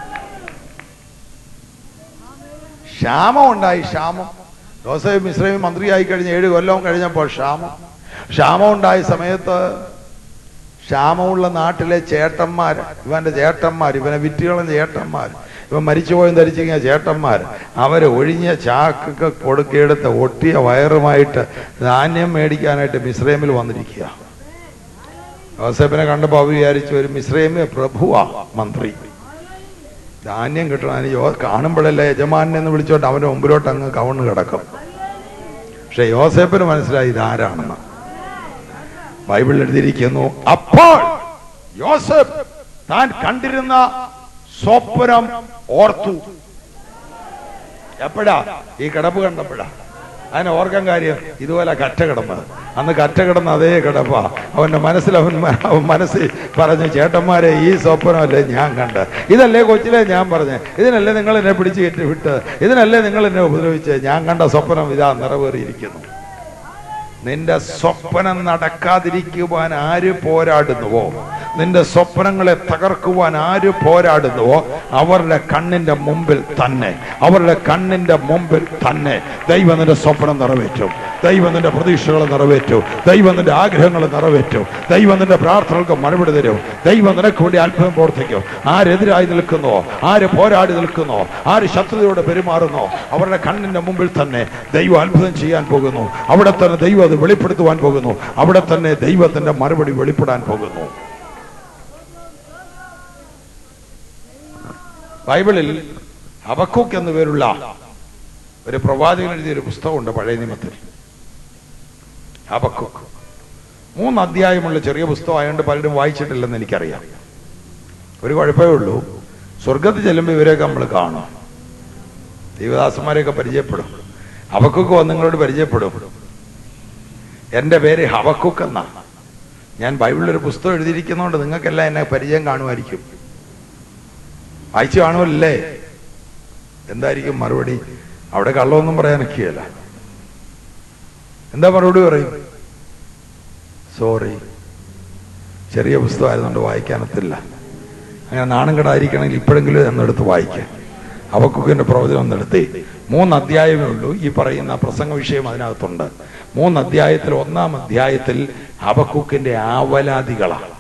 ക്ഷാമം ഉണ്ടായി ക്ഷാമം ജോസഫ് മിശ്രയും മന്ത്രിയായി കഴിഞ്ഞ് ഏഴ് കൊല്ലവും കഴിഞ്ഞപ്പോൾ ക്ഷാമം ക്ഷാമം ഉണ്ടായ സമയത്ത് ക്ഷാമമുള്ള നാട്ടിലെ ചേട്ടന്മാർ ഇവന്റെ ചേട്ടന്മാർ ഇവനെ വിറ്റുകളും ചേട്ടന്മാർ ഇവൻ മരിച്ചുപോയും ധരിച്ചിരിക്കുന്ന ചേട്ടന്മാർ അവര് ഒഴിഞ്ഞ ചാക്കൊക്കെ കൊടുക്കെടുത്ത് ഒട്ടിയ വയറുമായിട്ട് ധാന്യം മേടിക്കാനായിട്ട് മിശ്രമിൽ വന്നിരിക്കുക യോസേപ്പിനെ കണ്ടപ്പോൾ അവർ വിചാരിച്ചു ഒരു മിശ്രൈമി പ്രഭുവാ മന്ത്രി ധാന്യം കിട്ടണം അതിന് യോ കാണുമ്പോഴല്ലേ യജമാനെ എന്ന് വിളിച്ചോണ്ട് അവന്റെ മുമ്പിലോട്ട് അങ്ങ് കവണ് കിടക്കും പക്ഷെ യോസേപ്പിന് മനസ്സിലായി ഇതാരാണെന്ന് ബൈബിളിൽ എഴുതിയിരിക്കുന്നു അപ്പോൾ യോസഫ് താൻ കണ്ടിരുന്ന സ്വപ്നം ഓർത്തു എപ്പോഴാ ഈ കിടപ്പ് കണ്ടപ്പോഴാ അതിന് ഓർക്കാൻ കാര്യം ഇതുപോലെ കറ്റ കിടന്നത് അന്ന് കറ്റ കിടന്ന അതേ കിടപ്പ അവന്റെ മനസ്സിൽ അവൻ മ- അവൻ മനസ്സിൽ പറഞ്ഞു ചേട്ടന്മാരെ ഈ സ്വപ്നമല്ലേ ഞാൻ കണ്ട് ഇതല്ലേ കൊച്ചിലെ ഞാൻ പറഞ്ഞ് ഇതിനല്ലേ നിങ്ങൾ എന്നെ പിടിച്ചു കയറ്റി വിട്ട് ഇതിനല്ലേ നിങ്ങൾ എന്നെ ഉപദ്രവിച്ച് ഞാൻ കണ്ട സ്വപ്നം ഇതാ നിറവേറിയിരിക്കുന്നു നിന്റെ സ്വപ്നം നടക്കാതിരിക്കുവാൻ ആര് പോരാടുന്നുവോ നിന്റെ സ്വപ്നങ്ങളെ തകർക്കുവാൻ ആര് പോരാടുന്നുവോ അവരുടെ കണ്ണിന്റെ മുമ്പിൽ തന്നെ അവരുടെ കണ്ണിന്റെ മുമ്പിൽ തന്നെ ദൈവം നിന്റെ സ്വപ്നം നിറവേറ്റും ദൈവം നിന്റെ പ്രതീക്ഷകൾ നിറവേറ്റും ദൈവം നിന്റെ ആഗ്രഹങ്ങൾ നിറവേറ്റും ദൈവം നിന്റെ പ്രാർത്ഥനകൾക്ക് മറുപടി തരും ദൈവം നിനക്ക് വേണ്ടി അത്ഭുതം പ്രവർത്തിക്കും ആരെതിരായി നിൽക്കുന്നോ ആര് പോരാടി നിൽക്കുന്നോ ആര് ശത്രുതയോടെ പെരുമാറുന്നോ അവരുടെ കണ്ണിന്റെ മുമ്പിൽ തന്നെ ദൈവം അത്ഭുതം ചെയ്യാൻ പോകുന്നു അവിടെ തന്നെ ദൈവം അത് വെളിപ്പെടുത്തുവാൻ പോകുന്നു അവിടെ തന്നെ ദൈവത്തിന്റെ മറുപടി വെളിപ്പെടാൻ പോകുന്നു ബൈബിളിൽ ഹബക്കൂക്ക് എന്നു പേരുള്ള ഒരു പ്രവാചകൻ എഴുതിയ ഒരു പുസ്തകമുണ്ട് പഴയ നിയമത്തിൽ ഹബക്കൂക്ക് മൂന്ന് അധ്യായമുള്ള ചെറിയ പുസ്തകമായതുകൊണ്ട് പലരും വായിച്ചിട്ടില്ലെന്ന് എനിക്കറിയാം ഒരു കുഴപ്പമേ ഉള്ളൂ സ്വർഗത്തിൽ ചെല്ലുമ്പോൾ ഇവരെയൊക്കെ നമ്മൾ കാണും ദൈവദാസന്മാരെയൊക്കെ പരിചയപ്പെടും ഹബക്കുക്ക് വന്ന് നിങ്ങളോട് പരിചയപ്പെടും എൻ്റെ പേര് ഹബക്കുക്ക് എന്നാ ഞാൻ ബൈബിളിൽ ഒരു പുസ്തകം എഴുതിയിരിക്കുന്നതുകൊണ്ട് നിങ്ങൾക്കെല്ലാം എന്നെ പരിചയം കാണുമായിരിക്കും വായിച്ചു കാണുമല്ലേ എന്തായിരിക്കും മറുപടി അവിടെ കള്ളമൊന്നും പറയാനൊക്കെയല്ല എന്താ മറുപടി പറയും സോറി ചെറിയ പുസ്തകമായതുകൊണ്ട് വായിക്കാനത്തില്ല അങ്ങനെ നാണം കെടായിരിക്കണമെങ്കിൽ ഇപ്പോഴെങ്കിലും എന്നെടുത്ത് വായിക്കാം അവക്കുക്കിന്റെ പ്രവചനം ഒന്നെടുത്തേ മൂന്ന് അധ്യായമേ ഉള്ളൂ ഈ പറയുന്ന പ്രസംഗ വിഷയം അതിനകത്തുണ്ട് മൂന്ന് അധ്യായത്തിൽ ഒന്നാം അധ്യായത്തിൽ അവക്കുക്കിന്റെ ആവലാതികളാണ്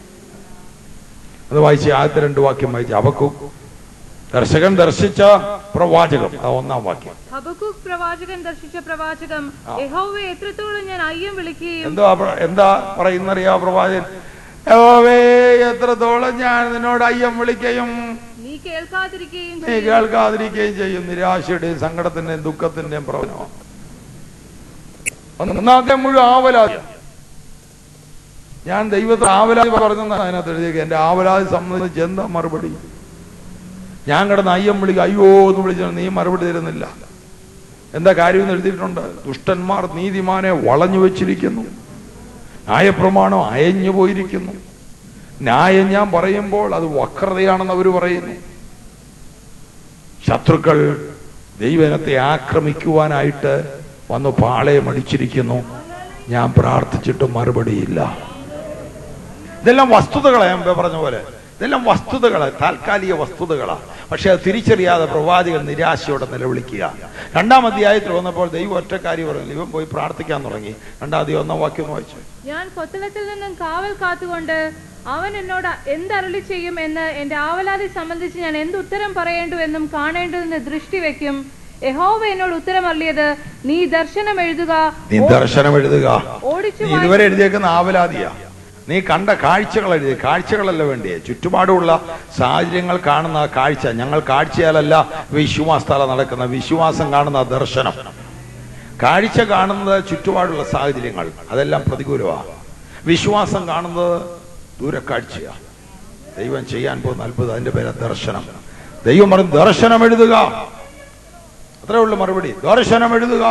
അത് വായിച്ച് ആദ്യത്തെ രണ്ട് വാക്യം വായിച്ച് അവക്കുക്ക് ദർശകൻ ദർശിച്ച പ്രവാചകം ആ ഒന്നാം വാക്യം ഹബക്കൂക്ക് പ്രവാചകൻ ദർശിച്ച പ്രവാചകം യഹോവയെ എത്രത്തോളം ഞാൻ അയ്യം വിളിക്കുകയും എന്താ പ്ര- എന്താ പറയുന്നറിയാ പ്രവാചകൻ യഹോവേ, എത്രത്തോളം ഞാൻ നിന്നോട് അയ്യം വിളിക്കുകയും നീ കേൾക്കാതിരിക്കുകയും നീ ചെയ്യും. കേൾക്കാതിരിക്കുകയും ചെയ്യും നിരാശയുടെയും സങ്കടത്തിന്റെയും ദുഃഖത്തിന്റെയും പ്രവചനമാണ് ഒന്നാമത്തെ മുഴുവൻ ആവലാതി ഞാൻ ദൈവത്തെ ആവലാതി പറഞ്ഞെന്നാണ് അതിനകത്ത് എഴുതിയത് എന്റെ ആവലാതി സംബന്ധിച്ച് എന്താ മറുപടി ഞാൻ കിടന്ന് അയ്യം വിളിക്കുക അയ്യോ എന്ന് വിളിച്ചാൽ നീ മറുപടി തരുന്നില്ല എന്താ കാര്യം എന്ന് എഴുതിയിട്ടുണ്ട് ദുഷ്ടന്മാർ നീതിമാനെ വളഞ്ഞു വെച്ചിരിക്കുന്നു ന്യായപ്രമാണം അയഞ്ഞു പോയിരിക്കുന്നു ന്യായം ഞാൻ പറയുമ്പോൾ അത് വക്രതയാണെന്ന് അവർ പറയുന്നു ശത്രുക്കൾ ദൈവനത്തെ ആക്രമിക്കുവാനായിട്ട് വന്ന് പാളയമടിച്ചിരിക്കുന്നു ഞാൻ പ്രാർത്ഥിച്ചിട്ടും മറുപടിയില്ല ഇതെല്ലാം വസ്തുതകളാ ഞാൻ മുമ്പേ പറഞ്ഞ പോലെ ഇതെല്ലാം വസ്തുതകളാ താൽക്കാലിക വസ്തുതകളാ പക്ഷെ അത് തിരിച്ചറിയാതെ പ്രവാചകൻ നിരാശയോടെ നിലവിളിക്കുക രണ്ടാം അധ്യായത്തിൽ വന്നപ്പോൾ ദൈവം ഒറ്റ കാര്യം പറഞ്ഞു ഇവൻ പോയി പ്രാർത്ഥിക്കാൻ തുടങ്ങി രണ്ടാം അധ്യായം ഒന്നാം വാക്യം ഒന്ന് വായിച്ചു ഞാൻ കൊത്തളത്തിൽ നിന്നും കാവൽ കാത്തുകൊണ്ട് അവൻ എന്നോട് എന്തരളി ചെയ്യും എന്ന് എന്റെ ആവലാതി സംബന്ധിച്ച് ഞാൻ എന്ത് ഉത്തരം പറയേണ്ടു എന്നും കാണേണ്ടതെന്ന് ദൃഷ്ടി വെക്കും യഹോവ എന്നോട് ഉത്തരം അള്ളിയത് നീ ദർശനം എഴുതുക നീ ദർശനം എഴുതുക ഓടിച്ചു നീ ഇതുവരെ എഴുതിയേക്കുന്ന ആവലാതിയാ നീ കണ്ട കാഴ്ചകൾ എഴുതി കാഴ്ചകളല്ല വേണ്ടിയേ ചുറ്റുപാടുമുള്ള സാഹചര്യങ്ങൾ കാണുന്ന ആ കാഴ്ച ഞങ്ങൾ കാഴ്ചയാലല്ല വിശ്വാസത്താല നടക്കുന്ന വിശ്വാസം കാണുന്ന ആ ദർശനം കാഴ്ച കാണുന്നത് ചുറ്റുപാടുള്ള സാഹചര്യങ്ങൾ അതെല്ലാം പ്രതികൂലമാണ് വിശ്വാസം കാണുന്നത് ദൂരക്കാഴ്ചയാ ദൈവം ചെയ്യാൻ പോകുന്ന അത്ഭുതം അതിന്റെ പേര് ദർശനം ദൈവം പറഞ്ഞു ദർശനം എഴുതുക അത്രേ ഉള്ളൂ മറുപടി ദർശനം എഴുതുക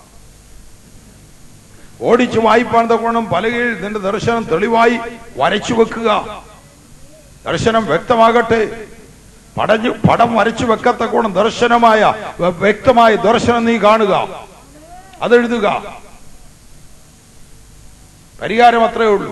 ഓടിച്ചു വായിപ്പാൻ തക്കോണം പലകയിൽ നിന്റെ ദർശനം തെളിവായി വരച്ചു വെക്കുക ദർശനം വ്യക്തമാകട്ടെ പടഞ്ഞു പടം വരച്ചു വെക്കത്തക്കോണം ദർശനമായ വ- വ്യക്തമായ ദർശനം നീ കാണുക അതെഴുതുക പരിഹാരം അത്രേ ഉള്ളൂ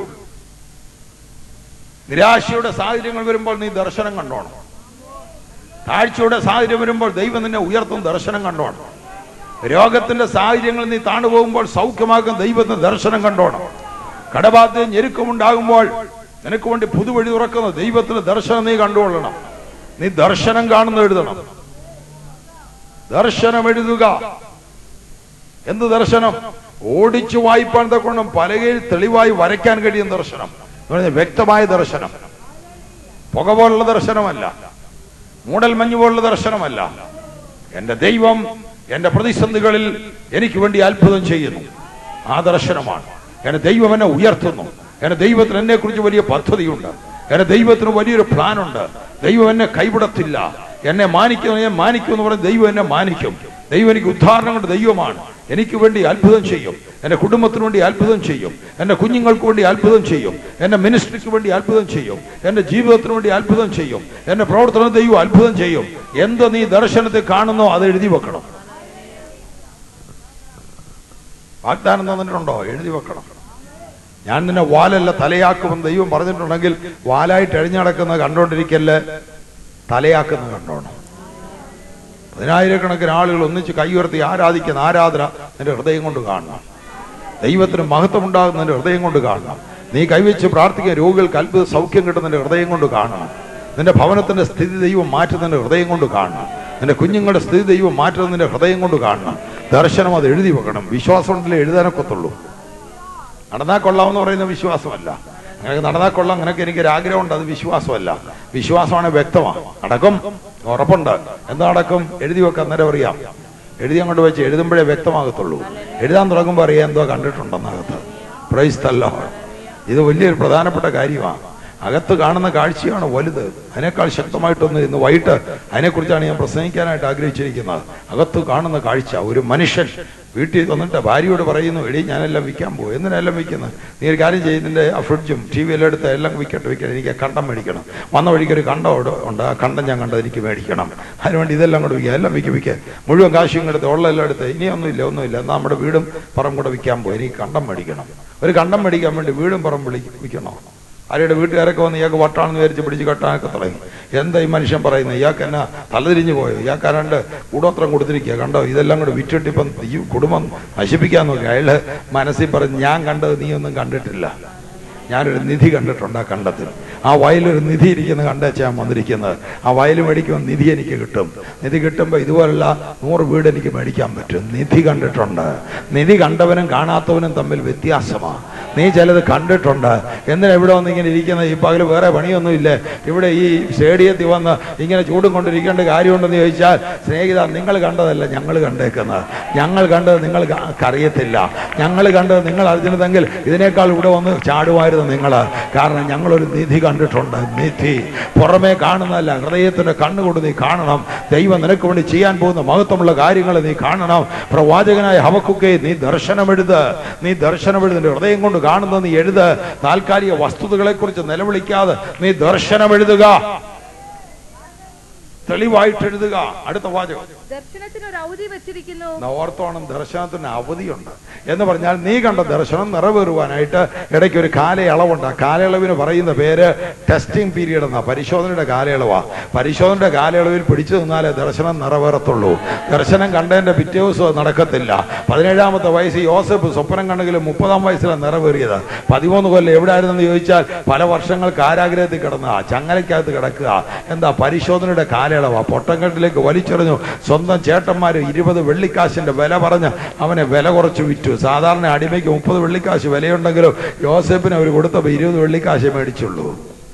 നിരാശയുടെ സാഹചര്യങ്ങൾ വരുമ്പോൾ നീ ദർശനം കണ്ടോണം താഴ്ചയുടെ സാഹചര്യം വരുമ്പോൾ ദൈവം നിന്നെ ഉയർത്തും ദർശനം കണ്ടോണം രോഗത്തിന്റെ സാഹചര്യങ്ങൾ നീ താണു പോകുമ്പോൾ സൗഖ്യമാക്കും ദൈവത്തിന് ദർശനം കണ്ടോണം കടബാധ്യത ഞെരുക്കമുണ്ടാകുമ്പോൾ നിനക്ക് വേണ്ടി പുതുവഴി തുറക്കുന്ന ദൈവത്തിന് ദർശനം നീ കണ്ടുകൊള്ളണം നീ ദർശനം കാണുന്ന എഴുതണം ദർശനം എഴുതുക എന്ത് ദർശനം ഓടിച്ചു വായിപ്പാൻ തക്കണം പലകയിൽ തെളിവായി വരയ്ക്കാൻ കഴിയും ദർശനം എന്ന് പറഞ്ഞാൽ വ്യക്തമായ ദർശനം പുക പോലുള്ള ദർശനമല്ല മൂടൽ മഞ്ഞ് പോലുള്ള ദർശനമല്ല എന്റെ ദൈവം എന്റെ പ്രതിസന്ധികളിൽ എനിക്ക് വേണ്ടി അത്ഭുതം ചെയ്യുന്നു ആ ദർശനമാണ് എന്റെ ദൈവം എന്നെ ഉയർത്തുന്നു എന്റെ ദൈവത്തിന് എന്നെ കുറിച്ച് വലിയ പദ്ധതിയുണ്ട് എന്റെ ദൈവത്തിന് വലിയൊരു പ്ലാൻ ഉണ്ട് ദൈവം എന്നെ കൈവിടത്തില്ല എന്നെ മാനിക്കും ഞാൻ മാനിക്കും എന്ന് പറഞ്ഞ് ദൈവം എന്നെ മാനിക്കും ദൈവം എനിക്ക് ഉദ്ധാരണം കൊണ്ട് ദൈവമാണ് എനിക്ക് വേണ്ടി അത്ഭുതം ചെയ്യും എന്റെ കുടുംബത്തിന് വേണ്ടി അത്ഭുതം ചെയ്യും എന്റെ കുഞ്ഞുങ്ങൾക്ക് വേണ്ടി അത്ഭുതം ചെയ്യും എന്റെ മിനിസ്ട്രിക്ക് വേണ്ടി അത്ഭുതം ചെയ്യും എന്റെ ജീവിതത്തിന് വേണ്ടി അത്ഭുതം ചെയ്യും എന്റെ പ്രവർത്തനം ദൈവം അത്ഭുതം ചെയ്യും എന്ത് നീ ദർശനത്തിൽ കാണുന്നോ അത് എഴുതി വെക്കണം വാഗ്ദാനം തന്നിട്ടുണ്ടോ എഴുതി വെക്കണം ഞാൻ നിന്നെ വാലല്ല തലയാക്കുമെന്ന് ദൈവം പറഞ്ഞിട്ടുണ്ടെങ്കിൽ വാലായിട്ട് എഴിഞ്ഞു നടക്കുന്നത് കണ്ടോണ്ടിരിക്കല് തലയാക്കുന്നത് കണ്ടോണം പതിനായിരക്കണക്കിന് ആളുകൾ ഒന്നിച്ച് കൈയുയർത്തി ആരാധിക്കുന്ന ആരാധന നിന്റെ ഹൃദയം കൊണ്ട് കാണണം ദൈവത്തിന് മഹത്വം ഉണ്ടാകുന്ന നിന്റെ ഹൃദയം കൊണ്ട് കാണണം നീ കൈവച്ച് പ്രാർത്ഥിക്കുന്ന രോഗികൾക്ക് അത്ഭുത സൗഖ്യം കിട്ടുന്ന നിന്റെ ഹൃദയം കൊണ്ട് കാണണം നിന്റെ ഭവനത്തിന്റെ സ്ഥിതി ദൈവം മാറ്റുന്നതിന്റെ ഹൃദയം കൊണ്ട് കാണണം നിന്റെ കുഞ്ഞുങ്ങളുടെ സ്ഥിതി ദൈവം മാറ്റുന്നതിന്റെ ഹൃദയം കൊണ്ട് കാണണം ദർശനം അത് എഴുതി വെക്കണം വിശ്വാസം ഉണ്ടല്ലേ എഴുതാനൊക്കത്തുള്ളൂ നടന്നാൽ കൊള്ളാമെന്ന് പറയുന്ന വിശ്വാസമല്ല നിനക്ക് നടന്നാൽ കൊള്ളാം നിനക്ക് എനിക്കൊരു ആഗ്രഹമുണ്ട് അത് വിശ്വാസമല്ല വിശ്വാസമാണ് വ്യക്തമാണ് നടക്കും ഉറപ്പുണ്ട് എന്താ നടക്കും എഴുതി വെക്കാൻ നേരം അറിയാം എഴുതി അങ്ങോട്ട് വെച്ച് എഴുതുമ്പോഴേ വ്യക്തമാകത്തുള്ളൂ എഴുതാൻ തുടങ്ങുമ്പോൾ അറിയാം എന്തോ കണ്ടിട്ടുണ്ടെന്നകത്ത് പ്രൈസ് തല്ലോ ഇത് വലിയൊരു പ്രധാനപ്പെട്ട കാര്യമാണ് അകത്ത് കാണുന്ന കാഴ്ചയാണ് വലുത് അതിനേക്കാൾ ശക്തമായിട്ടൊന്ന് ഇന്ന് വൈകിട്ട് അതിനെക്കുറിച്ചാണ് ഞാൻ പ്രസംഗിക്കാനായിട്ട് ആഗ്രഹിച്ചിരിക്കുന്നത് അകത്ത് കാണുന്ന കാഴ്ച ഒരു മനുഷ്യൻ വീട്ടിൽ വന്നിട്ട് ഭാര്യയോട് പറയുന്നു എടി ഞാനെല്ലാം വിൽക്കാൻ പോകും എന്തിനെല്ലാം വിൽക്കുന്നത് നീ ഒരു കാര്യം ചെയ്യുന്നതിൻ്റെ ആ ഫ്രിഡ്ജും ടി വി എല്ലാം എടുത്ത് എല്ലാം വിൽക്കട്ടെ വിൽക്കട്ടെ എനിക്ക് ആ കണ്ടം മേടിക്കണം വന്ന വഴിക്ക് ഒരു കണ്ടം അവിടെ ഉണ്ട് ആ കണ്ടം ഞാൻ കണ്ടത് എനിക്ക് മേടിക്കണം അതിനുവേണ്ടി ഇതെല്ലാം കൂടെ വിൽക്കുക എല്ലാം വിൽക്കുക വിൽക്കുക മുഴുവൻ കാശും എടുത്ത് ഉള്ളതെല്ലാം എടുത്ത് ഇനിയൊന്നുമില്ല ഒന്നുമില്ല എന്നാൽ നമ്മുടെ വീടും പറമ്പ് കൂടെ വിൽക്കാൻ പോയി എനിക്ക് കണ്ടം മേടിക്കണം ഒരു കണ്ടം മേടിക്കാൻ വേണ്ടി വീടും പറമ്പ് വിളി വിൽക്കണോ ആരുടെ വീട്ടുകാരൊക്കെ വന്ന് ഇയാൾക്ക് വട്ടാണെന്ന് വിചാരിച്ച് പിടിച്ച് കെട്ടാനൊക്കെ തുടങ്ങി എന്താ ഈ മനുഷ്യൻ പറയുന്നത് ഇയാൾക്ക് എന്നാ തലതിരിഞ്ഞു പോയോ ഇയാൾക്ക് ആരാണ്ട് കൂടോത്രം കൊടുത്തിരിക്കുക കണ്ടോ ഇതെല്ലാം കൂടെ വിറ്റിട്ട് ഇപ്പം ഈ കുടുംബം നശിപ്പിക്കാൻ നോക്കി അയാള് മനസ്സിൽ പറഞ്ഞ് ഞാൻ കണ്ടത് നീ ഒന്നും കണ്ടിട്ടില്ല ഞാനൊരു നിധി കണ്ടിട്ടുണ്ട് ആ കണ്ടത്തിൽ ആ വയലൊരു നിധി ഇരിക്കുന്ന കണ്ടേച്ചാ ഞാൻ വന്നിരിക്കുന്നത് ആ വയൽ മേടിക്കുമ്പോൾ നിധി എനിക്ക് കിട്ടും നിധി കിട്ടുമ്പോൾ ഇതുപോലുള്ള നൂറ് വീട് എനിക്ക് മേടിക്കാൻ പറ്റും നിധി കണ്ടിട്ടുണ്ട് നിധി കണ്ടവനും കാണാത്തവനും തമ്മിൽ വ്യത്യാസമാണ് നീ ചിലത് കണ്ടിട്ടുണ്ട് എന്തിനാ ഇവിടെ വന്ന് ഇങ്ങനെ ഇരിക്കുന്നത് ഈ പകല് വേറെ പണിയൊന്നുമില്ലേ ഇവിടെ ഈ സ്റ്റേഡിയത്തിൽ വന്ന് ഇങ്ങനെ ചൂടും കൊണ്ടിരിക്കേണ്ട കാര്യമുണ്ടെന്ന് ചോദിച്ചാൽ സ്നേഹിത നിങ്ങൾ കണ്ടതല്ല ഞങ്ങൾ കണ്ടേക്കുന്നത് ഞങ്ങൾ കണ്ടത് നിങ്ങൾ അറിയത്തില്ല ഞങ്ങൾ കണ്ടത് നിങ്ങൾ അറിഞ്ഞിരുന്നെങ്കിൽ ഇതിനേക്കാൾ ഇവിടെ വന്ന് ചാടുമായിരുന്നു നിങ്ങൾ കാരണം ഞങ്ങളൊരു നിധി കണ്ടിട്ടുണ്ട് നിധി പുറമേ കാണുന്നതല്ല ഹൃദയത്തിന്റെ കണ്ണുകൊണ്ട് നീ കാണണം ദൈവം നിനക്ക് വേണ്ടി ചെയ്യാൻ പോകുന്ന മഹത്വമുള്ള കാര്യങ്ങൾ നീ കാണണം പ്രവാചകനായ ഹവക്കുക്കെ നീ ദർശനമെഴുത് നീ ദർശനമെഴുത് നിന്റെ ഹൃദയം കൊണ്ട് കാണുന്നത് നീ എഴുത് താൽക്കാലിക വസ്തുതകളെ കുറിച്ച് നിലവിളിക്കാതെ നീ ദർശനമെഴുതുക തെളിവായിട്ട് എഴുതുക അടുത്ത വാചകം ദർശനത്തിന് ഒരു അവധി വെച്ചിരിക്കുന്നു എന്നാ ഓർത്തോണം ദർശനത്തിന് അവധിയുണ്ട് എന്ന് പറഞ്ഞാൽ നീ കണ്ട ദർശനം നിറവേറുവാനായിട്ട് ഇടയ്ക്ക് ഒരു കാലയളവുണ്ട് ആ കാലയളവിന് പറയുന്ന പേര് ടെസ്റ്റിംഗ് പീരീഡ് എന്നാ പരിശോധനയുടെ കാലയളവാ പരിശോധനയുടെ കാലയളവിൽ പിടിച്ചു നിന്നാലേ ദർശനം നിറവേറത്തുള്ളൂ ദർശനം കണ്ടതിന്റെ പിറ്റേ ദിവസം അത് നടക്കത്തില്ല പതിനേഴാമത്തെ വയസ്സ് യോസഫ് സ്വപ്നം കണ്ടെങ്കിലും മുപ്പതാം വയസ്സിലാണ് നിറവേറിയത് പതിമൂന്ന് കൊല്ലം എവിടെയായിരുന്നെന്ന് ചോദിച്ചാൽ പല വർഷങ്ങൾ കാരാഗ്രഹത്തിൽ കിടന്ന ചങ്ങലയ്ക്കകത്ത് കിടക്കുക എന്താ പരിശോധനയുടെ കാലയളവാ പൊട്ടങ്കട്ടിലേക്ക് വലിച്ചെറിഞ്ഞു സ്വന്തം ചേട്ടന്മാര് ഇരുപത് വെള്ളിക്കാശിന്റെ വില പറഞ്ഞ് അവനെ വില കുറച്ച് വിറ്റു സാധാരണ അടിമയ്ക്ക് മുപ്പത് വെള്ളിക്കാശ് വിലയുണ്ടെങ്കിലും യോസഫിന് അവർ കൊടുത്തപ്പോ ഇരുപത് വെള്ളിക്കാശ് മേടിച്ചുള്ളൂ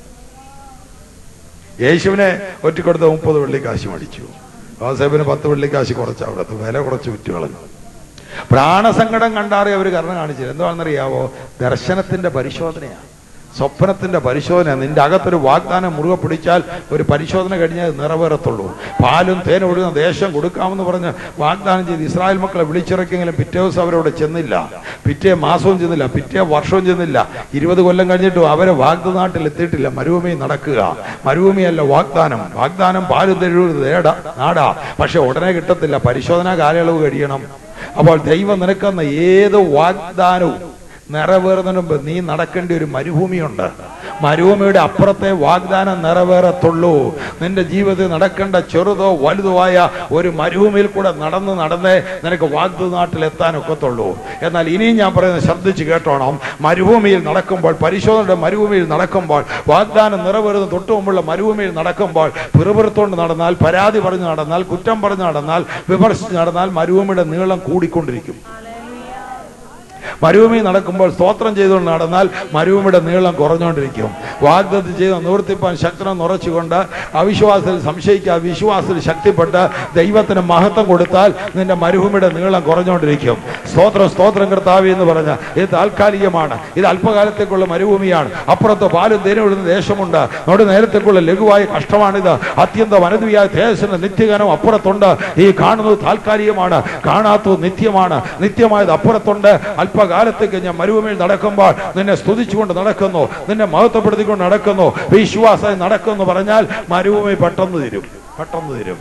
യേശുവിനെ ഒറ്റിക്കൊടുത്ത മുപ്പത് വെള്ളിക്കാശ് മേടിച്ചു യോസഫിന് പത്ത് വെള്ളിക്കാശ് കുറച്ച് അവിടുത്തെ വില കുറച്ച് വിറ്റു കളഞ്ഞു പ്രാണസങ്കടം കണ്ടാറേ അവർ കരണം കാണിച്ചില്ല എന്താണെന്നറിയാവോ ദർശനത്തിന്റെ പരിശോധനയാണ് സ്വപ്നത്തിന്റെ പരിശോധന നിന്റെ അകത്തൊരു വാഗ്ദാനം മുറുകെ പിടിച്ചാൽ ഒരു പരിശോധന കഴിഞ്ഞാൽ അത് നിറവേറത്തുള്ളൂ പാലും തേനും ഒഴുകുന്ന ദേശം കൊടുക്കാമെന്ന് പറഞ്ഞ് വാഗ്ദാനം ചെയ്ത് ഇസ്രായേൽ മക്കളെ വിളിച്ചിറക്കിയെങ്കിലും പിറ്റേ ദിവസം അവരവിടെ ചെന്നില്ല പിറ്റേ മാസവും ചെന്നില്ല പിറ്റേ വർഷവും ചെന്നില്ല ഇരുപത് കൊല്ലം കഴിഞ്ഞിട്ടും അവരെ വാഗ്ദ നാട്ടിൽ എത്തിയിട്ടില്ല മരുഭൂമി നടക്കുക മരുഭൂമിയല്ല വാഗ്ദാനം വാഗ്ദാനം പാലും തേഴും നേടാ നാടാ പക്ഷെ ഉടനെ കിട്ടത്തില്ല പരിശോധനാ കാലയളവ് കഴിയണം അപ്പോൾ ദൈവം നിനക്കെന്ന ഏത് വാഗ്ദാനവും നിറവേറുന്നതിന് മുമ്പ് നീ നടക്കേണ്ട ഒരു മരുഭൂമിയുണ്ട് മരുഭൂമിയുടെ അപ്പുറത്തെ വാഗ്ദാനം നിറവേറത്തുള്ളൂ നിന്റെ ജീവിതത്തിൽ നടക്കേണ്ട ചെറുതോ വലുതോ ആയ ഒരു മരുഭൂമിയിൽ കൂടെ നടന്ന് നടന്നേ നിനക്ക് വാഗ്ദ നാട്ടിൽ എത്താൻ ഒക്കത്തുള്ളൂ എന്നാൽ ഇനിയും ഞാൻ പറയുന്നത് ശ്രദ്ധിച്ച് കേട്ടോണം മരുഭൂമിയിൽ നടക്കുമ്പോൾ പരിശോധനയുടെ മരുഭൂമിയിൽ നടക്കുമ്പോൾ വാഗ്ദാനം നിറവേറുന്ന തൊട്ടു മുമ്പുള്ള മരുഭൂമിയിൽ നടക്കുമ്പോൾ പിറുപിറുത്തോണ്ട് നടന്നാൽ പരാതി പറഞ്ഞു നടന്നാൽ കുറ്റം പറഞ്ഞു നടന്നാൽ വിമർശിച്ച് നടന്നാൽ മരുഭൂമിയുടെ നീളം കൂടിക്കൊണ്ടിരിക്കും മരുഭൂമി നടക്കുമ്പോൾ സ്തോത്രം ചെയ്തുകൊണ്ട് നടന്നാൽ മരുഭൂമിയുടെ നീളം കുറഞ്ഞുകൊണ്ടിരിക്കും വാഗ്ദത്ത് ചെയ്ത് നിവർത്തിപ്പാൻ ശക്തനം നിറച്ചുകൊണ്ട് അവിശ്വാസത്തിൽ സംശയിക്കാതെ വിശ്വാസത്തിൽ ശക്തിപ്പെട്ട് ദൈവത്തിന് മഹത്വം കൊടുത്താൽ നിന്റെ മരുഭൂമിയുടെ നീളം കുറഞ്ഞുകൊണ്ടിരിക്കും സ്തോത്രം സ്തോത്രം കർത്താവി എന്ന് പറഞ്ഞ ഇത് താൽക്കാലികമാണ് ഇത് അല്പകാലത്തേക്കുള്ള മരുഭൂമിയാണ് അപ്പുറത്ത് പാലും തേനും വിടുന്ന ദേശമുണ്ട് നമ്മുടെ നേരത്തേക്കുള്ള ലഘുവായ കഷ്ടമാണിത് അത്യന്ത വനതുവിയായ തേജസ്സിന്റെ നിത്യഗാനം അപ്പുറത്തുണ്ട് ഈ കാണുന്നത് താൽക്കാലികമാണ് കാണാത്തത് നിത്യമാണ് നിത്യമായത് അപ്പുറത്തുണ്ട് അല്പകാലത്തേക്ക് ഞാൻ മരുഭൂമിയിൽ നടക്കുമ്പോൾ നിന്നെ സ്തുതിച്ചുകൊണ്ട് നടക്കുന്നു നിന്നെ മഹത്വപ്പെടുത്തിക്കൊണ്ട് നടക്കുന്നു വിശ്വാസം നടക്കുന്നു പറഞ്ഞാൽ മരുഭൂമി പെട്ടെന്ന് തരും പെട്ടെന്ന് തരും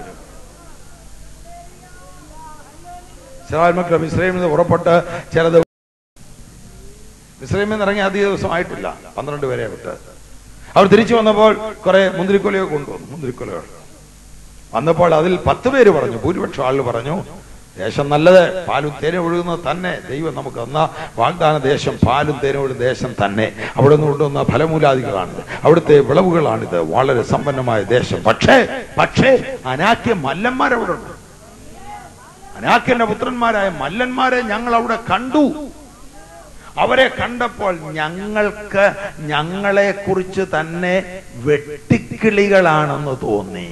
ഇസ്രായേൽ മക്കൾ മിശ്രമിൽ നിന്ന് പുറപ്പെട്ട് ചിലത് മിശ്രമിൽ നിന്ന് ഇറങ്ങി അധിക ദിവസം ആയിട്ടില്ല പന്ത്രണ്ട് പേരെ വിട്ട് അവർ തിരിച്ചു വന്നപ്പോൾ കുറെ മുന്തിരിക്കൊലയോ കൊണ്ടുവന്നു മുന്തിരിക്കൊലകൾ വന്നപ്പോൾ അതിൽ പത്ത് പേര് പറഞ്ഞു ഭൂരിപക്ഷം ആളുകൾ പറഞ്ഞു ദേശം നല്ലത് പാലും തേനും ഒഴുകുന്നത് തന്നെ ദൈവം നമുക്ക് തന്ന വാഗ്ദാന ദേശം പാലും തേനും ഒഴുകുന്ന ദേശം തന്നെ അവിടെ നിന്ന് കൊണ്ടുവന്ന ഫലമൂലാദികളാണിത് അവിടുത്തെ വിളവുകളാണിത് വളരെ സമ്പന്നമായ ദേശം പക്ഷേ പക്ഷേ അനാക്യ മല്ലന്മാരവിടെ ഉണ്ട് അനാക്യന്റെ പുത്രന്മാരായ മല്ലന്മാരെ ഞങ്ങൾ അവിടെ കണ്ടു അവരെ കണ്ടപ്പോൾ ഞങ്ങൾക്ക് ഞങ്ങളെ കുറിച്ച് തന്നെ വെട്ടിക്കിളികളാണെന്ന് തോന്നി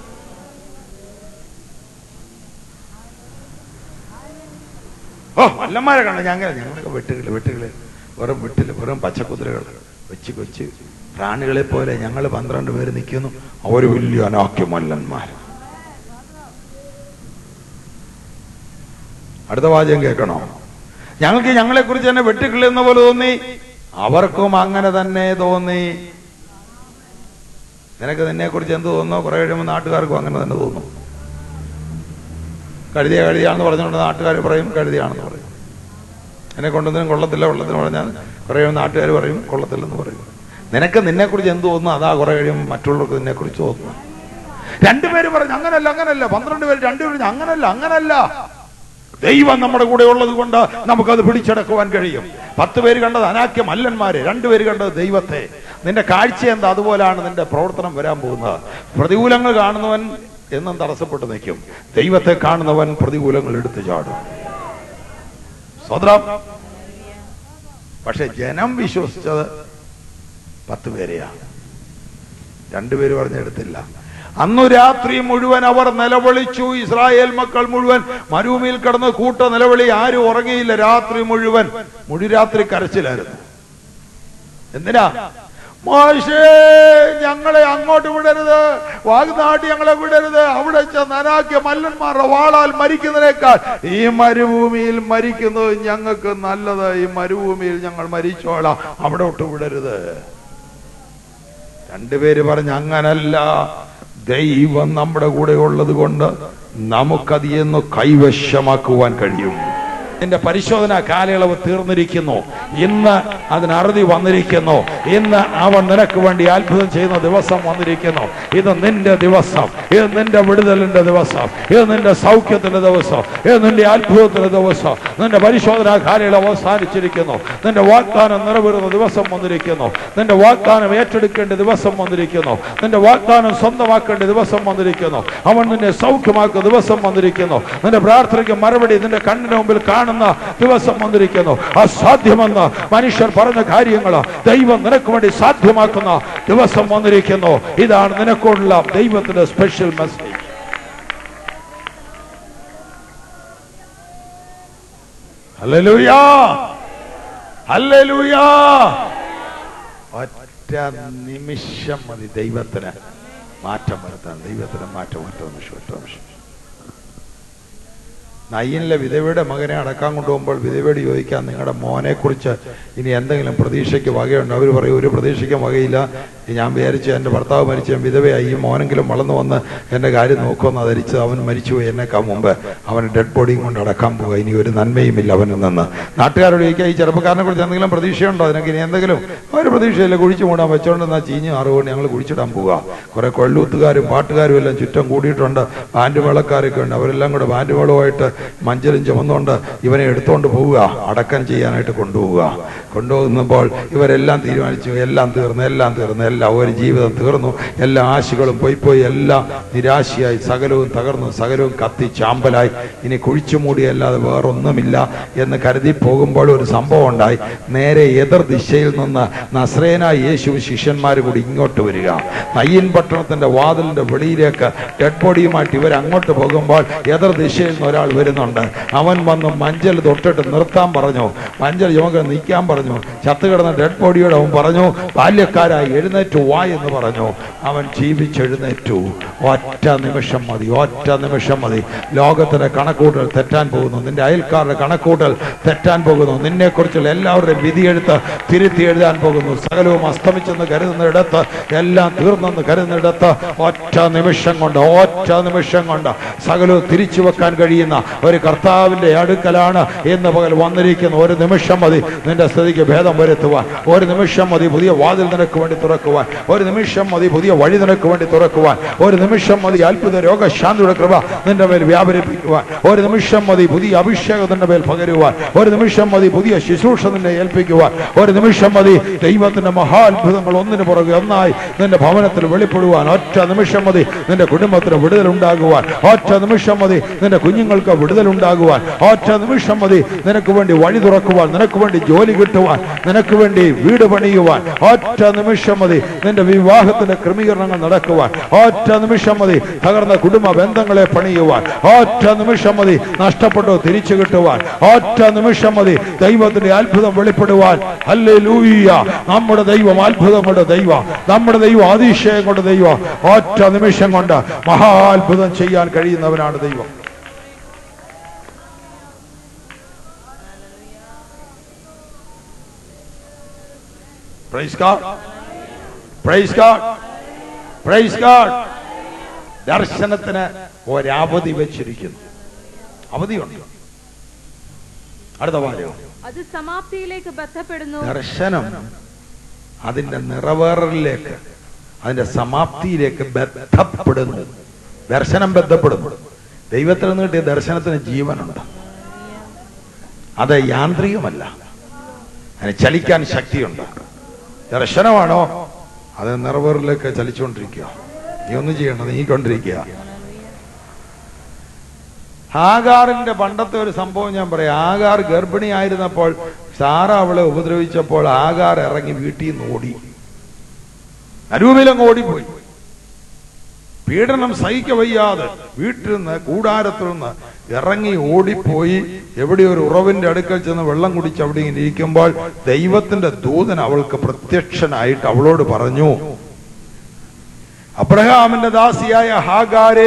ഓ മല്ലന്മാരെ കണ്ട ഞങ്ങൾ ഞങ്ങളൊക്കെ വെട്ടുകിളി വെട്ടുകിളി വെറും വെട്ടില് വെറും പച്ചക്കുതിരകൾ വെച്ച് കൊച്ച് പ്രാണികളെ പോലെ ഞങ്ങൾ പന്ത്രണ്ട് പേര് നിൽക്കുന്നു അവർ വലിയ അനാക്യ മല്ലന്മാർ അടുത്ത വാചകം കേൾക്കണോ ഞങ്ങൾക്ക് ഞങ്ങളെ കുറിച്ച് തന്നെ വെട്ടുകിളി എന്ന പോലെ തോന്നി അവർക്കും അങ്ങനെ തന്നെ തോന്നി നിനക്ക് നിന്നെ കുറിച്ച് എന്ത് തോന്നുന്നോ കുറെ കഴിയുമ്പോൾ നാട്ടുകാർക്കും അങ്ങനെ തന്നെ തോന്നും കഴുതിയ കഴുതിയാണെന്ന് പറഞ്ഞുകൊണ്ട് നാട്ടുകാർ പറയും കഴുതിയാണെന്ന് പറയും എന്നെ കൊണ്ടൊന്നിനും കൊള്ളത്തില്ല കൊള്ളത്തിന് പറഞ്ഞാൽ കുറേ നാട്ടുകാർ പറയും കൊള്ളത്തില്ലെന്ന് പറയും നിനക്ക് നിന്നെക്കുറിച്ച് എന്ത് തോന്നുന്നു അതാ കുറെ കഴിയുമ്പോൾ മറ്റുള്ളവർക്ക് നിന്നെക്കുറിച്ച് തോന്നുന്നു രണ്ടുപേര് പറഞ്ഞു അങ്ങനല്ല അങ്ങനല്ല പന്ത്രണ്ട് പേര് രണ്ടുപേര് അങ്ങനല്ല അങ്ങനല്ല ദൈവം നമ്മുടെ കൂടെ ഉള്ളത് കൊണ്ട് നമുക്കത് പിടിച്ചെടുക്കുവാൻ കഴിയും പത്ത് പേര് കണ്ടത് അനാക്യ മല്ലന്മാരെ രണ്ടുപേര് കണ്ടത് ദൈവത്തെ നിന്റെ കാഴ്ച എന്താ അതുപോലാണ് നിന്റെ പ്രവർത്തനം വരാൻ പോകുന്നത് പ്രതികൂലങ്ങൾ കാണുന്നവൻ എന്നും തടസ്സപ്പെട്ട് നിൽക്കും ദൈവത്തെ കാണുന്നവൻ പ്രതികൂലങ്ങൾ എടുത്തു ചാടും സ്വതന്ത്രം പക്ഷെ ജനം വിശ്വസിച്ചത് പത്ത് പേരെയാണ് രണ്ടുപേര് പറഞ്ഞെടുത്തില്ല അന്നു രാത്രി മുഴുവൻ അവർ നിലവിളിച്ചു ഇസ്രായേൽ മക്കൾ മുഴുവൻ മരുഭൂമിയിൽ കിടന്ന് കൂട്ട നിലവിളി ആരും ഉറങ്ങിയില്ല രാത്രി മുഴുവൻ മുഴുരാത്രി കരച്ചിലായിരുന്നു എന്തിനാ മോശേ ഞങ്ങളെ അങ്ങോട്ട് വിടരുത് വാഗ്നാട്ടി ഞങ്ങളെ വിടരുത് അവിടെ ചെന്നനാക്കിയ മല്ലന്മാരുടെ വാളാൽ മരിക്കുന്നതിനേക്കാൾ ഈ മരുഭൂമിയിൽ മരിക്കുന്നത് ഞങ്ങൾക്ക് നല്ലത് ഈ മരുഭൂമിയിൽ ഞങ്ങൾ മരിച്ചോളാം അവിടെ ഒട്ട് വിടരുത് രണ്ടുപേര് പറഞ്ഞ് അങ്ങനല്ല ദൈവം നമ്മുടെ കൂടെ ഉള്ളത് കൊണ്ട് നമുക്കതിയെന്ന് കൈവശമാക്കുവാൻ കഴിയും എന്റെ പരിശോധന കാലയളവ് തീർന്നിരിക്കുന്നു ഇന്ന് അതിന് അറുതി വന്നിരിക്കുന്നു ഇന്ന് അവൻ നിനക്ക് വേണ്ടി അത്ഭുതം ചെയ്യുന്ന ദിവസം വന്നിരിക്കുന്നു ഇത് നിന്റെ ദിവസം ഇത് നിന്റെ വിടുതലിന്റെ ദിവസം ഇത് നിന്റെ സൗഖ്യത്തിന്റെ ദിവസം ഇത് നിന്റെ അത്ഭുതത്തിന്റെ ദിവസം നിന്റെ പരിശോധന കാലയളവ് അവസാനിച്ചിരിക്കുന്നു നിന്റെ വാഗ്ദാനം നിറവേറുന്ന ദിവസം വന്നിരിക്കുന്നു നിന്റെ വാഗ്ദാനം ഏറ്റെടുക്കേണ്ട ദിവസം വന്നിരിക്കുന്നു നിന്റെ വാഗ്ദാനം സ്വന്തമാക്കേണ്ട ദിവസം വന്നിരിക്കുന്നു അവൻ നിന്നെ സൗഖ്യമാക്കുന്ന ദിവസം വന്നിരിക്കുന്നു നിന്റെ പ്രാർത്ഥനയ്ക്ക് മറുപടി നിന്റെ കണ്ണിന് മുമ്പിൽ കാണുന്ന ദിവസം വന്നിരിക്കുന്നു അസാധ്യമെന്ന് മനുഷ്യർ പറഞ്ഞ കാര്യങ്ങൾ ദൈവം നിനക്ക് വേണ്ടി സാധ്യമാക്കുന്ന ദിവസം വന്നിരിക്കുന്നു ഇതാണ് നിനക്കുള്ള ദൈവത്തിന്റെ സ്പെഷ്യൽ മെസ്സേജ് ഹല്ലേലൂയാ ഹല്ലേലൂയാ ഒറ്റ നിമിഷം മതി ദൈവത്തിന് മാറ്റം വരുത്താൻ ദൈവത്തിന് മാറ്റം വരുത്താൻ നിമിഷം ഒറ്റ നിമിഷം നയ്യനിലെ വിധവയുടെ മകനെ അടക്കാൻ കൊണ്ടുപോകുമ്പോൾ വിധവയോട് ചോദിക്കാൻ നിങ്ങളുടെ മോനെക്കുറിച്ച് ഇനി എന്തെങ്കിലും പ്രതീക്ഷയ്ക്ക് വകയുണ്ട് അവർ പറയും ഒരു പ്രതീക്ഷയ്ക്കും വകയില്ല ഞാൻ വിചാരിച്ചു എൻ്റെ ഭർത്താവ് മരിച്ച ഞാൻ വിധവയായി ഈ മോനെങ്കിലും വളർന്നു വന്ന് എൻ്റെ കാര്യം നോക്കുമെന്ന് ധരിച്ച് അവൻ മരിച്ചുപോയി എന്നെക്കാൾ മുമ്പ് അവൻ ഡെഡ് ബോഡിയും കൊണ്ട് അടക്കാൻ പോകുക ഇനി ഒരു നന്മയുമില്ല അവനിൽ നിന്ന് നാട്ടുകാരോട് ചോദിക്കുക ഈ ചെറുപ്പക്കാരനെ കുറിച്ച് എന്തെങ്കിലും പ്രതീക്ഷയുണ്ടോ അതിനൊക്കെ ഇനി എന്തെങ്കിലും ഒരു പ്രതീക്ഷയില്ല കുഴിച്ചു മൂടാൻ വെച്ചോണ്ടെന്നാ ചീഞ്ഞ് അറിവുകൊണ്ട് ഞങ്ങൾ കുഴിച്ചിടാൻ പോവുക കുറെ കൊള്ളൂത്തുകാരും പാട്ടുകാരും എല്ലാം ചുറ്റും കൂടിയിട്ടുണ്ട് ബാൻഡ് മേളക്കാരൊക്കെ ഉണ്ട് അവരെല്ലാം കൂടെ ബാൻഡ് മേളവുമായിട്ട് മഞ്ചലും ചുമന്നുകൊണ്ട് ഇവനെ എടുത്തുകൊണ്ട് പോവുക അടക്കം ചെയ്യാനായിട്ട് കൊണ്ടുപോവുക കൊണ്ടുപോകുമ്പോൾ ഇവരെല്ലാം തീരുമാനിച്ചു എല്ലാം തീർന്നു എല്ലാം തീർന്നു എല്ലാം ഒരു ജീവിതം തീർന്നു എല്ലാ ആശകളും പോയി പോയി എല്ലാം നിരാശയായി സകലവും തകർന്നു സകലവും കത്തി ചാമ്പലായി ഇനി കുഴിച്ചു മൂടിയല്ലാതെ വേറൊന്നുമില്ല എന്ന് കരുതി പോകുമ്പോൾ ഒരു സംഭവം ഉണ്ടായി നേരെ എതിർ ദിശയിൽ നിന്ന് നസ്രേനായ യേശു ശിഷ്യന്മാർ കൂടി ഇങ്ങോട്ട് വരിക നയ്യൻ പട്ടണത്തിന്റെ വാതിലിന്റെ വെളിയിലേക്ക് ഡെഡ് ബോഡിയുമായിട്ട് ഇവർ അങ്ങോട്ട് പോകുമ്പോൾ എതിർ ദിശയിൽ നിന്ന് ഒരാൾ വരുന്നുണ്ട് അവൻ വന്ന് മഞ്ചൽ തൊട്ടിട്ട് നിർത്താൻ പറഞ്ഞു മഞ്ചൽ ചുമക്ക് നിൽക്കാൻ പറഞ്ഞു ചത്തുകിടന്ന ഡെഡ് ബോഡിയോട് അവൻ പറഞ്ഞു ബാല്യക്കാരായി എഴുന്നേറ്റു വാ എന്ന് പറഞ്ഞു അവൻ ജീവിച്ചെഴുന്നേറ്റു ഒറ്റ നിമിഷം മതി ഒറ്റ നിമിഷം മതി ലോകത്തിന്റെ കണക്കൂട്ടൽ തെറ്റാൻ പോകുന്നു നിന്റെ അയൽക്കാരുടെ കണക്കൂട്ടൽ തെറ്റാൻ പോകുന്നു നിന്നെ കുറിച്ചുള്ള എല്ലാവരുടെയും വിധിയെഴുത്ത് തിരുത്തി എഴുതാൻ പോകുന്നു സകലവും അസ്തമിച്ചെന്ന് കരുതുന്നിടത്ത് എല്ലാം തീർന്നെന്ന് കരുതുന്നിടത്ത് ഒറ്റ നിമിഷം കൊണ്ട് ഒറ്റ നിമിഷം കൊണ്ട് സകലവും തിരിച്ചു വെക്കാൻ കഴിയുന്ന ഒരു കർത്താവിന്റെ അടുക്കലാണ് ഇന്ന് പകൽ വന്നിരിക്കുന്ന ഒരു നിമിഷം മതി നിന്റെ സ്ഥിതിക്ക് ഭേദം വരുത്തുവാൻ ഒരു നിമിഷം മതി പുതിയ വാതിൽ നിനക്ക് വേണ്ടി തുറക്കുവാൻ ഒരു നിമിഷം മതി പുതിയ വഴി നിനക്ക് വേണ്ടി തുറക്കുവാൻ ഒരു നിമിഷം മതി അത്ഭുത രോഗശാന്തിയുടെ കൃപ നിന്റെ മേൽ വ്യാപരിപ്പിക്കുവാൻ ഒരു നിമിഷം മതി പുതിയ അഭിഷേകം നിന്റെ മേൽ പകരുവാൻ ഒരു നിമിഷം മതി പുതിയ ശുശ്രൂഷ നിന്നെ ഏൽപ്പിക്കുവാൻ ഒരു നിമിഷം മതി ദൈവത്തിന്റെ മഹാത്ഭുതങ്ങൾ ഒന്നിനു പുറകെ ഒന്നായി നിന്റെ ഭവനത്തിൽ വെളിപ്പെടുവാൻ ഒറ്റ നിമിഷം മതി നിന്റെ കുടുംബത്തിന് വിടുതൽ ഉണ്ടാകുവാൻ ഒറ്റ നിമിഷം മതി നിന്റെ കുഞ്ഞുങ്ങൾക്ക് വിടുതൽ ഉണ്ടാകുവാൻ ഒറ്റ നിമിഷം മതി നിനക്ക് വേണ്ടി വഴി തുറക്കുവാൻ നിനക്ക് വേണ്ടി ജോലി കിട്ടുവാൻ നിനക്ക് വേണ്ടി വീട് പണിയുവാൻ ഒറ്റ നിമിഷം മതി നിന്റെ വിവാഹത്തിന്റെ ക്രമീകരണങ്ങൾ നടക്കുവാൻ ഒറ്റ നിമിഷം മതി തകർന്ന കുടുംബ ബന്ധങ്ങളെ പണിയുവാൻ ഒറ്റ നിമിഷം മതി നഷ്ടപ്പെട്ടോ തിരിച്ചു കിട്ടുവാൻ ഒറ്റ നിമിഷം മതി ദൈവത്തിന്റെ അത്ഭുതം വെളിപ്പെടുവാൻ അല്ലേ ലൂയ്യ നമ്മുടെ ദൈവം അത്ഭുതങ്ങളുടെ ദൈവം നമ്മുടെ ദൈവം അതിശയം കൊണ്ട് ദൈവം ഒറ്റ നിമിഷം കൊണ്ട് മഹാത്ഭുതം ചെയ്യാൻ കഴിയുന്നവനാണ് ദൈവം Praise God. Praise God. Praise God. ദർശനത്തിന് ഒരവധി വെച്ചിരിക്കുന്നു അവധിയുണ്ട് അടുത്ത വാചകം അത് സമാപ്തിയിലേക്ക് ബന്ധപ്പെടുന്നു ദർശനം അതിന്റെ നിറവേറലിലേക്ക് അതിന്റെ സമാപ്തിയിലേക്ക് ബന്ധപ്പെടുന്നു ദർശനം ബന്ധപ്പെടുന്നു ദൈവത്തിൽ നിന്ന് കിട്ടിയ ദർശനത്തിന് ജീവനുണ്ട് അത് യാന്ത്രികമല്ല അതിന് ചലിക്കാൻ ശക്തിയുണ്ട് ദർശനമാണോ അത് നിറവേറിലേക്ക് ചലിച്ചുകൊണ്ടിരിക്കുക നീ ഒന്നും ചെയ്യണ്ട നീക്കൊണ്ടിരിക്കുക ആകാറിന്റെ പണ്ടത്തെ ഒരു സംഭവം ഞാൻ പറയാം ആകാർ ഗർഭിണിയായിരുന്നപ്പോൾ സാറ അവളെ ഉപദ്രവിച്ചപ്പോൾ ആകാർ ഇറങ്ങി വീട്ടിൽ നിന്ന് ഓടി അരൂപിലങ്ങ് ഓടിപ്പോയി പീഡനം സഹിക്ക വയ്യാതെ വീട്ടിൽ നിന്ന് കൂടാരത്തിൽ നിന്ന് ഇറങ്ങി ഓടിപ്പോയി എവിടെ ഒരു ഉറവിന്റെ അടുക്കൽ ചെന്ന് വെള്ളം കുടിച്ച് അവിടെ ഇങ്ങനെ ഇരിക്കുമ്പോൾ ദൈവത്തിന്റെ ദൂതൻ അവൾക്ക് പ്രത്യക്ഷനായിട്ട് അവളോട് പറഞ്ഞു അബ്രഹാമിന്റെ ദാസിയായ ഹാഗാരെ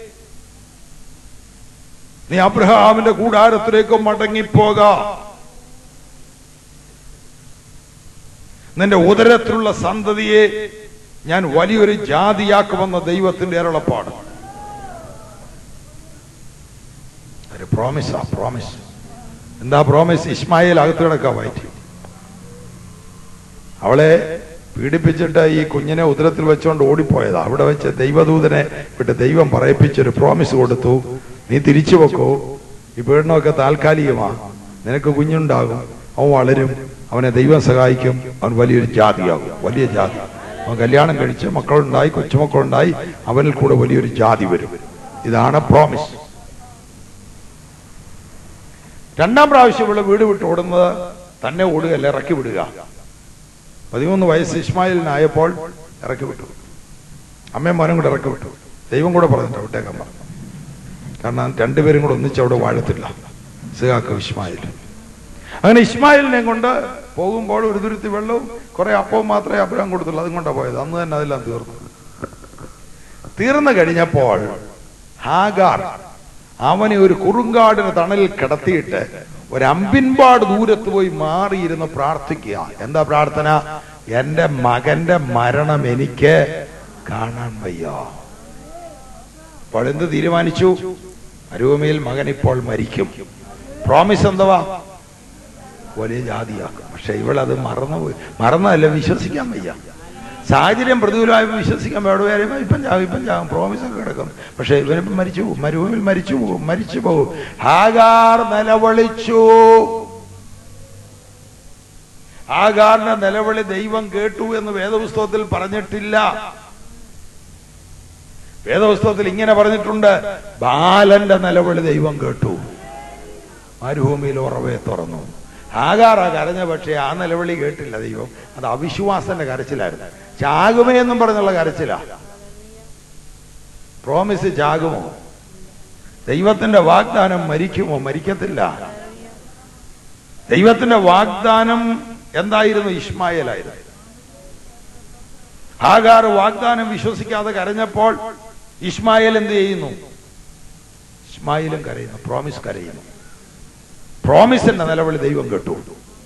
നീ അബ്രഹാമിന്റെ കൂടാരത്തിലേക്ക് മടങ്ങിപ്പോക നിന്റെ ഉദരത്തിലുള്ള സന്തതിയെ ഞാൻ വലിയൊരു ജാതിയാക്കുമെന്ന ദൈവത്തിന്റെ അരുളപ്പാട് ഒരു പ്രോമിസാ പ്രോമിസ് എന്താ പ്രോമിസ് ഇസ്മായിൽ അകത്ത് കിടക്കാ വയറ്റി അവളെ പീഡിപ്പിച്ചിട്ട് ഈ കുഞ്ഞിനെ ഉദരത്തിൽ വെച്ചുകൊണ്ട് ഓടിപ്പോയതാ അവിടെ വെച്ച് ദൈവദൂതനെ വിട്ട് ദൈവം പറയിപ്പിച്ചൊരു പ്രോമിസ് കൊടുത്തു നീ തിരിച്ചു വെക്കൂ ഈ പീഡനമൊക്കെ താൽക്കാലികമാ നിനക്ക് കുഞ്ഞുണ്ടാകും അവൻ വളരും അവനെ ദൈവം സഹായിക്കും അവൻ വലിയൊരു ജാതിയാകും വലിയ ജാതി അവൻ കല്യാണം കഴിച്ച് മക്കളുണ്ടായി കൊച്ചുമക്കളുണ്ടായി അവനിൽ കൂടെ വലിയൊരു ജാതി വരും ഇതാണ് പ്രോമിസ് രണ്ടാം പ്രാവശ്യം ഇവിടെ വീട് വിട്ട് ഓടുന്നത് തന്നെ ഓടുകയല്ല ഇറക്കി വിടുക പതിമൂന്ന് വയസ്സ് ഇസ്മായിലിനായപ്പോൾ ഇറക്കി വിട്ടു അമ്മയും മോനും കൂടെ ഇറക്കി വിട്ടു ദൈവം കൂടെ പറഞ്ഞിട്ട് വിട്ടേക്കാൻ പറഞ്ഞു കാരണം രണ്ടുപേരും കൂടെ ഒന്നിച്ച് അവിടെ വാഴത്തില്ല സിഹാക്കും ഇസ്മായിൽ അങ്ങനെ ഇസ്മായിലിനെ കൊണ്ട് പോകുമ്പോൾ ഒരു തുരുത്തി വെള്ളവും കുറെ അപ്പവും മാത്രമേ അബ്രഹാം കൊടുത്തുള്ളൂ അതും കൊണ്ടാണ് പോയത് അന്ന് തന്നെ അതെല്ലാം തീർന്നു തീർന്നു കഴിഞ്ഞപ്പോൾ ഹാഗാർ അവനെ ഒരു കുറുങ്കാടിന് തണലിൽ കിടത്തിയിട്ട് ഒരു അമ്പിൻപാട് ദൂരത്ത് പോയി മാറിയിരുന്ന് പ്രാർത്ഥിക്കുക എന്താ പ്രാർത്ഥന എന്റെ മകന്റെ മരണം എനിക്ക് കാണാൻ വയ്യ അപ്പോൾ എന്ത് തീരുമാനിച്ചു മരുഭൂമിയിൽ മകൻ ഇപ്പോൾ മരിക്കും പ്രോമിസ് എന്തുവാ വലിയ ജാതിയാക്കും പക്ഷെ ഇവളത് മറന്നുപോയി മറന്നതല്ല വിശ്വസിക്കാൻ വയ്യ സാഹചര്യം പ്രതികൂലമായപ്പോൾ വിശ്വസിക്കാൻ വേറെ ഇപ്പം ചാവും ഇപ്പം ചാവും പ്രോമിസ് ഒക്കെ കിടക്കും പക്ഷെ ഇവനിപ്പം മരിച്ചു പോകും മരുഭൂമിയിൽ മരിച്ചു പോകും മരിച്ചു പോകും ഹാഗാർ നിലവിളിച്ചു ഹാഗാറിന്റെ നിലവിളി ദൈവം കേട്ടു എന്ന് വേദപുസ്തകത്തിൽ പറഞ്ഞിട്ടില്ല വേദപുസ്തകത്തിൽ ഇങ്ങനെ പറഞ്ഞിട്ടുണ്ട് ബാലന്റെ നിലവിളി ദൈവം കേട്ടു മരുഭൂമിയിൽ ഉറവയെ തുറന്നു ആകാറ കരഞ്ഞ പക്ഷേ ആ നിലവിളി കേട്ടില്ല ദൈവം അത് അവിശ്വാസന്റെ കരച്ചിലായിരുന്നു ചാകുമേ എന്നും പറഞ്ഞുള്ള കരച്ചിലാ പ്രോമിസ് ചാകുമോ ദൈവത്തിന്റെ വാഗ്ദാനം മരിക്കുമോ മരിക്കത്തില്ല ദൈവത്തിന്റെ വാഗ്ദാനം എന്തായിരുന്നു ഇസ്മായേലായിരുന്നു ഹാഗാർ വാഗ്ദാനം വിശ്വസിക്കാതെ കരഞ്ഞപ്പോൾ ഇസ്മായേൽ എന്ത് ചെയ്യുന്നു ഇസ്മായിലും കരയുന്നു പ്രോമിസ് കരയുന്നു പ്രോമിസിന്റെ നിലവിളി ദൈവം കേട്ടു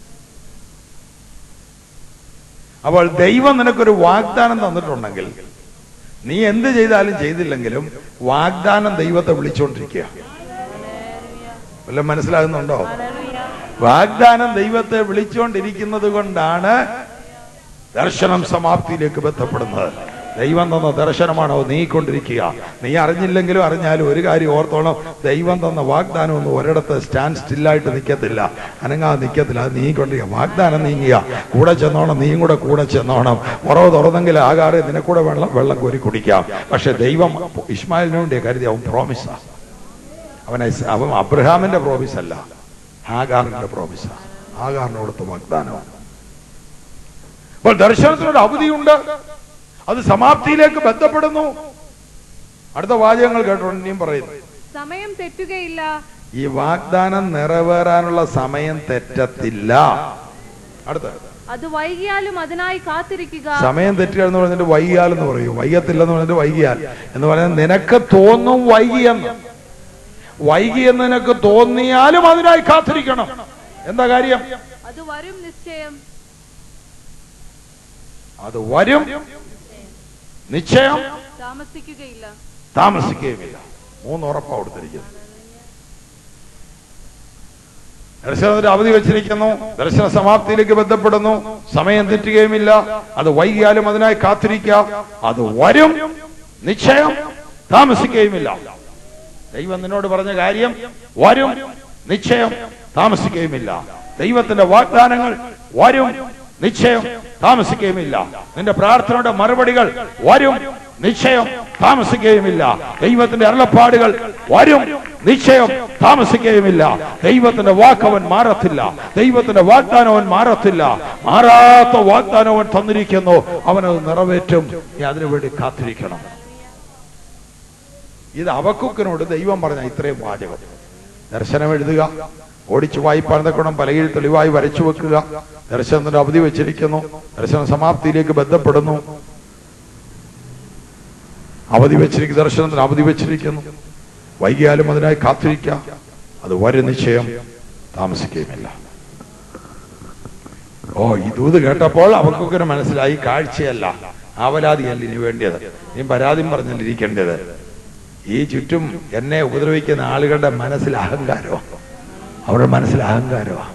അപ്പോൾ ദൈവം നിനക്കൊരു വാഗ്ദാനം തന്നിട്ടുണ്ടെങ്കിൽ നീ എന്ത് ചെയ്താലും ചെയ്തില്ലെങ്കിലും വാഗ്ദാനം ദൈവത്തെ വിളിച്ചുകൊണ്ടിരിക്കുക വല്ലതും മനസ്സിലാകുന്നുണ്ടോ വാഗ്ദാനം ദൈവത്തെ വിളിച്ചുകൊണ്ടിരിക്കുന്നത് കൊണ്ടാണ് ദർശനം സമാപ്തിയിലേക്ക് ബന്ധപ്പെടുന്നത് ദൈവം തന്ന ദർശനമാണോ നീക്കൊണ്ടിരിക്കുക നീ അറിഞ്ഞില്ലെങ്കിലും അറിഞ്ഞാലും ഒരു കാര്യം ഓർത്തോളം ദൈവം തന്ന വാഗ്ദാനം ഒന്നും ഒരിടത്ത് സ്റ്റാൻഡ് സ്റ്റില്ലായിട്ട് നിൽക്കത്തില്ല അനങ്ങാതെ നിൽക്കത്തില്ല അത് നീങ്ങിക്കൊണ്ടിരിക്കുക വാഗ്ദാനം നീങ്ങിയ കൂടെ ചെന്നോണം നീയും കൂടെ കൂടെ ചെന്നോണം ഉറവ് തുറന്നെങ്കിൽ ആകാറ് നിനക്കൂടെ വെള്ളം വെള്ളം കോരി കുടിക്കാം പക്ഷെ ദൈവം ഇസ്മായിലിന് വേണ്ടി കരുതി അവൻ പ്രോമിസാ അവനെ അവൻ അബ്രഹാമിന്റെ പ്രോമിസ് അല്ല ആകാറിന്റെ പ്രോമിസാ ആകാറിന് കൊടുത്ത വാഗ്ദാനമാണ് അപ്പോൾ ദർശനത്തിനൊരു അവധിയുണ്ട് അത് സമാപ്തിയിലേക്ക് ബന്ധപ്പെടുന്നു അടുത്ത വാചകങ്ങൾ കേട്ടോണ്ട് ഇനിയും പറയുന്നു സമയം തെറ്റുകയില്ല ഈ വാഗ്ദാനം നിറവേറാനുള്ള സമയം തെറ്റത്തില്ല അടുത്ത അത് വൈകിയാലും അതിനായി കാത്തിരിക്കുക സമയം തെറ്റുക എന്ന് പറഞ്ഞിട്ട് വൈകിയാൽ എന്ന് പറയൂ വൈകത്തില്ലെന്ന് പറഞ്ഞിട്ട് വൈകിയാൽ എന്ന് പറയുന്നത് നിനക്ക് തോന്നും വൈകിയെന്ന് വൈകിയെന്ന് നിനക്ക് തോന്നിയാലും അതിനായി കാത്തിരിക്കണം എന്താ കാര്യം അത് വരും നിശ്ചയം അത് വരും നിശ്ചയം താമസിക്കുകയില്ല താമസിക്കുകയുമില്ല മൂന്ന് ഉറപ്പാ കൊടുത്തിരിക്കുന്നത് ദർശനത്തിന് അവധി വെച്ചിരിക്കുന്നു ദർശന സമാപ്തിയിലേക്ക് ബന്ധപ്പെടുന്നു സമയം തെറ്റുകയുമില്ല അത് വൈകിയാലും അതിനായി കാത്തിരിക്കാം അത് വരും നിശ്ചയം താമസിക്കുകയുമില്ല ദൈവം നിന്നോട് പറഞ്ഞ കാര്യം വരും നിശ്ചയം താമസിക്കുകയുമില്ല ദൈവത്തിന്റെ വാഗ്ദാനങ്ങൾ വരും നിശ്ചയം താമസിക്കുകയുമില്ല നിന്റെ പ്രാർത്ഥനയുടെ മറുപടികൾ വരും നിശ്ചയം താമസിക്കുകയുമില്ല ദൈവത്തിന്റെ അരുളപ്പാടുകൾ വരും നിശ്ചയം താമസിക്കുകയുമില്ല ദൈവത്തിന്റെ വാക്കവൻ മാറത്തില്ല ദൈവത്തിന്റെ വാഗ്ദാനം അവൻ മാറത്തില്ല മാറാത്ത വാഗ്ദാനം അവൻ തന്നിരിക്കുന്നു അവനത് നിറവേറ്റും നീ അതിനുവേണ്ടി കാത്തിരിക്കണം ഇത് അവക്കുക്കിനോട് ദൈവം പറഞ്ഞ ഇത്രയും വാചകം ദർശനം എഴുതുക ഓടിച്ചു വായിപ്പാൻ തക്കണം പലകയിൽ തെളിവായി വരച്ചു വെക്കുക ദർശനത്തിന്റെ അവധി വെച്ചിരിക്കുന്നു ദർശന സമാപ്തിയിലേക്ക് ബന്ധപ്പെടുന്നു അവധി വെച്ചിരിക്കുന്ന ദർശനത്തിന് അവധി വെച്ചിരിക്കുന്നു വൈകിയാലും അതിനായി കാത്തിരിക്കാം അത് വരും നിശ്ചയം താമസിക്കുകയുമില്ല ഓ ഈ ദൂത് കേട്ടപ്പോൾ അവക്കൊക്കെ മനസ്സിലായി കാഴ്ചയല്ല ആവലാതിയല്ല ഇനി വേണ്ടിയത് നീ പരാതിയും പറഞ്ഞിരിക്കേണ്ടത് ഈ ചുറ്റും എന്നെ ഉപദ്രവിക്കുന്ന ആളുകളുടെ മനസ്സിൽ അഹങ്കാരമാണ് അവരുടെ മനസ്സിൽ അഹങ്കാരമാണ്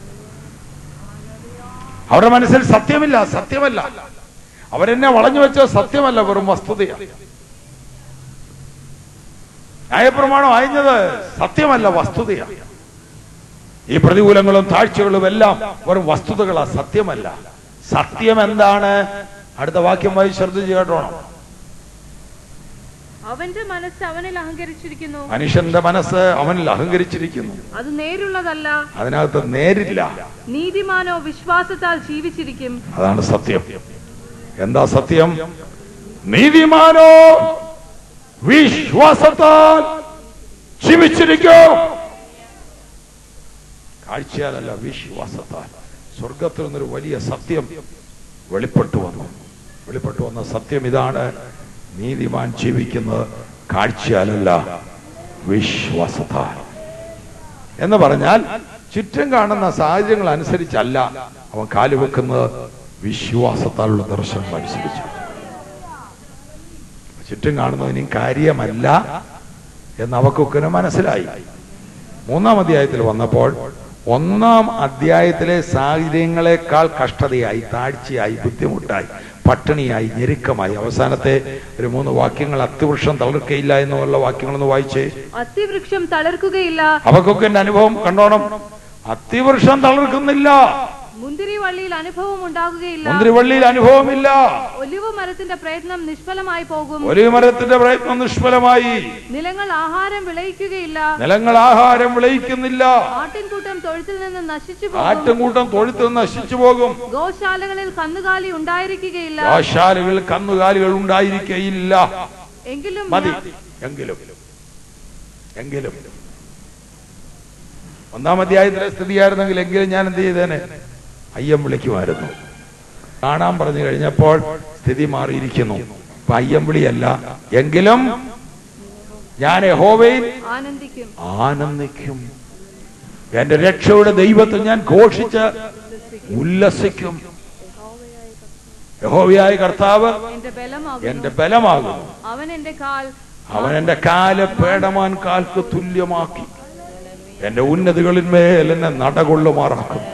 അവരുടെ മനസ്സിൽ സത്യമില്ല സത്യമല്ല അവരെന്നെ വളഞ്ഞു വെച്ച സത്യമല്ല വെറും വസ്തുതയാണ് ന്യായപ്രമാണം അയഞ്ഞത് സത്യമല്ല വസ്തുതയാണ് ഈ പ്രതികൂലങ്ങളും താഴ്ചകളും എല്ലാം വെറും വസ്തുതകളാ സത്യമല്ല സത്യം എന്താണ് അടുത്ത വാക്യം വായി ശ്രദ്ധിച്ച് കേട്ടോണം അവന്റെ മനസ്സ് അവനിൽ അഹങ്കരിച്ചിരിക്കുന്നു മനുഷ്യന്റെ മനസ്സ് അവനിൽ അഹങ്കരിച്ചിരിക്കുന്നു അത് നേരുള്ളതല്ല അതിനകത്ത് നേരില്ല നീതിമാനോ വിശ്വാസത്താൽ ജീവിച്ചിരിക്കും അതാണ് സത്യം എന്താ സത്യം നീതിമാനോ വിശ്വാസത്താൽ ജീവിച്ചിരിക്കും കാഴ്ചയാലല്ല വിശ്വാസത്താൽ സ്വർഗത്തിൽ നിന്നൊരു വലിയ സത്യം വെളിപ്പെട്ടു വന്നു വെളിപ്പെട്ടു വന്ന സത്യം ഇതാണ് നീതിമാൻ ജീവിക്കുന്നത് കാഴ്ചയാലല്ല വിശ്വാസത്താൽ എന്ന് പറഞ്ഞാൽ ചുറ്റും കാണുന്ന സാഹചര്യങ്ങൾ അനുസരിച്ചല്ല അവൻ കാലുവെക്കുന്നത് വിശ്വാസത്താലുള്ള ദർശനം അനുസരിച്ചു ചുറ്റും കാണുന്നതിനും കാര്യമല്ല എന്ന് അവക്കൊക്കെ മനസ്സിലായി മൂന്നാം അധ്യായത്തിൽ വന്നപ്പോൾ ഒന്നാം അധ്യായത്തിലെ സാഹചര്യങ്ങളെക്കാൾ കഷ്ടതയായി താഴ്ചയായി ബുദ്ധിമുട്ടായി പട്ടിണിയായി ഞെരുക്കമായി അവസാനത്തെ ഒരു മൂന്ന് വാക്യങ്ങൾ അത്തിവൃക്ഷം തളിർക്കയില്ല എന്നുള്ള വാക്യങ്ങളൊന്ന് വായിച്ചേ അത്തിവൃക്ഷം തളിർക്കുകയില്ല അവക്കൊക്കെ എന്റെ അനുഭവം കണ്ടോണം അത്തിവൃക്ഷം തളിർക്കുന്നില്ല മുന്തിരി വള്ളിയിൽ അനുഭവം ഉണ്ടാകുകയില്ല മുന്തിരിവള്ളിയിൽ അനുഭവമില്ല ഒലിവ് മരത്തിന്റെ പ്രയത്നം നിഷ്ഫലമായി പോകും ഒലിവ് മരത്തിന്റെ പ്രയത്നം നിഷ്ഫലമായി നിലങ്ങൾ ആഹാരം വിളയിക്കുകയില്ല നിലങ്ങൾ ആഹാരം വിളയിക്കുന്നില്ല ആട്ടിൻകൂട്ടം തൊഴുത്തിൽ നിന്ന് നശിച്ചു പോകും ആട്ടുംകൂട്ടം തൊഴുത്ത് നശിച്ചു പോകും ഗോശാലകളിൽ കന്നുകാലി ഉണ്ടായിരിക്കുകയില്ല ഗോശാലകൾ കന്നുകാലികൾ ഉണ്ടായിരിക്കയില്ല എങ്കിലും മതി ഞാൻ- എങ്കിലും എങ്കിലും ഒന്നാം അധ്യായത്തിലെ സ്ഥിതിയായിരുന്നെങ്കിൽ എങ്കിലും ഞാൻ എന്ത് ചെയ്തേനെ അയ്യം വിളിക്കുമായിരുന്നു കാണാൻ പറഞ്ഞു കഴിഞ്ഞപ്പോൾ സ്ഥിതി മാറിയിരിക്കുന്നു ഇപ്പൊ അയ്യം വിളിയല്ല എങ്കിലും ഞാൻ യഹോവയിൽ ആനന്ദിക്കും ആനന്ദിക്കും എന്റെ രക്ഷയുടെ ദൈവത്തിൽ ഞാൻ ഘോഷിച്ച് ഉല്ലസിക്കും യഹോവയായ കർത്താവ് എന്റെ ബലമാകുന്നു എന്റെ ബലമാകുന്നു അവൻ എന്റെ കാൽ അവൻ എന്റെ കാല് പേടമാൻ കാൽക്ക് തുല്യമാക്കി എന്റെ ഉന്നതികളിന്മേൽ എന്നെ നടകൊള്ളുമാറാക്കും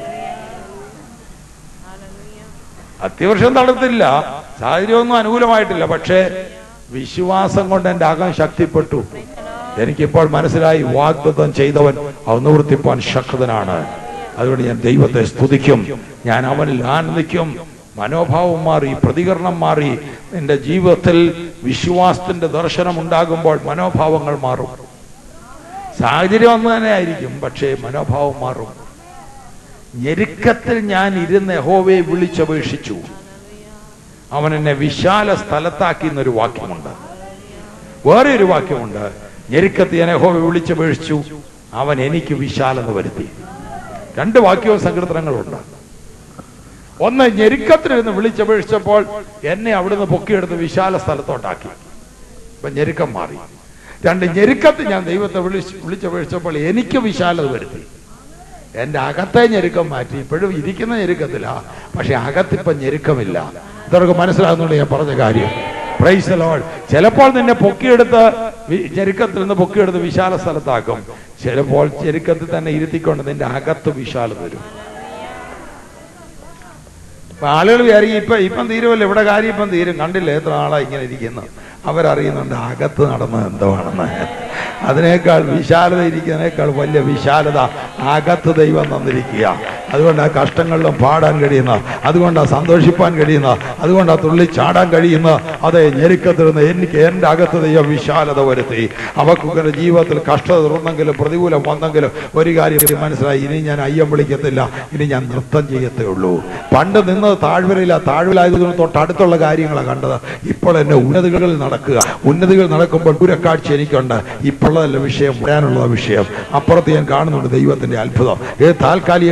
അത്യാവശ്യം തളർത്തില്ല സാഹചര്യമൊന്നും അനുകൂലമായിട്ടില്ല പക്ഷേ വിശ്വാസം കൊണ്ട് എന്റെ അകം ശക്തിപ്പെട്ടു എനിക്കിപ്പോൾ മനസ്സിലായി വാഗ്ദത്തം ചെയ്തവൻ അവ നിവർത്തിപ്പാൻ ശക്തനാണ് അതുകൊണ്ട് ഞാൻ ദൈവത്തെ സ്തുതിക്കും ഞാൻ അവനിൽ ആനന്ദിക്കും മനോഭാവം മാറി പ്രതികരണം മാറി നിന്റെ ജീവിതത്തിൽ വിശ്വാസത്തിന്റെ ദർശനം ഉണ്ടാകുമ്പോൾ മനോഭാവങ്ങൾ മാറും സാഹചര്യം ഒന്ന് തന്നെ ആയിരിക്കും പക്ഷേ മനോഭാവം മാറും ഞെരുക്കത്തിൽ ഞാൻ ഇരുന്ന് യഹോവയെ വിളിച്ചപേക്ഷിച്ചു അവൻ എന്നെ വിശാല സ്ഥലത്താക്കി എന്നൊരു വാക്യമുണ്ട് വേറെ ഒരു വാക്യമുണ്ട് ഞെരുക്കത്തിൽ ഞാൻ യഹോവയെ വിളിച്ചപേക്ഷിച്ചു അവൻ എനിക്ക് വിശാലത വരുത്തി രണ്ട് വാക്യവും സങ്കീർത്തനങ്ങളുണ്ട് ഒന്ന് ഞെരുക്കത്തിലിരുന്ന് വിളിച്ചപേക്ഷിച്ചപ്പോൾ എന്നെ അവിടുന്ന് പൊക്കിയെടുത്ത് വിശാല സ്ഥലത്തോട്ടാക്കി ഇപ്പൊ ഞെരുക്കം മാറി രണ്ട് ഞെരുക്കത്തിൽ ഞാൻ ദൈവത്തെ വിളിച്ച് വിളിച്ചപേക്ഷിച്ചപ്പോൾ എനിക്ക് വിശാലത വരുത്തി എന്റെ അകത്തെ ഞെരുക്കം മാറ്റി ഇപ്പോഴും ഇരിക്കുന്ന ഞെരുക്കത്തിലാ പക്ഷെ അകത്തിപ്പം ഞെരുക്കമില്ല ഇതവർക്ക് മനസ്സിലാകുന്നുണ്ട് ഞാൻ പറഞ്ഞ കാര്യം പ്രൈസ് ലോഡ് ചിലപ്പോൾ നിന്നെ പൊക്കിയെടുത്ത് വി- ഞെരുക്കത്തിൽ നിന്ന് പൊക്കിയെടുത്ത് വിശാല സ്ഥലത്താക്കും ചിലപ്പോൾ ഞെരുക്കത്തിൽ തന്നെ ഇരുത്തിക്കൊണ്ട് നിന്റെ അകത്ത് വിശാലത വരും അപ്പൊ ആളുകൾ വിചാരിക്കും ഇപ്പൊ ഇപ്പം തീരുമല്ലോ ഇവിടെ കാര്യം ഇപ്പം തീരും കണ്ടില്ലേ എത്ര ആളാ ഇങ്ങനെ ഇരിക്കുന്നു അവരറിയുന്നുണ്ട് അകത്ത് നടന്നത് എന്താണെന്ന് അതിനേക്കാൾ വിശാലത ഇരിക്കുന്നതിനേക്കാൾ വലിയ വിശാലത അകത്ത് ദൈവം തന്നിരിക്കുക അതുകൊണ്ട് ആ കഷ്ടങ്ങളിലും പാടാൻ കഴിയുന്ന അതുകൊണ്ട് ആ സന്തോഷിപ്പാൻ കഴിയുന്ന അതുകൊണ്ട് ആ തുള്ളി ചാടാൻ കഴിയുന്ന അതെ ഞെരുക്കത്തിരുന്ന് എനിക്ക് എൻ്റെ അകത്ത് ദൈവം വിശാലത വരുത്തി അവക്കൊക്കെ ജീവിതത്തിൽ കഷ്ടത തുറന്നെങ്കിലും പ്രതികൂലം വന്നെങ്കിലും ഒരു കാര്യം എനിക്ക് മനസ്സിലായി ഇനി ഞാൻ അയ്യം വിളിക്കത്തില്ല ഇനി ഞാൻ നൃത്തം ചെയ്യത്തേ ഉള്ളൂ പണ്ട് നിന്നത് താഴ്വരയില്ല താഴ്വരായതുകൊണ്ട് തൊട്ടടുത്തുള്ള കാര്യങ്ങളാണ് കണ്ടത് ഇപ്പോൾ എന്നെ ഉന്നതികളിൽ നടക്കുക ഉന്നതികൾ നടക്കുമ്പോൾ ദൂരക്കാഴ്ച എനിക്കുണ്ട് ഇപ്പോഴല്ല വിഷയം വരാനുള്ള വിഷയം അപ്പുറത്ത് ഞാൻ കാണുന്നുണ്ട് ദൈവത്തിന്റെ അത്ഭുതം ഏത് താൽക്കാലികമായ ഒരു സാഹചര്യം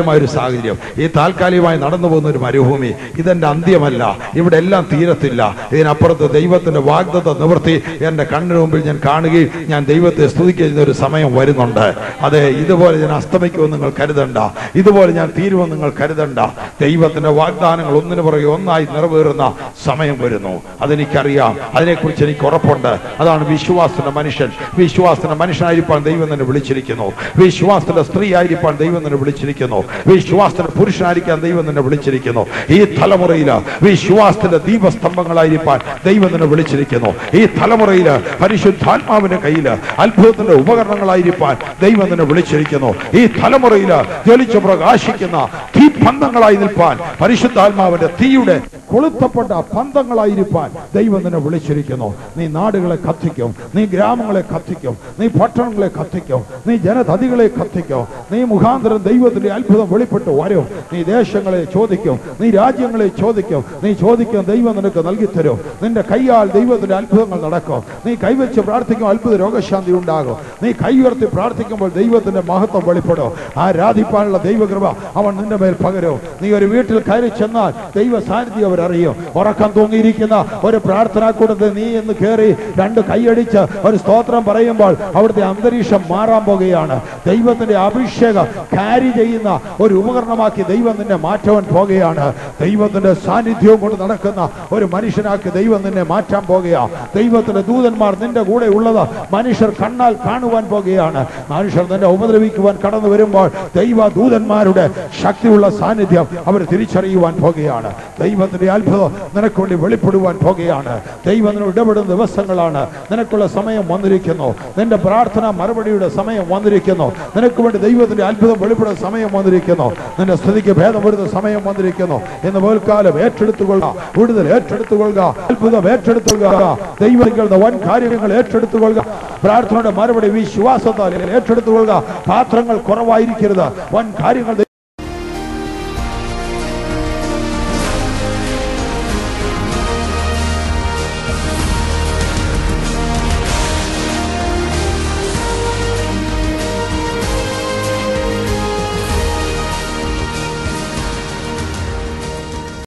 സാഹചര്യം ഈ താൽക്കാലികമായി നടന്നു പോകുന്ന ഒരു മരുഭൂമി ഇതെന്റെ അന്ത്യമല്ല ഇവിടെ എല്ലാം തീരത്തില്ല ഇതിനപ്പുറത്ത് ദൈവത്തിന്റെ വാഗ്ദത്ത നിവൃത്തി എന്റെ കണ്ണിന് മുമ്പിൽ ഞാൻ കാണുകയും ഞാൻ ദൈവത്തെ സ്തുതിക്കുന്ന ഒരു സമയം വരുന്നുണ്ട് അതെ ഇതുപോലെ ഞാൻ അസ്തമിക്കുമെന്ന് നിങ്ങൾ കരുതണ്ട ഇതുപോലെ ഞാൻ തീരുമെന്ന് നിങ്ങൾ കരുതണ്ട ദൈവത്തിന്റെ വാഗ്ദാനങ്ങൾ ഒന്നിനു പുറകെ ഒന്നായി നിറവേറുന്ന സമയം വരുന്നു അതെനിക്കറിയാം അതിനെക്കുറിച്ച് എനിക്ക് ഉറപ്പുണ്ട് അതാണ് വിശ്വാസത്തിന്റെ മനുഷ്യൻ വിശ്വാസത്തിന്റെ മനുഷ്യനായിരിക്കാൻ ദൈവം തന്നെ വിളിച്ചിരിക്കുന്നു വിശ്വാസത്തിന്റെ സ്ത്രീ ആയിരിക്കാൻ ദൈവം തന്നെ വിളിച്ചിരിക്കുന്നു വിശ്വാസത്തിന്റെ പുരുഷനായിരിക്കാൻ ദൈവം തന്നെ വിളിച്ചിരിക്കുന്നു ഈ തലമുറയിൽ വിശ്വാസത്തിന്റെ ദീപസ്തംഭങ്ങളായിരിക്കാൻ ദൈവം തന്നെ വിളിച്ചിരിക്കുന്നു ഈ തലമുറയിൽ പരിശുദ്ധാത്മാവിന്റെ കയ്യിൽ അത്ഭുതത്തിന്റെ ഉപകരണങ്ങളായിരിക്കാൻ ദൈവം തന്നെ വിളിച്ചിരിക്കുന്നു ഈ തലമുറയിൽ ജ്വലിച്ചു പ്രകാശിക്കുന്ന തീ പന്തങ്ങളായി നിൽപ്പാൻ പരിശുദ്ധാത്മാവിന്റെ തീയുടെ കൊളുത്തപ്പെട്ട പന്തങ്ങളായിരിക്കാൻ ദൈവം നിന്നെ വിളിച്ചിരിക്കുന്നു നീ നാടുകളെ കത്തിക്കും നീ ഗ്രാമങ്ങളെ കത്തിക്കും നീ പട്ടണങ്ങളെ കത്തിക്കും നീ ജനതതികളെ കത്തിക്കും നീ മുഖാന്തരം ദൈവത്തിന്റെ അത്ഭുതം വെളിപ്പെട്ട് വരും നീ ദേശങ്ങളെ ചോദിക്കും നീ രാജ്യങ്ങളെ ചോദിക്കും നീ ചോദിക്കും ദൈവം നിനക്ക് നൽകി തരും നിന്റെ കൈയാൽ ദൈവത്തിന്റെ അത്ഭുതങ്ങൾ നടക്കും നീ കൈവച്ച് പ്രാർത്ഥിക്കും അത്ഭുത രോഗശാന്തി ഉണ്ടാകും നീ കൈ ഉയർത്തി പ്രാർത്ഥിക്കുമ്പോൾ ദൈവത്തിന്റെ മഹത്വം വെളിപ്പെടും ആരാധിപ്പാനുള്ള ദൈവകൃപ അവൻ നിന്റെ മേൽ പകരും നീ ഒരു വീട്ടിൽ കയറി ചെന്നാൽ ദൈവ സാന്നിധ്യം അവരറിയും ഉറക്കം തൂങ്ങിയിരിക്കുന്ന ഒരു പ്രാർത്ഥനാ കൂടത്തിൽ നീ എന്ന് കയറി രണ്ട് കൈയടിച്ച് ഒരു സ്തോത്രം പറയുമ്പോൾ അവിടുത്തെ അന്തരീക്ഷം മാറാൻ പോകുകയാണ് ദൈവത്തിന്റെ അഭിഷേകം കാരി ചെയ്യുന്ന ഒരു ഉപകരണമാക്കി ദൈവം നിന്നെ മാറ്റുവാൻ പോകുകയാണ് ദൈവത്തിന്റെ സാന്നിധ്യവും കൊണ്ട് നടക്കുന്ന ഒരു മനുഷ്യനാക്കി ദൈവം നിന്നെ മാറ്റാൻ പോകുകയാ ദൈവത്തിന്റെ ദൂതന്മാർ നിന്റെ കൂടെ ഉള്ളത് മനുഷ്യർ കണ്ണാൽ കാണുവാൻ പോകുകയാണ് മനുഷ്യർ നിന്നെ ഉപദ്രവിക്കുവാൻ കടന്നു വരുമ്പോൾ ദൈവ ദൂതന്മാരുടെ ശക്തിയുള്ള സാന്നിധ്യം അവർ തിരിച്ചറിയുവാൻ പോകുകയാണ് ദൈവത്തിന്റെ അത്ഭുതം നിനക്ക് വേണ്ടി വെളിപ്പെടുവാൻ പോകുകയാണ് ദൈവം നിന്നോട് ഇടപെടുന്ന ദിവസങ്ങളാണ് നിനക്കുള്ള സമയം വന്നിരിക്കുന്നു നിന്റെ പ്രാർത്ഥന മറുപടിയുടെ സമയം വന്നിരിക്കുന്നു നിനക്ക് വേണ്ടി ദൈവത്തിന്റെ അത്ഭുതം വെളിപ്പെടുന്ന സമയം വന്നിരിക്കുന്നു നിന്റെ സ്ഥിതിക്ക് ഭേദം വരുന്ന സമയം വന്നിരിക്കുന്നു എന്ന് പോൽക്കാലം ഏറ്റെടുത്തുകൊള്ളുക വിടുതൽ ഏറ്റെടുത്തുകൊള്ളുക അത്ഭുതം ഏറ്റെടുത്തുകൊള്ളുക ദൈവങ്ങളുടെ വൻ കാര്യങ്ങൾ ഏറ്റെടുത്തുകൊള്ളുക പ്രാർത്ഥനയുടെ മറുപടി വിശ്വാസത്താൽ ഏറ്റെടുത്തുകൊള്ളുക പാത്രങ്ങൾ കുറവായിരിക്കരുത് വൻ കാര്യങ്ങൾ